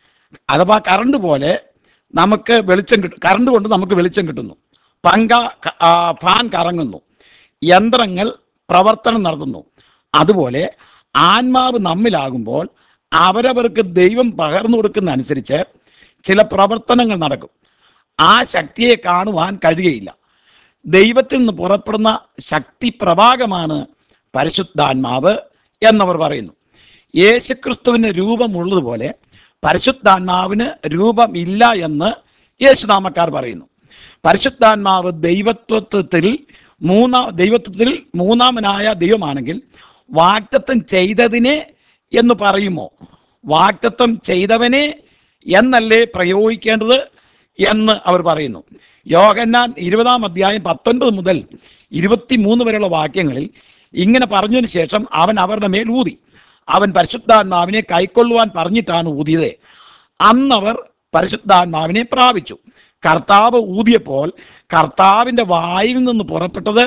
അഥവാ കറണ്ട് പോലെ നമുക്ക് വെളിച്ചം കിട്ടും കറണ്ട് കൊണ്ട് നമുക്ക് വെളിച്ചം കിട്ടുന്നു പങ്ക ക- ആ, ഫാൻ കറങ്ങുന്നു യന്ത്രങ്ങൾ പ്രവർത്തനം നടത്തുന്നു അതുപോലെ ആത്മാവ് നമ്മിലാകുമ്പോൾ അവരവർക്ക് ദൈവം പകർന്നു കൊടുക്കുന്ന അനുസരിച്ച് ചില പ്രവർത്തനങ്ങൾ നടക്കും ആ ശക്തിയെ കാണുവാൻ കഴിയുകയില്ല ദൈവത്തിൽ നിന്ന് പുറപ്പെടുന്ന ശക്തി പ്രവാഹമാണ് പരിശുദ്ധാത്മാവ് എന്നവർ പറയുന്നു യേശുക്രിസ്തുവിന് രൂപമുള്ളതുപോലെ പരിശുദ്ധാത്മാവിന് രൂപമില്ല എന്ന് യേശുനാമക്കാർ പറയുന്നു പരിശുദ്ധാത്മാവ് ദൈവത്വത്വത്തിൽ മൂന്നാം ദൈവത്വത്തിൽ മൂന്നാമനായ ദൈവമാണെങ്കിൽ വാക്തത്വം ചെയ്തതിനെ എന്ന് പറയുമോ വാക്തത്വം ചെയ്തവനെ എന്നല്ലേ പ്രയോഗിക്കേണ്ടത് എന്ന് അവർ പറയുന്നു യോഹന്നാൻ ഇരുപതാം അധ്യായം പത്തൊൻപത് മുതൽ ഇരുപത്തിമൂന്ന് വരെയുള്ള വാക്യങ്ങളിൽ ഇങ്ങനെ പറഞ്ഞതിന് ശേഷം അവൻ അവരുടെ മേൽ ഊതി അവൻ പരിശുദ്ധാത്മാവിനെ കൈക്കൊള്ളുവാൻ പറഞ്ഞിട്ടാണ് ഊതിയത് അന്നവർ പരിശുദ്ധാത്മാവിനെ പ്രാപിച്ചു കർത്താവ് ഊതിയപ്പോൾ കർത്താവിൻ്റെ വായിൽ നിന്ന് പുറപ്പെട്ടത്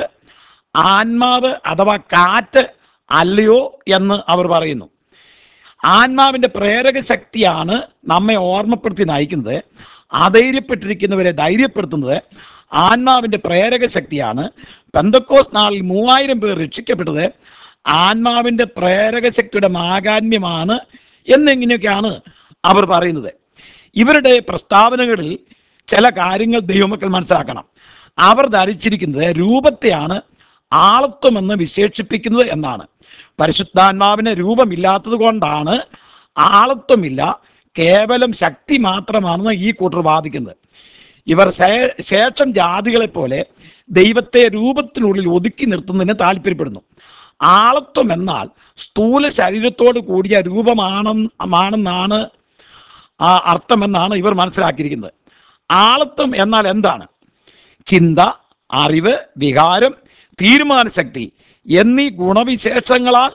ആത്മാവ് അഥവാ കാറ്റ് അല്ലയോ എന്ന് അവർ പറയുന്നു ആത്മാവിൻ്റെ പ്രേരക ശക്തിയാണ് നമ്മെ ഓർമ്മപ്പെടുത്തി നയിക്കുന്നത് അധൈര്യപ്പെട്ടിരിക്കുന്നവരെ ധൈര്യപ്പെടുത്തുന്നത് ആത്മാവിൻ്റെ പ്രേരക ശക്തിയാണ് പെന്തക്കോസ് നാളിൽ മൂവായിരം പേർ രക്ഷിക്കപ്പെട്ടത് ആത്മാവിൻ്റെ പ്രേരക ശക്തിയുടെ മാകാത്മ്യമാണ് എന്നിങ്ങനെയൊക്കെയാണ് അവർ പറയുന്നത് ഇവരുടെ പ്രസ്താവനകളിൽ ചില കാര്യങ്ങൾ ദൈവമക്കൾ മനസ്സിലാക്കണം അവർ ധരിച്ചിരിക്കുന്നത് രൂപത്തെയാണ് ആളത്വമെന്ന് വിശേഷിപ്പിക്കുന്നത് എന്നാണ് പരിശുദ്ധാത്മാവിന് രൂപമില്ലാത്തത് കൊണ്ടാണ് ആളത്വമില്ല കേവലം ശക്തി മാത്രമാണെന്ന് ഈ കൂട്ടർ വാദിക്കുന്നത് ഇവർ ശേ- ശേഷം ജാതികളെ പോലെ ദൈവത്തെ രൂപത്തിനുള്ളിൽ ഒതുക്കി നിർത്തുന്നതിന് താല്പര്യപ്പെടുന്നു ആളത്വം എന്നാൽ സ്ഥൂല ശരീരത്തോട് കൂടിയ രൂപമാണെന്നാണ് ആ അർത്ഥമെന്നാണ് ഇവർ മനസ്സിലാക്കിയിരിക്കുന്നത് ആളത്വം എന്നാൽ എന്താണ് ചിന്ത അറിവ് വികാരം തീരുമാനശക്തി എന്നീ ഗുണവിശേഷങ്ങളാൽ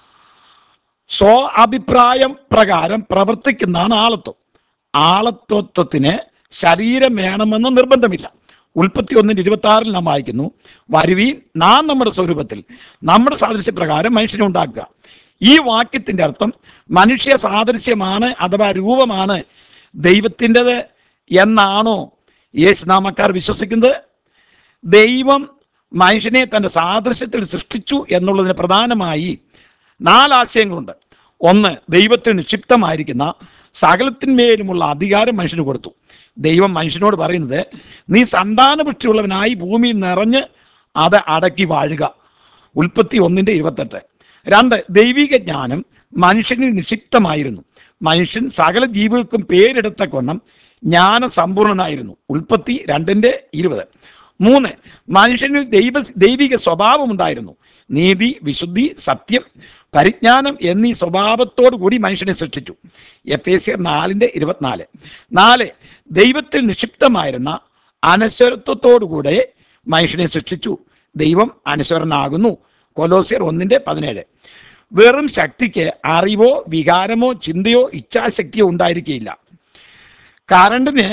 സ്വ അഭിപ്രായം പ്രകാരം പ്രവർത്തിക്കുന്നതാണ് ആളത്വം ആളത്വത്വത്തിന് ശരീരം വേണമെന്ന് നിർബന്ധമില്ല ഉൽപ്പത്തി ഒന്നിന് ഇരുപത്തി ആറിൽ നാം വായിക്കുന്നു വരുവീൻ നാം നമ്മുടെ സ്വരൂപത്തിൽ നമ്മുടെ സാദൃശ്യപ്രകാരം മനുഷ്യനെ ഉണ്ടാക്കുക ഈ വാക്യത്തിന്റെ അർത്ഥം മനുഷ്യ സാദൃശ്യമാണ് അഥവാ രൂപമാണ് ദൈവത്തിൻ്റെത് എന്നാണോ യേശുനാമക്കാർ വിശ്വസിക്കുന്നത് ദൈവം മനുഷ്യനെ തൻ്റെ സാദൃശ്യത്തിൽ സൃഷ്ടിച്ചു എന്നുള്ളതിന് പ്രധാനമായി നാല് ആശയങ്ങളുണ്ട് ഒന്ന് ദൈവത്തിന് നിക്ഷിപ്തമായിരിക്കുന്ന സകലത്തിന്മേലുമുള്ള അധികാരം മനുഷ്യന് കൊടുത്തു ദൈവം മനുഷ്യനോട് പറയുന്നത് നീ സന്താനപുഷ്ടിയുള്ളവനായി ഭൂമിയിൽ നിറഞ്ഞ് അത് അടക്കി വാഴുക ഉൽപ്പത്തി ഒന്നിൻ്റെ ഇരുപത്തെട്ട് രണ്ട് ദൈവിക ജ്ഞാനം മനുഷ്യനിൽ നിക്ഷിപ്തമായിരുന്നു മനുഷ്യൻ സകല ജീവികൾക്കും പേരെടുത്ത കൊണ്ണം ജ്ഞാന സമ്പൂർണനായിരുന്നു ഉൽപ്പത്തി രണ്ടിൻ്റെ ഇരുപത് മൂന്ന് മനുഷ്യനിൽ ദൈവ ദൈവിക സ്വഭാവമുണ്ടായിരുന്നു നീതി വിശുദ്ധി സത്യം പരിജ്ഞാനം എന്നീ സ്വഭാവത്തോടു കൂടി മനുഷ്യനെ സൃഷ്ടിച്ചു എഫ് എ സി നാലിൻ്റെ ഇരുപത്തിനാല് നാല് ദൈവത്തിൽ നിക്ഷിപ്തമായിരുന്ന അനശ്വരത്വത്തോടുകൂടെ മനുഷ്യനെ സൃഷ്ടിച്ചു ദൈവം അനശ്വരനാകുന്നു കൊലോസിയർ ഒന്നിൻ്റെ പതിനേഴ് വെറും ശക്തിക്ക് അറിവോ വികാരമോ ചിന്തയോ ഇച്ഛാശക്തിയോ ഉണ്ടായിരിക്കുകയില്ല കറണ്ടിന്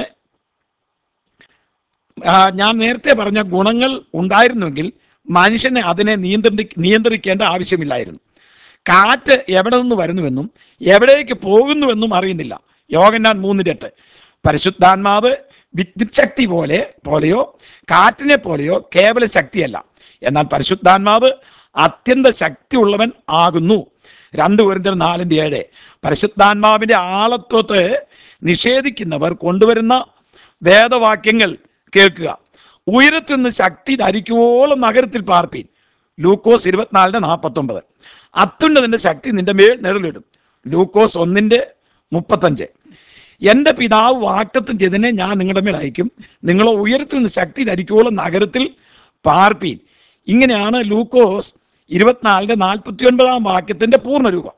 ആ, ഞാൻ നേരത്തെ പറഞ്ഞ ഗുണങ്ങൾ ഉണ്ടായിരുന്നെങ്കിൽ മനുഷ്യനെ അതിനെ നിയന്ത്രി നിയന്ത്രിക്കേണ്ട ആവശ്യമില്ലായിരുന്നു കാറ്റ് എവിടെ നിന്ന് വരുന്നുവെന്നും എവിടേക്ക് പോകുന്നുവെന്നും അറിയുന്നില്ല യോഗന്നാൻ മൂന്നിൻ്റെ എട്ട് പരിശുദ്ധാത്മാവ് വിദ്യുത് ശക്തി പോലെ പോലെയോ കാറ്റിനെ പോലെയോ കേവല ശക്തിയല്ല എന്നാൽ പരിശുദ്ധാത്മാവ് അത്യന്ത ശക്തിയുള്ളവൻ ആകുന്നു രണ്ട് പേരിൻ്റെ നാലിൻ്റെ ഏഴ് പരിശുദ്ധാത്മാവിൻ്റെ ആളത്വത്തെ നിഷേധിക്കുന്നവർ കൊണ്ടുവരുന്ന വേദവാക്യങ്ങൾ കേൾക്കുക ഉയരത്തിൽ നിന്ന് ശക്തി ധരിക്കുവോളം നഗരത്തിൽ പാർപ്പീൻ ലൂക്കോസ് ഇരുപത്തിനാലിൻ്റെ നാൽപ്പത്തൊമ്പത് അത്യുന്നതിൻ്റെ ശക്തി നിന്റെ മേൽ നിഴലിടും ലൂക്കോസ് ഒന്നിൻ്റെ മുപ്പത്തഞ്ച് എൻ്റെ പിതാവ് വാക്തത്വം ചെയ്തതിനെ ഞാൻ നിങ്ങളുടെ മേൽ അയക്കും നിങ്ങളോ ഉയരത്തിൽ നിന്ന് ശക്തി ധരിക്കുവോളം നഗരത്തിൽ പാർപ്പീൻ ഇങ്ങനെയാണ് ലൂക്കോസ് ഇരുപത്തിനാലിൻ്റെ നാൽപ്പത്തി ഒൻപതാം വാക്യത്തിൻ്റെ പൂർണ്ണരൂപം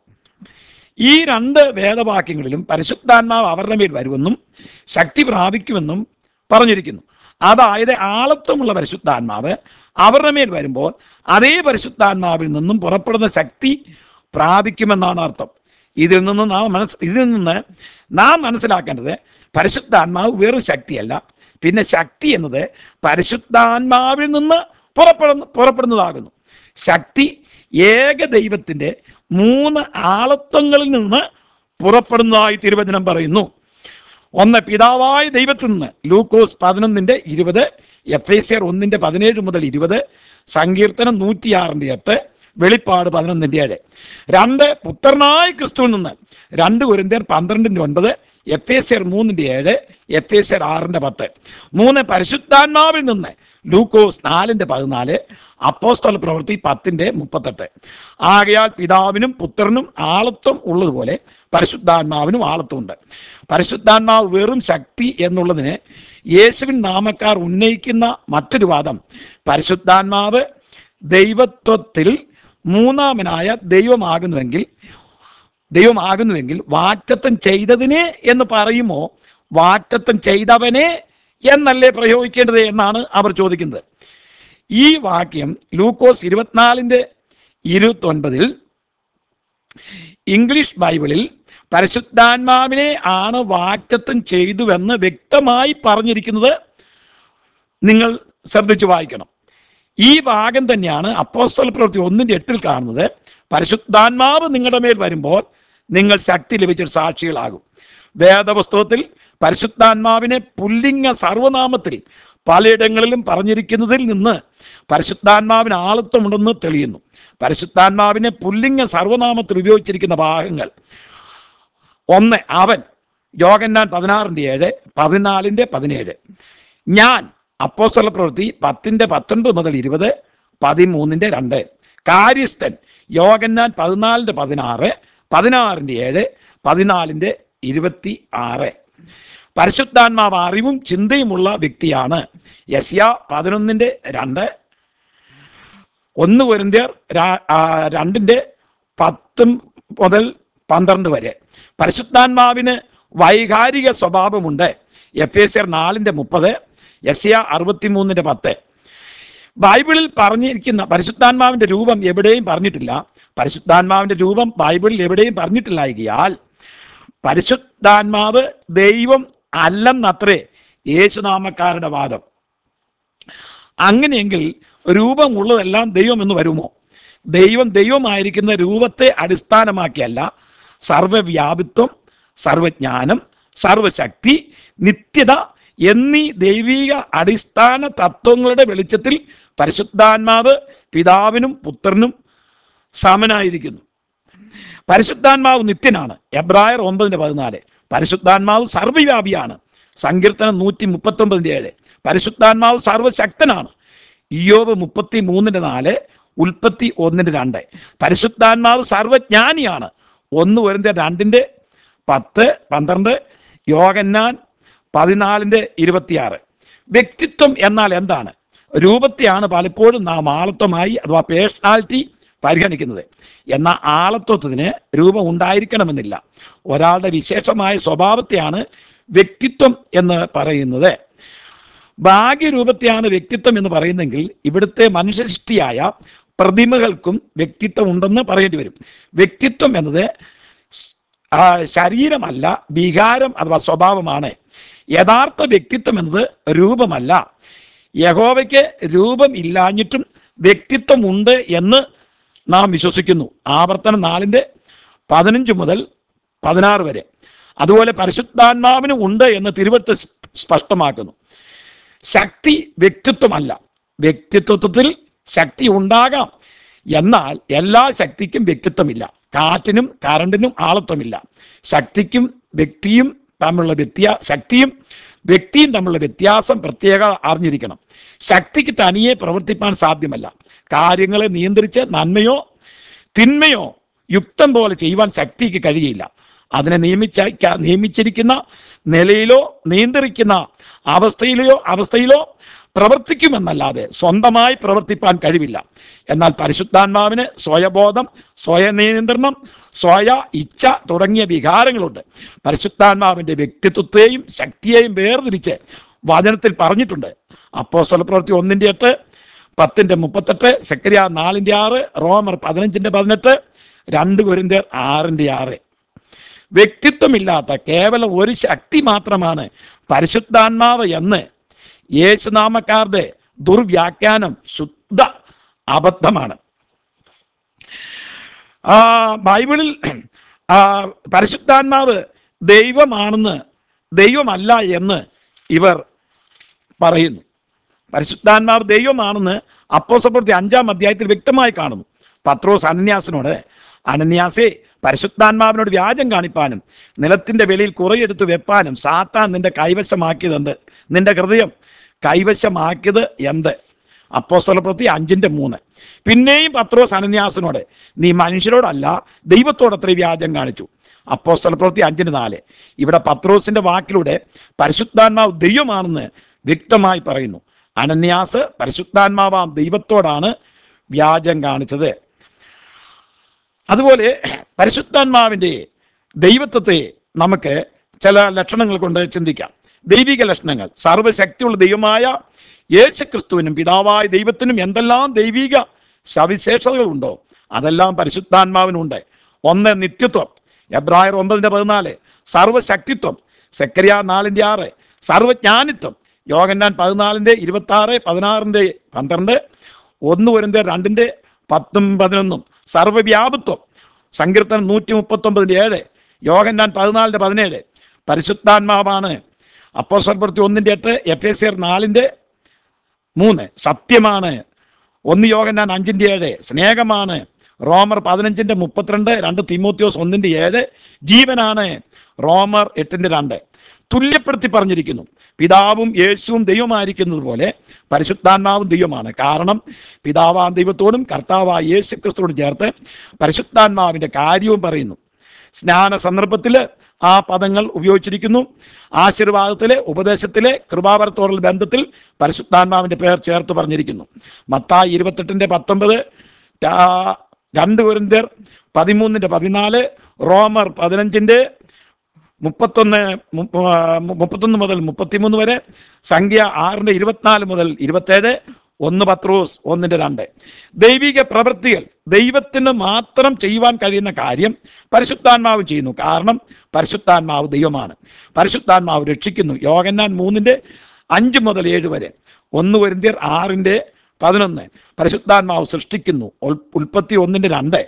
ഈ രണ്ട് വേദവാക്യങ്ങളിലും പരിശുദ്ധാത്മാവ് അവരുടെ മേൽ വരുമെന്നും ശക്തി പ്രാപിക്കുമെന്നും പറഞ്ഞിരിക്കുന്നു അതായത് ആളത്വമുള്ള പരിശുദ്ധാത്മാവ് അവരുടെ മേൽ വരുമ്പോൾ അതേ പരിശുദ്ധാത്മാവിൽ നിന്നും പുറപ്പെടുന്ന ശക്തി പ്രാപിക്കുമെന്നാണ് അർത്ഥം ഇതിൽ നിന്ന് നാം മനസ് ഇതിൽ നിന്ന് നാം മനസ്സിലാക്കേണ്ടത് പരിശുദ്ധാത്മാവ് വെറും ശക്തിയല്ല പിന്നെ ശക്തി എന്നത് പരിശുദ്ധാത്മാവിൽ നിന്ന് പുറപ്പെടുന്ന പുറപ്പെടുന്നതാകുന്നു ശക്തി ഏക ദൈവത്തിൻ്റെ മൂന്ന് ആളത്വങ്ങളിൽ നിന്ന് പുറപ്പെടുന്നതായി തിരുവചനം പറയുന്നു ഒന്ന് പിതാവായ ദൈവത്തിൽ നിന്ന് ലൂക്കോസ് പതിനൊന്നിൻ്റെ ഇരുപത് എഫ് എ സിയർ ഒന്നിൻ്റെ പതിനേഴ് മുതൽ ഇരുപത് സങ്കീർത്തനം നൂറ്റിയാറിൻ്റെ എട്ട് വെളിപ്പാട് പതിനൊന്നിൻ്റെ ഏഴ് രണ്ട് പുത്രനായ ക്രിസ്തുവിൽ നിന്ന് രണ്ട് കുരിന്തിയർ പന്ത്രണ്ടിൻ്റെ ഒൻപത് എഫ് എ സിയർ മൂന്നിൻ്റെ ഏഴ് എഫ് എ സിയർ ആറിൻ്റെ പത്ത് മൂന്ന് പരിശുദ്ധാത്മാവിൽ നിന്ന് ലൂക്കോസ് നാലിൻ്റെ പതിനാല് അപ്പോസ്തല പ്രവൃത്തി പത്തിൻ്റെ മുപ്പത്തെട്ട് ആകയാൽ പിതാവിനും പുത്രനും ആളത്വം ഉള്ളതുപോലെ പരിശുദ്ധാത്മാവിനും ആളത്വമുണ്ട് പരിശുദ്ധാത്മാവ് വെറും ശക്തി എന്നുള്ളതിന് യേശുവിൻ നാമക്കാർ ഉന്നയിക്കുന്ന മറ്റൊരു വാദം പരിശുദ്ധാത്മാവ് ദൈവത്വത്തിൽ മൂന്നാമനായ ദൈവമാകുന്നുവെങ്കിൽ ദൈവമാകുന്നുവെങ്കിൽ വാറ്റത്തം ചെയ്തതിനെ എന്ന് പറയുമോ വാറ്റത്തം ചെയ്തവനെ എന്നല്ലേ പ്രയോഗിക്കേണ്ടത് എന്നാണ് അവർ ചോദിക്കുന്നത് ഈ വാക്യം ലൂക്കോസ് ഇരുപത്തിനാലിൻ്റെ ഇരുപത്തൊൻപതിൽ ഇംഗ്ലീഷ് ബൈബിളിൽ പരിശുദ്ധാത്മാവിനെ ആണ് വാറ്റത്തം ചെയ്തുവെന്ന് വ്യക്തമായി പറഞ്ഞിരിക്കുന്നത് നിങ്ങൾ ശ്രദ്ധിച്ചു വായിക്കണം ഈ ഭാഗം തന്നെയാണ് അപ്പോസ്തല പ്രവൃത്തി ഒന്നിൻ്റെ എട്ടിൽ കാണുന്നത് പരിശുദ്ധാത്മാവ് നിങ്ങളുടെ മേൽ വരുമ്പോൾ നിങ്ങൾ ശക്തി ലഭിച്ച സാക്ഷികളാകും വേദപുസ്തകത്തിൽ പരിശുദ്ധാത്മാവിനെ പുല്ലിംഗ സർവനാമത്തിൽ പലയിടങ്ങളിലും പറഞ്ഞിരിക്കുന്നതിൽ നിന്ന് പരിശുദ്ധാത്മാവിന് ആളത്വമുണ്ടെന്ന് തെളിയുന്നു പരിശുദ്ധാത്മാവിനെ പുല്ലിംഗ സർവനാമത്തിൽ ഉപയോഗിച്ചിരിക്കുന്ന ഭാഗങ്ങൾ ഒന്ന് അവൻ യോഗന്നാൻ പതിനാറിൻ്റെ ഏഴ് പതിനാലിൻ്റെ പതിനേഴ് ഞാൻ അപ്പോസ്തല പ്രവൃത്തി പത്തിൻ്റെ പത്തൊൻപത് മുതൽ ഇരുപത് പതിമൂന്നിൻ്റെ രണ്ട് കാര്യസ്ഥൻ യോഗന്നാൻ പതിനാലിൻ്റെ പതിനാറ് പതിനാറിൻ്റെ ഏഴ് പതിനാലിൻ്റെ ഇരുപത്തി ആറ് പരിശുദ്ധാത്മാവ് അറിവും ചിന്തയുമുള്ള വ്യക്തിയാണ് യസ്യ പതിനൊന്നിൻ്റെ രണ്ട് ഒന്ന് വരുന്തിയർ രണ്ടിൻ്റെ പത്തും മുതൽ പന്ത്രണ്ട് വരെ പരിശുദ്ധാത്മാവിന് വൈകാരിക സ്വഭാവമുണ്ട് എഫ് എസ് ആർ നാലിൻ്റെ മുപ്പത് എസ് എ അറുപത്തിമൂന്നിൻ്റെ പത്ത് ബൈബിളിൽ പറഞ്ഞിരിക്കുന്ന പരിശുദ്ധാത്മാവിൻ്റെ രൂപം എവിടെയും പറഞ്ഞിട്ടില്ല പരിശുദ്ധാത്മാവിൻ്റെ രൂപം ബൈബിളിൽ എവിടെയും പറഞ്ഞിട്ടില്ലായകയാൽ പരിശുദ്ധാത്മാവ് ദൈവം അല്ലെന്നത്രേ യേശുനാമക്കാരുടെ വാദം അങ്ങനെയെങ്കിൽ രൂപം ഉള്ളതെല്ലാം ദൈവം എന്ന് വരുമോ ദൈവം ദൈവമായിരിക്കുന്ന രൂപത്തെ അടിസ്ഥാനമാക്കിയല്ല സർവവ്യാപിത്വം സർവജ്ഞാനം സർവശക്തി നിത്യത എന്നീ ദൈവിക അടിസ്ഥാന തത്വങ്ങളുടെ വെളിച്ചത്തിൽ പരിശുദ്ധാത്മാവ് പിതാവിനും പുത്രനും സമനായിരിക്കുന്നു പരിശുദ്ധാത്മാവ് നിത്യനാണ് എബ്രായർ ഒമ്പതിൻ്റെ പതിനാല് പരിശുദ്ധാത്മാവ് സർവ്വവ്യാപിയാണ് സങ്കീർത്തനം നൂറ്റി മുപ്പത്തൊമ്പതിൻ്റെ ഏഴ് പരിശുദ്ധാത്മാവ് സർവശക്തനാണ് ഇയോബ് മുപ്പത്തി മൂന്നിൻ്റെ നാല് ഉൽപ്പത്തി ഒന്നിൻ്റെ രണ്ട് പരിശുദ്ധാത്മാവ് സർവജ്ഞാനിയാണ് ഒന്ന് വരുന്ന രണ്ടിൻ്റെ പത്ത് പന്ത്രണ്ട് യോഗന്നാൻ പതിനാലിൻ്റെ ഇരുപത്തിയാറ് വ്യക്തിത്വം എന്നാൽ എന്താണ് രൂപത്തെയാണ് പലപ്പോഴും നാം ആളത്വമായി അഥവാ പേഴ്സണാലിറ്റി പരിഗണിക്കുന്നത് എന്നാൽ ആളത്വത്തിന് രൂപം ഉണ്ടായിരിക്കണമെന്നില്ല ഒരാളുടെ വിശേഷമായ സ്വഭാവത്തെയാണ് വ്യക്തിത്വം എന്ന് പറയുന്നത് ഭാഗ്യരൂപത്തെയാണ് വ്യക്തിത്വം എന്ന് പറയുന്നെങ്കിൽ ഇവിടുത്തെ മനുഷ്യസൃഷ്ടിയായ പ്രതിമകൾക്കും വ്യക്തിത്വം ഉണ്ടെന്ന് പറയേണ്ടി വരും വ്യക്തിത്വം എന്നത് സ്- ആ, ശരീരമല്ല വികാരം അഥവാ സ്വഭാവമാണ് യഥാർത്ഥ വ്യക്തിത്വം എന്നത് രൂപമല്ല യഹോവയ്ക്ക് രൂപം ഇല്ലാഞ്ഞിട്ടും വ്യക്തിത്വം ഉണ്ട് എന്ന് നാം വിശ്വസിക്കുന്നു ആവർത്തനം നാലിൻ്റെ പതിനഞ്ച് മുതൽ പതിനാറ് വരെ അതുപോലെ പരിശുദ്ധാത്മാവിനും ഉണ്ട് എന്ന് തിരുവഴുത്ത് സ്- സ്പഷ്ടമാക്കുന്നു ശക്തി വ്യക്തിത്വമല്ല വ്യക്തിത്വത്തിൽ ശക്തി ഉണ്ടാകാം എന്നാൽ എല്ലാ ശക്തിക്കും വ്യക്തിത്വമില്ല കാറ്റിനും കറണ്ടിനും ആളത്വമില്ല ശക്തിക്കും വ്യക്തിയും തമ്മിലുള്ള വ്യത്യാ ശക്തിയും വ്യക്തിയും തമ്മിലുള്ള വ്യത്യാസം പ്രത്യേക അറിഞ്ഞിരിക്കണം ശക്തിക്ക് തനിയെ പ്രവർത്തിപ്പാൻ സാധ്യമല്ല കാര്യങ്ങളെ നിയന്ത്രിച്ച് നന്മയോ തിന്മയോ യുക്തം പോലെ ചെയ്യുവാൻ ശക്തിക്ക് കഴിയില്ല അതിനെ നിയമിച്ച നിയമിച്ചിരിക്കുന്ന നിലയിലോ നിയന്ത്രിക്കുന്ന അവസ്ഥയിലെയോ അവസ്ഥയിലോ പ്രവർത്തിക്കുമെന്നല്ലാതെ സ്വന്തമായി പ്രവർത്തിപ്പാൻ കഴിവില്ല എന്നാൽ പരിശുദ്ധാത്മാവിന് സ്വയബോധം സ്വയനിയന്ത്രണം സ്വയ ഇച്ഛ തുടങ്ങിയ വികാരങ്ങളുണ്ട് പരിശുദ്ധാത്മാവിൻ്റെ വ്യക്തിത്വത്തെയും ശക്തിയെയും വേർതിരിച്ച് വചനത്തിൽ പറഞ്ഞിട്ടുണ്ട് അപ്പോസ്തല പ്രവൃത്തി ഒന്നിൻ്റെ എട്ട് പത്തിൻ്റെ മുപ്പത്തെട്ട് സെക്രിയ നാലിൻ്റെ ആറ് റോമർ പതിനഞ്ചിൻ്റെ പതിനെട്ട് രണ്ട് കുരിന്തിയർ ആറിൻ്റെ ആറ് വ്യക്തിത്വമില്ലാത്ത കേവലം ഒരു ശക്തി മാത്രമാണ് പരിശുദ്ധാത്മാവ് എന്ന് യേശുനാമക്കാരുടെ ദുർവ്യാഖ്യാനം ശുദ്ധ അബദ്ധമാണ് ആ ബൈബിളിൽ ആ, പരിശുദ്ധാത്മാവ് ദൈവമാണെന്ന് ദൈവമല്ല എന്ന് ഇവർ പറയുന്നു പരിശുദ്ധാത്മാവ് ദൈവമാണെന്ന് അപ്പോസപ്രവൃത്തി അഞ്ചാം അധ്യായത്തിൽ വ്യക്തമായി കാണുന്നു പത്രോസ് അനന്യാസിനോട് അനന്യാസെ പരിശുദ്ധാത്മാവിനോട് വ്യാജം കാണിപ്പാനും നിലത്തിന്റെ വെളിയിൽ കുറയെടുത്ത് വെപ്പാനും സാത്താൻ നിന്റെ കൈവശമാക്കിയത് എന്ത് നിന്റെ ഹൃദയം കൈവശമാക്കിയത് എന്ത് അപ്പോസ്തല പ്രവൃത്തി അഞ്ചിന്റെ മൂന്ന് പിന്നെയും പത്രോസ് അനന്യാസിനോട് നീ മനുഷ്യരോടല്ല ദൈവത്തോടത്ര വ്യാജം കാണിച്ചു അപ്പോസ്തല പ്രവൃത്തി അഞ്ചിന് നാല് ഇവിടെ പത്രോസിന്റെ വാക്കിലൂടെ പരിശുദ്ധാത്മാവ് ദൈവമാണെന്ന് വ്യക്തമായി പറയുന്നു അനന്യാസ് പരിശുദ്ധാത്മാവാം ദൈവത്തോടാണ് വ്യാജം കാണിച്ചത് അതുപോലെ പരിശുദ്ധാത്മാവിൻ്റെ ദൈവത്വത്തെ നമുക്ക് ചില ലക്ഷണങ്ങൾ കൊണ്ട് ചിന്തിക്കാം ദൈവിക ലക്ഷണങ്ങൾ സർവശക്തിയുള്ള ദൈവമായ യേശുക്രിസ്തുവിനും പിതാവായ ദൈവത്തിനും എന്തെല്ലാം ദൈവിക സവിശേഷതകളുണ്ടോ അതെല്ലാം പരിശുദ്ധാത്മാവിനുണ്ട് ഒന്ന് നിത്യത്വം എബ്രായർ ഒമ്പതിൻ്റെ പതിനാല് സർവശക്തിത്വം സെക്കരിയ നാലിൻ്റെ ആറ് സർവജ്ഞാനിത്വം യോഗന്നാൻ പതിനാലിൻ്റെ ഇരുപത്തി ആറ് പതിനാറിൻ്റെ പന്ത്രണ്ട് ഒന്ന് വരുന്ന രണ്ടിൻ്റെ പത്തും പതിനൊന്നും സർവ്വവ്യാപത്വം സങ്കീർത്തനം നൂറ്റി മുപ്പത്തൊമ്പതിൻ്റെ ഏഴ് യോഗന്നാൻ പതിനാലിൻ്റെ പതിനേഴ് പരിശുദ്ധാത്മാവാണ് അപ്പോസ്വൽപ്പെടുത്തി ഒന്നിൻ്റെ എട്ട് എഫ് എസ് ആർ നാലിൻ്റെ മൂന്ന് സത്യമാണ് ഒന്ന് യോഗന്നാൻ അഞ്ചിൻ്റെ ഏഴ് സ്നേഹമാണ് റോമർ പതിനഞ്ചിൻ്റെ മുപ്പത്തിരണ്ട് രണ്ട് തിമോത്യോസ് ഒന്നിൻ്റെ ഏഴ് ജീവനാണ് റോമർ എട്ടിൻ്റെ രണ്ട് തുല്യപ്പെടുത്തി പറഞ്ഞിരിക്കുന്നു പിതാവും യേശുവും ദൈവമായിരിക്കുന്നത് പോലെ പരിശുദ്ധാത്മാവും ദൈവമാണ് കാരണം പിതാവാം ദൈവത്തോടും കർത്താവായ യേശു ക്രിസ്തുവോടും ചേർത്ത് പരിശുദ്ധാത്മാവിൻ്റെ കാര്യവും പറയുന്നു സ്നാന സന്ദർഭത്തിൽ ആ പദങ്ങൾ ഉപയോഗിച്ചിരിക്കുന്നു ആശീർവാദത്തിലെ ഉപദേശത്തിലെ കൃപാവരത്തോടുള്ള ബന്ധത്തിൽ പരിശുദ്ധാത്മാവിൻ്റെ പേർ ചേർത്ത് പറഞ്ഞിരിക്കുന്നു മത്തായി ഇരുപത്തെട്ടിൻ്റെ പത്തൊമ്പത് ടാ- രണ്ട് കുരിന്തിയർ പതിമൂന്നിൻ്റെ പതിനാല് റോമർ പതിനഞ്ചിൻ്റെ മുപ്പത്തൊന്ന് മുപ്പ- മുപ്പത്തൊന്ന് മുതൽ മുപ്പത്തിമൂന്ന് വരെ സംഖ്യ ആറിൻ്റെ ഇരുപത്തിനാല് മുതൽ ഇരുപത്തേഴ് ഒന്ന് പത്രോസ് ഒന്നിൻ്റെ രണ്ട് ദൈവിക പ്രവൃത്തികൾ ദൈവത്തിന് മാത്രം ചെയ്യുവാൻ കഴിയുന്ന കാര്യം പരിശുദ്ധാത്മാവ് ചെയ്യുന്നു കാരണം പരിശുദ്ധാത്മാവ് ദൈവമാണ് പരിശുദ്ധാത്മാവ് രക്ഷിക്കുന്നു യോഗന്നാൻ മൂന്നിൻ്റെ അഞ്ച് മുതൽ ഏഴ് വരെ ഒന്ന് വരുന്തിയർ ആറിൻ്റെ പതിനൊന്ന് പരിശുദ്ധാത്മാവ് സൃഷ്ടിക്കുന്നു ഉൽ- ഉൽപ്പത്തി ഒന്നിൻ്റെ രണ്ട്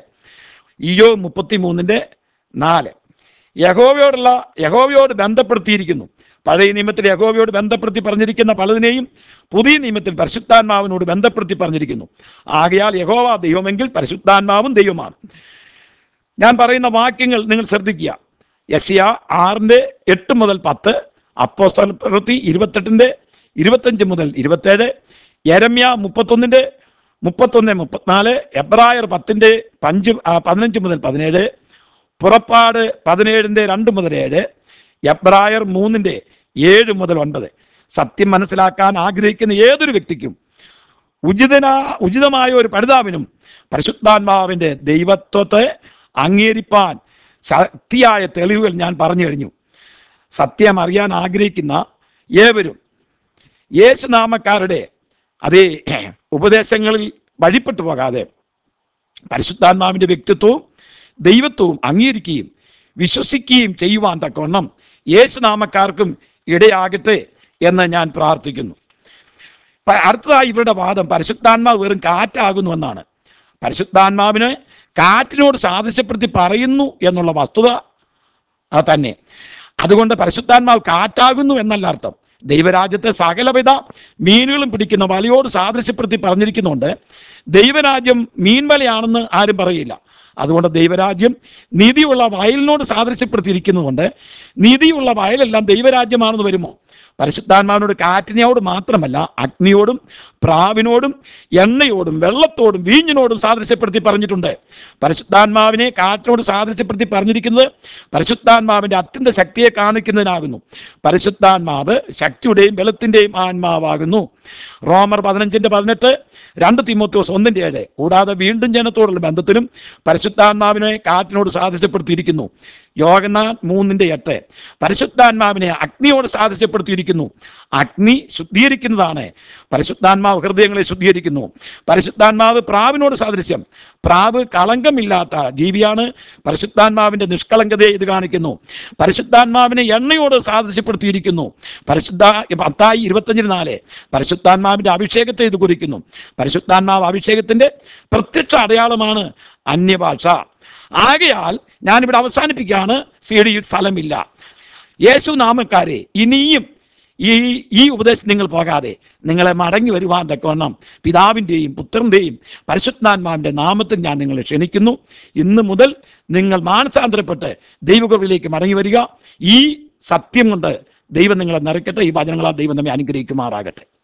ഇയോ മുപ്പത്തി മൂന്നിൻ്റെ നാല് യഹോവയോടുള്ള യഹോവയോട് ബന്ധപ്പെടുത്തിയിരിക്കുന്നു പഴയ നിയമത്തിൽ യഹോവയോട് ബന്ധപ്പെടുത്തി പറഞ്ഞിരിക്കുന്ന പലതിനെയും പുതിയ നിയമത്തിൽ പരിശുദ്ധാത്മാവിനോട് ബന്ധപ്പെടുത്തി പറഞ്ഞിരിക്കുന്നു ആകയാൽ യഹോവ ദൈവമെങ്കിൽ പരിശുദ്ധാത്മാവും ദൈവമാണ് ഞാൻ പറയുന്ന വാക്യങ്ങൾ നിങ്ങൾ ശ്രദ്ധിക്കുക യസിയ ആറിൻ്റെ എട്ട് മുതൽ പത്ത് അപ്പോസ്തല പ്രവൃത്തി ഇരുപത്തെട്ടിൻ്റെ ഇരുപത്തഞ്ച് മുതൽ ഇരുപത്തേഴ് യരമ്യ മുപ്പത്തൊന്നിൻ്റെ മുപ്പത്തൊന്ന് മുപ്പത്തിനാല് എബ്രായർ പത്തിൻ്റെ പഞ്ച് ആ, പതിനഞ്ച് മുതൽ പതിനേഴ് പുറപ്പാട് പതിനേഴിൻ്റെ രണ്ട് മുതൽ ഏഴ് എബ്രായർ മൂന്നിൻ്റെ ഏഴ് മുതൽ ഒൻപത് സത്യം മനസ്സിലാക്കാൻ ആഗ്രഹിക്കുന്ന ഏതൊരു വ്യക്തിക്കും ഉചിതനാ ഉചിതമായ ഒരു പഠിതാവിനും പരിശുദ്ധാത്മാവിൻ്റെ ദൈവത്വത്തെ അംഗീകരിപ്പാൻ ശക്തിയായ തെളിവുകൾ ഞാൻ പറഞ്ഞു കഴിഞ്ഞു സത്യം അറിയാൻ ആഗ്രഹിക്കുന്ന ഏവരും യേശുനാമക്കാരുടെ അതേ ഉപദേശങ്ങളിൽ വഴിപ്പെട്ടു പോകാതെ പരിശുദ്ധാത്മാവിൻ്റെ വ്യക്തിത്വവും ദൈവത്വവും അംഗീകരിക്കുകയും വിശ്വസിക്കുകയും ചെയ്യുവാൻ തക്കവണ്ണം യേശുനാമക്കാർക്കും ഇടയാകട്ടെ എന്ന് ഞാൻ പ്രാർത്ഥിക്കുന്നു പ- അടുത്തതായി ഇവരുടെ വാദം പരിശുദ്ധാത്മാവ് വെറും കാറ്റാകുന്നു എന്നാണ് പരിശുദ്ധാത്മാവിന് കാറ്റിനോട് സാദൃശ്യപ്പെടുത്തി പറയുന്നു എന്നുള്ള വസ്തുത ആ തന്നെ അതുകൊണ്ട് പരിശുദ്ധാത്മാവ് കാറ്റാകുന്നു എന്നല്ല അർത്ഥം ദൈവരാജ്യത്തെ സകലവിധ മീനുകളും പിടിക്കുന്ന വലയോട് സാദൃശ്യപ്പെടുത്തി പറഞ്ഞിരിക്കുന്നുണ്ട് ദൈവരാജ്യം മീൻവലയാണെന്ന് ആരും പറയില്ല അതുകൊണ്ട് ദൈവരാജ്യം നീതിയുള്ള വയലിനോട് സാദൃശ്യപ്പെടുത്തിയിരിക്കുന്നതുകൊണ്ട് നീതിയുള്ള വയലെല്ലാം ദൈവരാജ്യമാണെന്ന് വരുമോ പരിശുദ്ധാത്മാവിനോട് കാറ്റിനോട് മാത്രമല്ല അഗ്നിയോടും പ്രാവിനോടും എണ്ണയോടും വെള്ളത്തോടും വീഞ്ഞിനോടും സാദൃശ്യപ്പെടുത്തി പറഞ്ഞിട്ടുണ്ട് പരിശുദ്ധാത്മാവിനെ കാറ്റിനോട് സാദൃശ്യപ്പെടുത്തി പറഞ്ഞിരിക്കുന്നത് പരിശുദ്ധാത്മാവിൻ്റെ അത്യന്ത ശക്തിയെ കാണിക്കുന്നതിനാകുന്നു പരിശുദ്ധാത്മാവ് ശക്തിയുടെയും ബലത്തിൻ്റെയും ആത്മാവാകുന്നു റോമർ പതിനഞ്ചിൻ്റെ പതിനെട്ട് രണ്ട് തിമോത്തോസ് ഒന്നിൻ്റെ ഏഴ് കൂടാതെ വീണ്ടും ജനത്തോടുള്ള ബന്ധത്തിലും പരിശുദ്ധാത്മാവിനെ കാറ്റിനോട് സാദൃശ്യപ്പെടുത്തിയിരിക്കുന്നു യോഗനാൻ മൂന്നിൻ്റെ എട്ട് പരിശുദ്ധാത്മാവിനെ അഗ്നിയോട് സാദൃശ്യപ്പെടുത്തിയിരിക്കുന്നു അഗ്നി ശുദ്ധീകരിക്കുന്നതാണ് പരിശുദ്ധാത്മാവ് ഹൃദയങ്ങളെ ശുദ്ധീകരിക്കുന്നു പരിശുദ്ധാത്മാവ് പ്രാവിനോട് സാദൃശ്യം പ്രാവ് കളങ്കമില്ലാത്ത ജീവിയാണ് പരിശുദ്ധാത്മാവിൻ്റെ നിഷ്കളങ്കതയെ ഇത് കാണിക്കുന്നു പരിശുദ്ധാത്മാവിനെ എണ്ണയോട് സാദൃശ്യപ്പെടുത്തിയിരിക്കുന്നു പരിശുദ്ധ പത്തായി ഇരുപത്തഞ്ചിന് നാല് പരിശുദ്ധാത്മാവിൻ്റെ അഭിഷേകത്തെ ഇത് കുറിക്കുന്നു പരിശുദ്ധാത്മാവ് അഭിഷേകത്തിൻ്റെ പ്രത്യക്ഷ അടയാളമാണ് അന്യഭാഷ ആകയാൽ ഞാനിവിടെ അവസാനിപ്പിക്കുകയാണ് സി ഡിയിൽ സ്ഥലമില്ല യേശു നാമക്കാരെ ഇനിയും ഈ ഈ ഉപദേശം നിങ്ങൾ പോകാതെ നിങ്ങളെ മടങ്ങി വരുവാൻ തക്കവണ്ണം പിതാവിൻ്റെയും പുത്രൻ്റെയും പരിശുദ്ധാത്മാവിൻ്റെ നാമത്തിൽ ഞാൻ നിങ്ങളെ ക്ഷണിക്കുന്നു ഇന്ന് മുതൽ നിങ്ങൾ മാനസാന്തരപ്പെട്ട് ദൈവകുറിലേക്ക് മടങ്ങി വരിക ഈ സത്യം കൊണ്ട് ദൈവം നിങ്ങളെ നിറയ്ക്കട്ടെ ഈ വചനങ്ങളാൽ ദൈവം നമ്മെ അനുഗ്രഹിക്കുമാറാകട്ടെ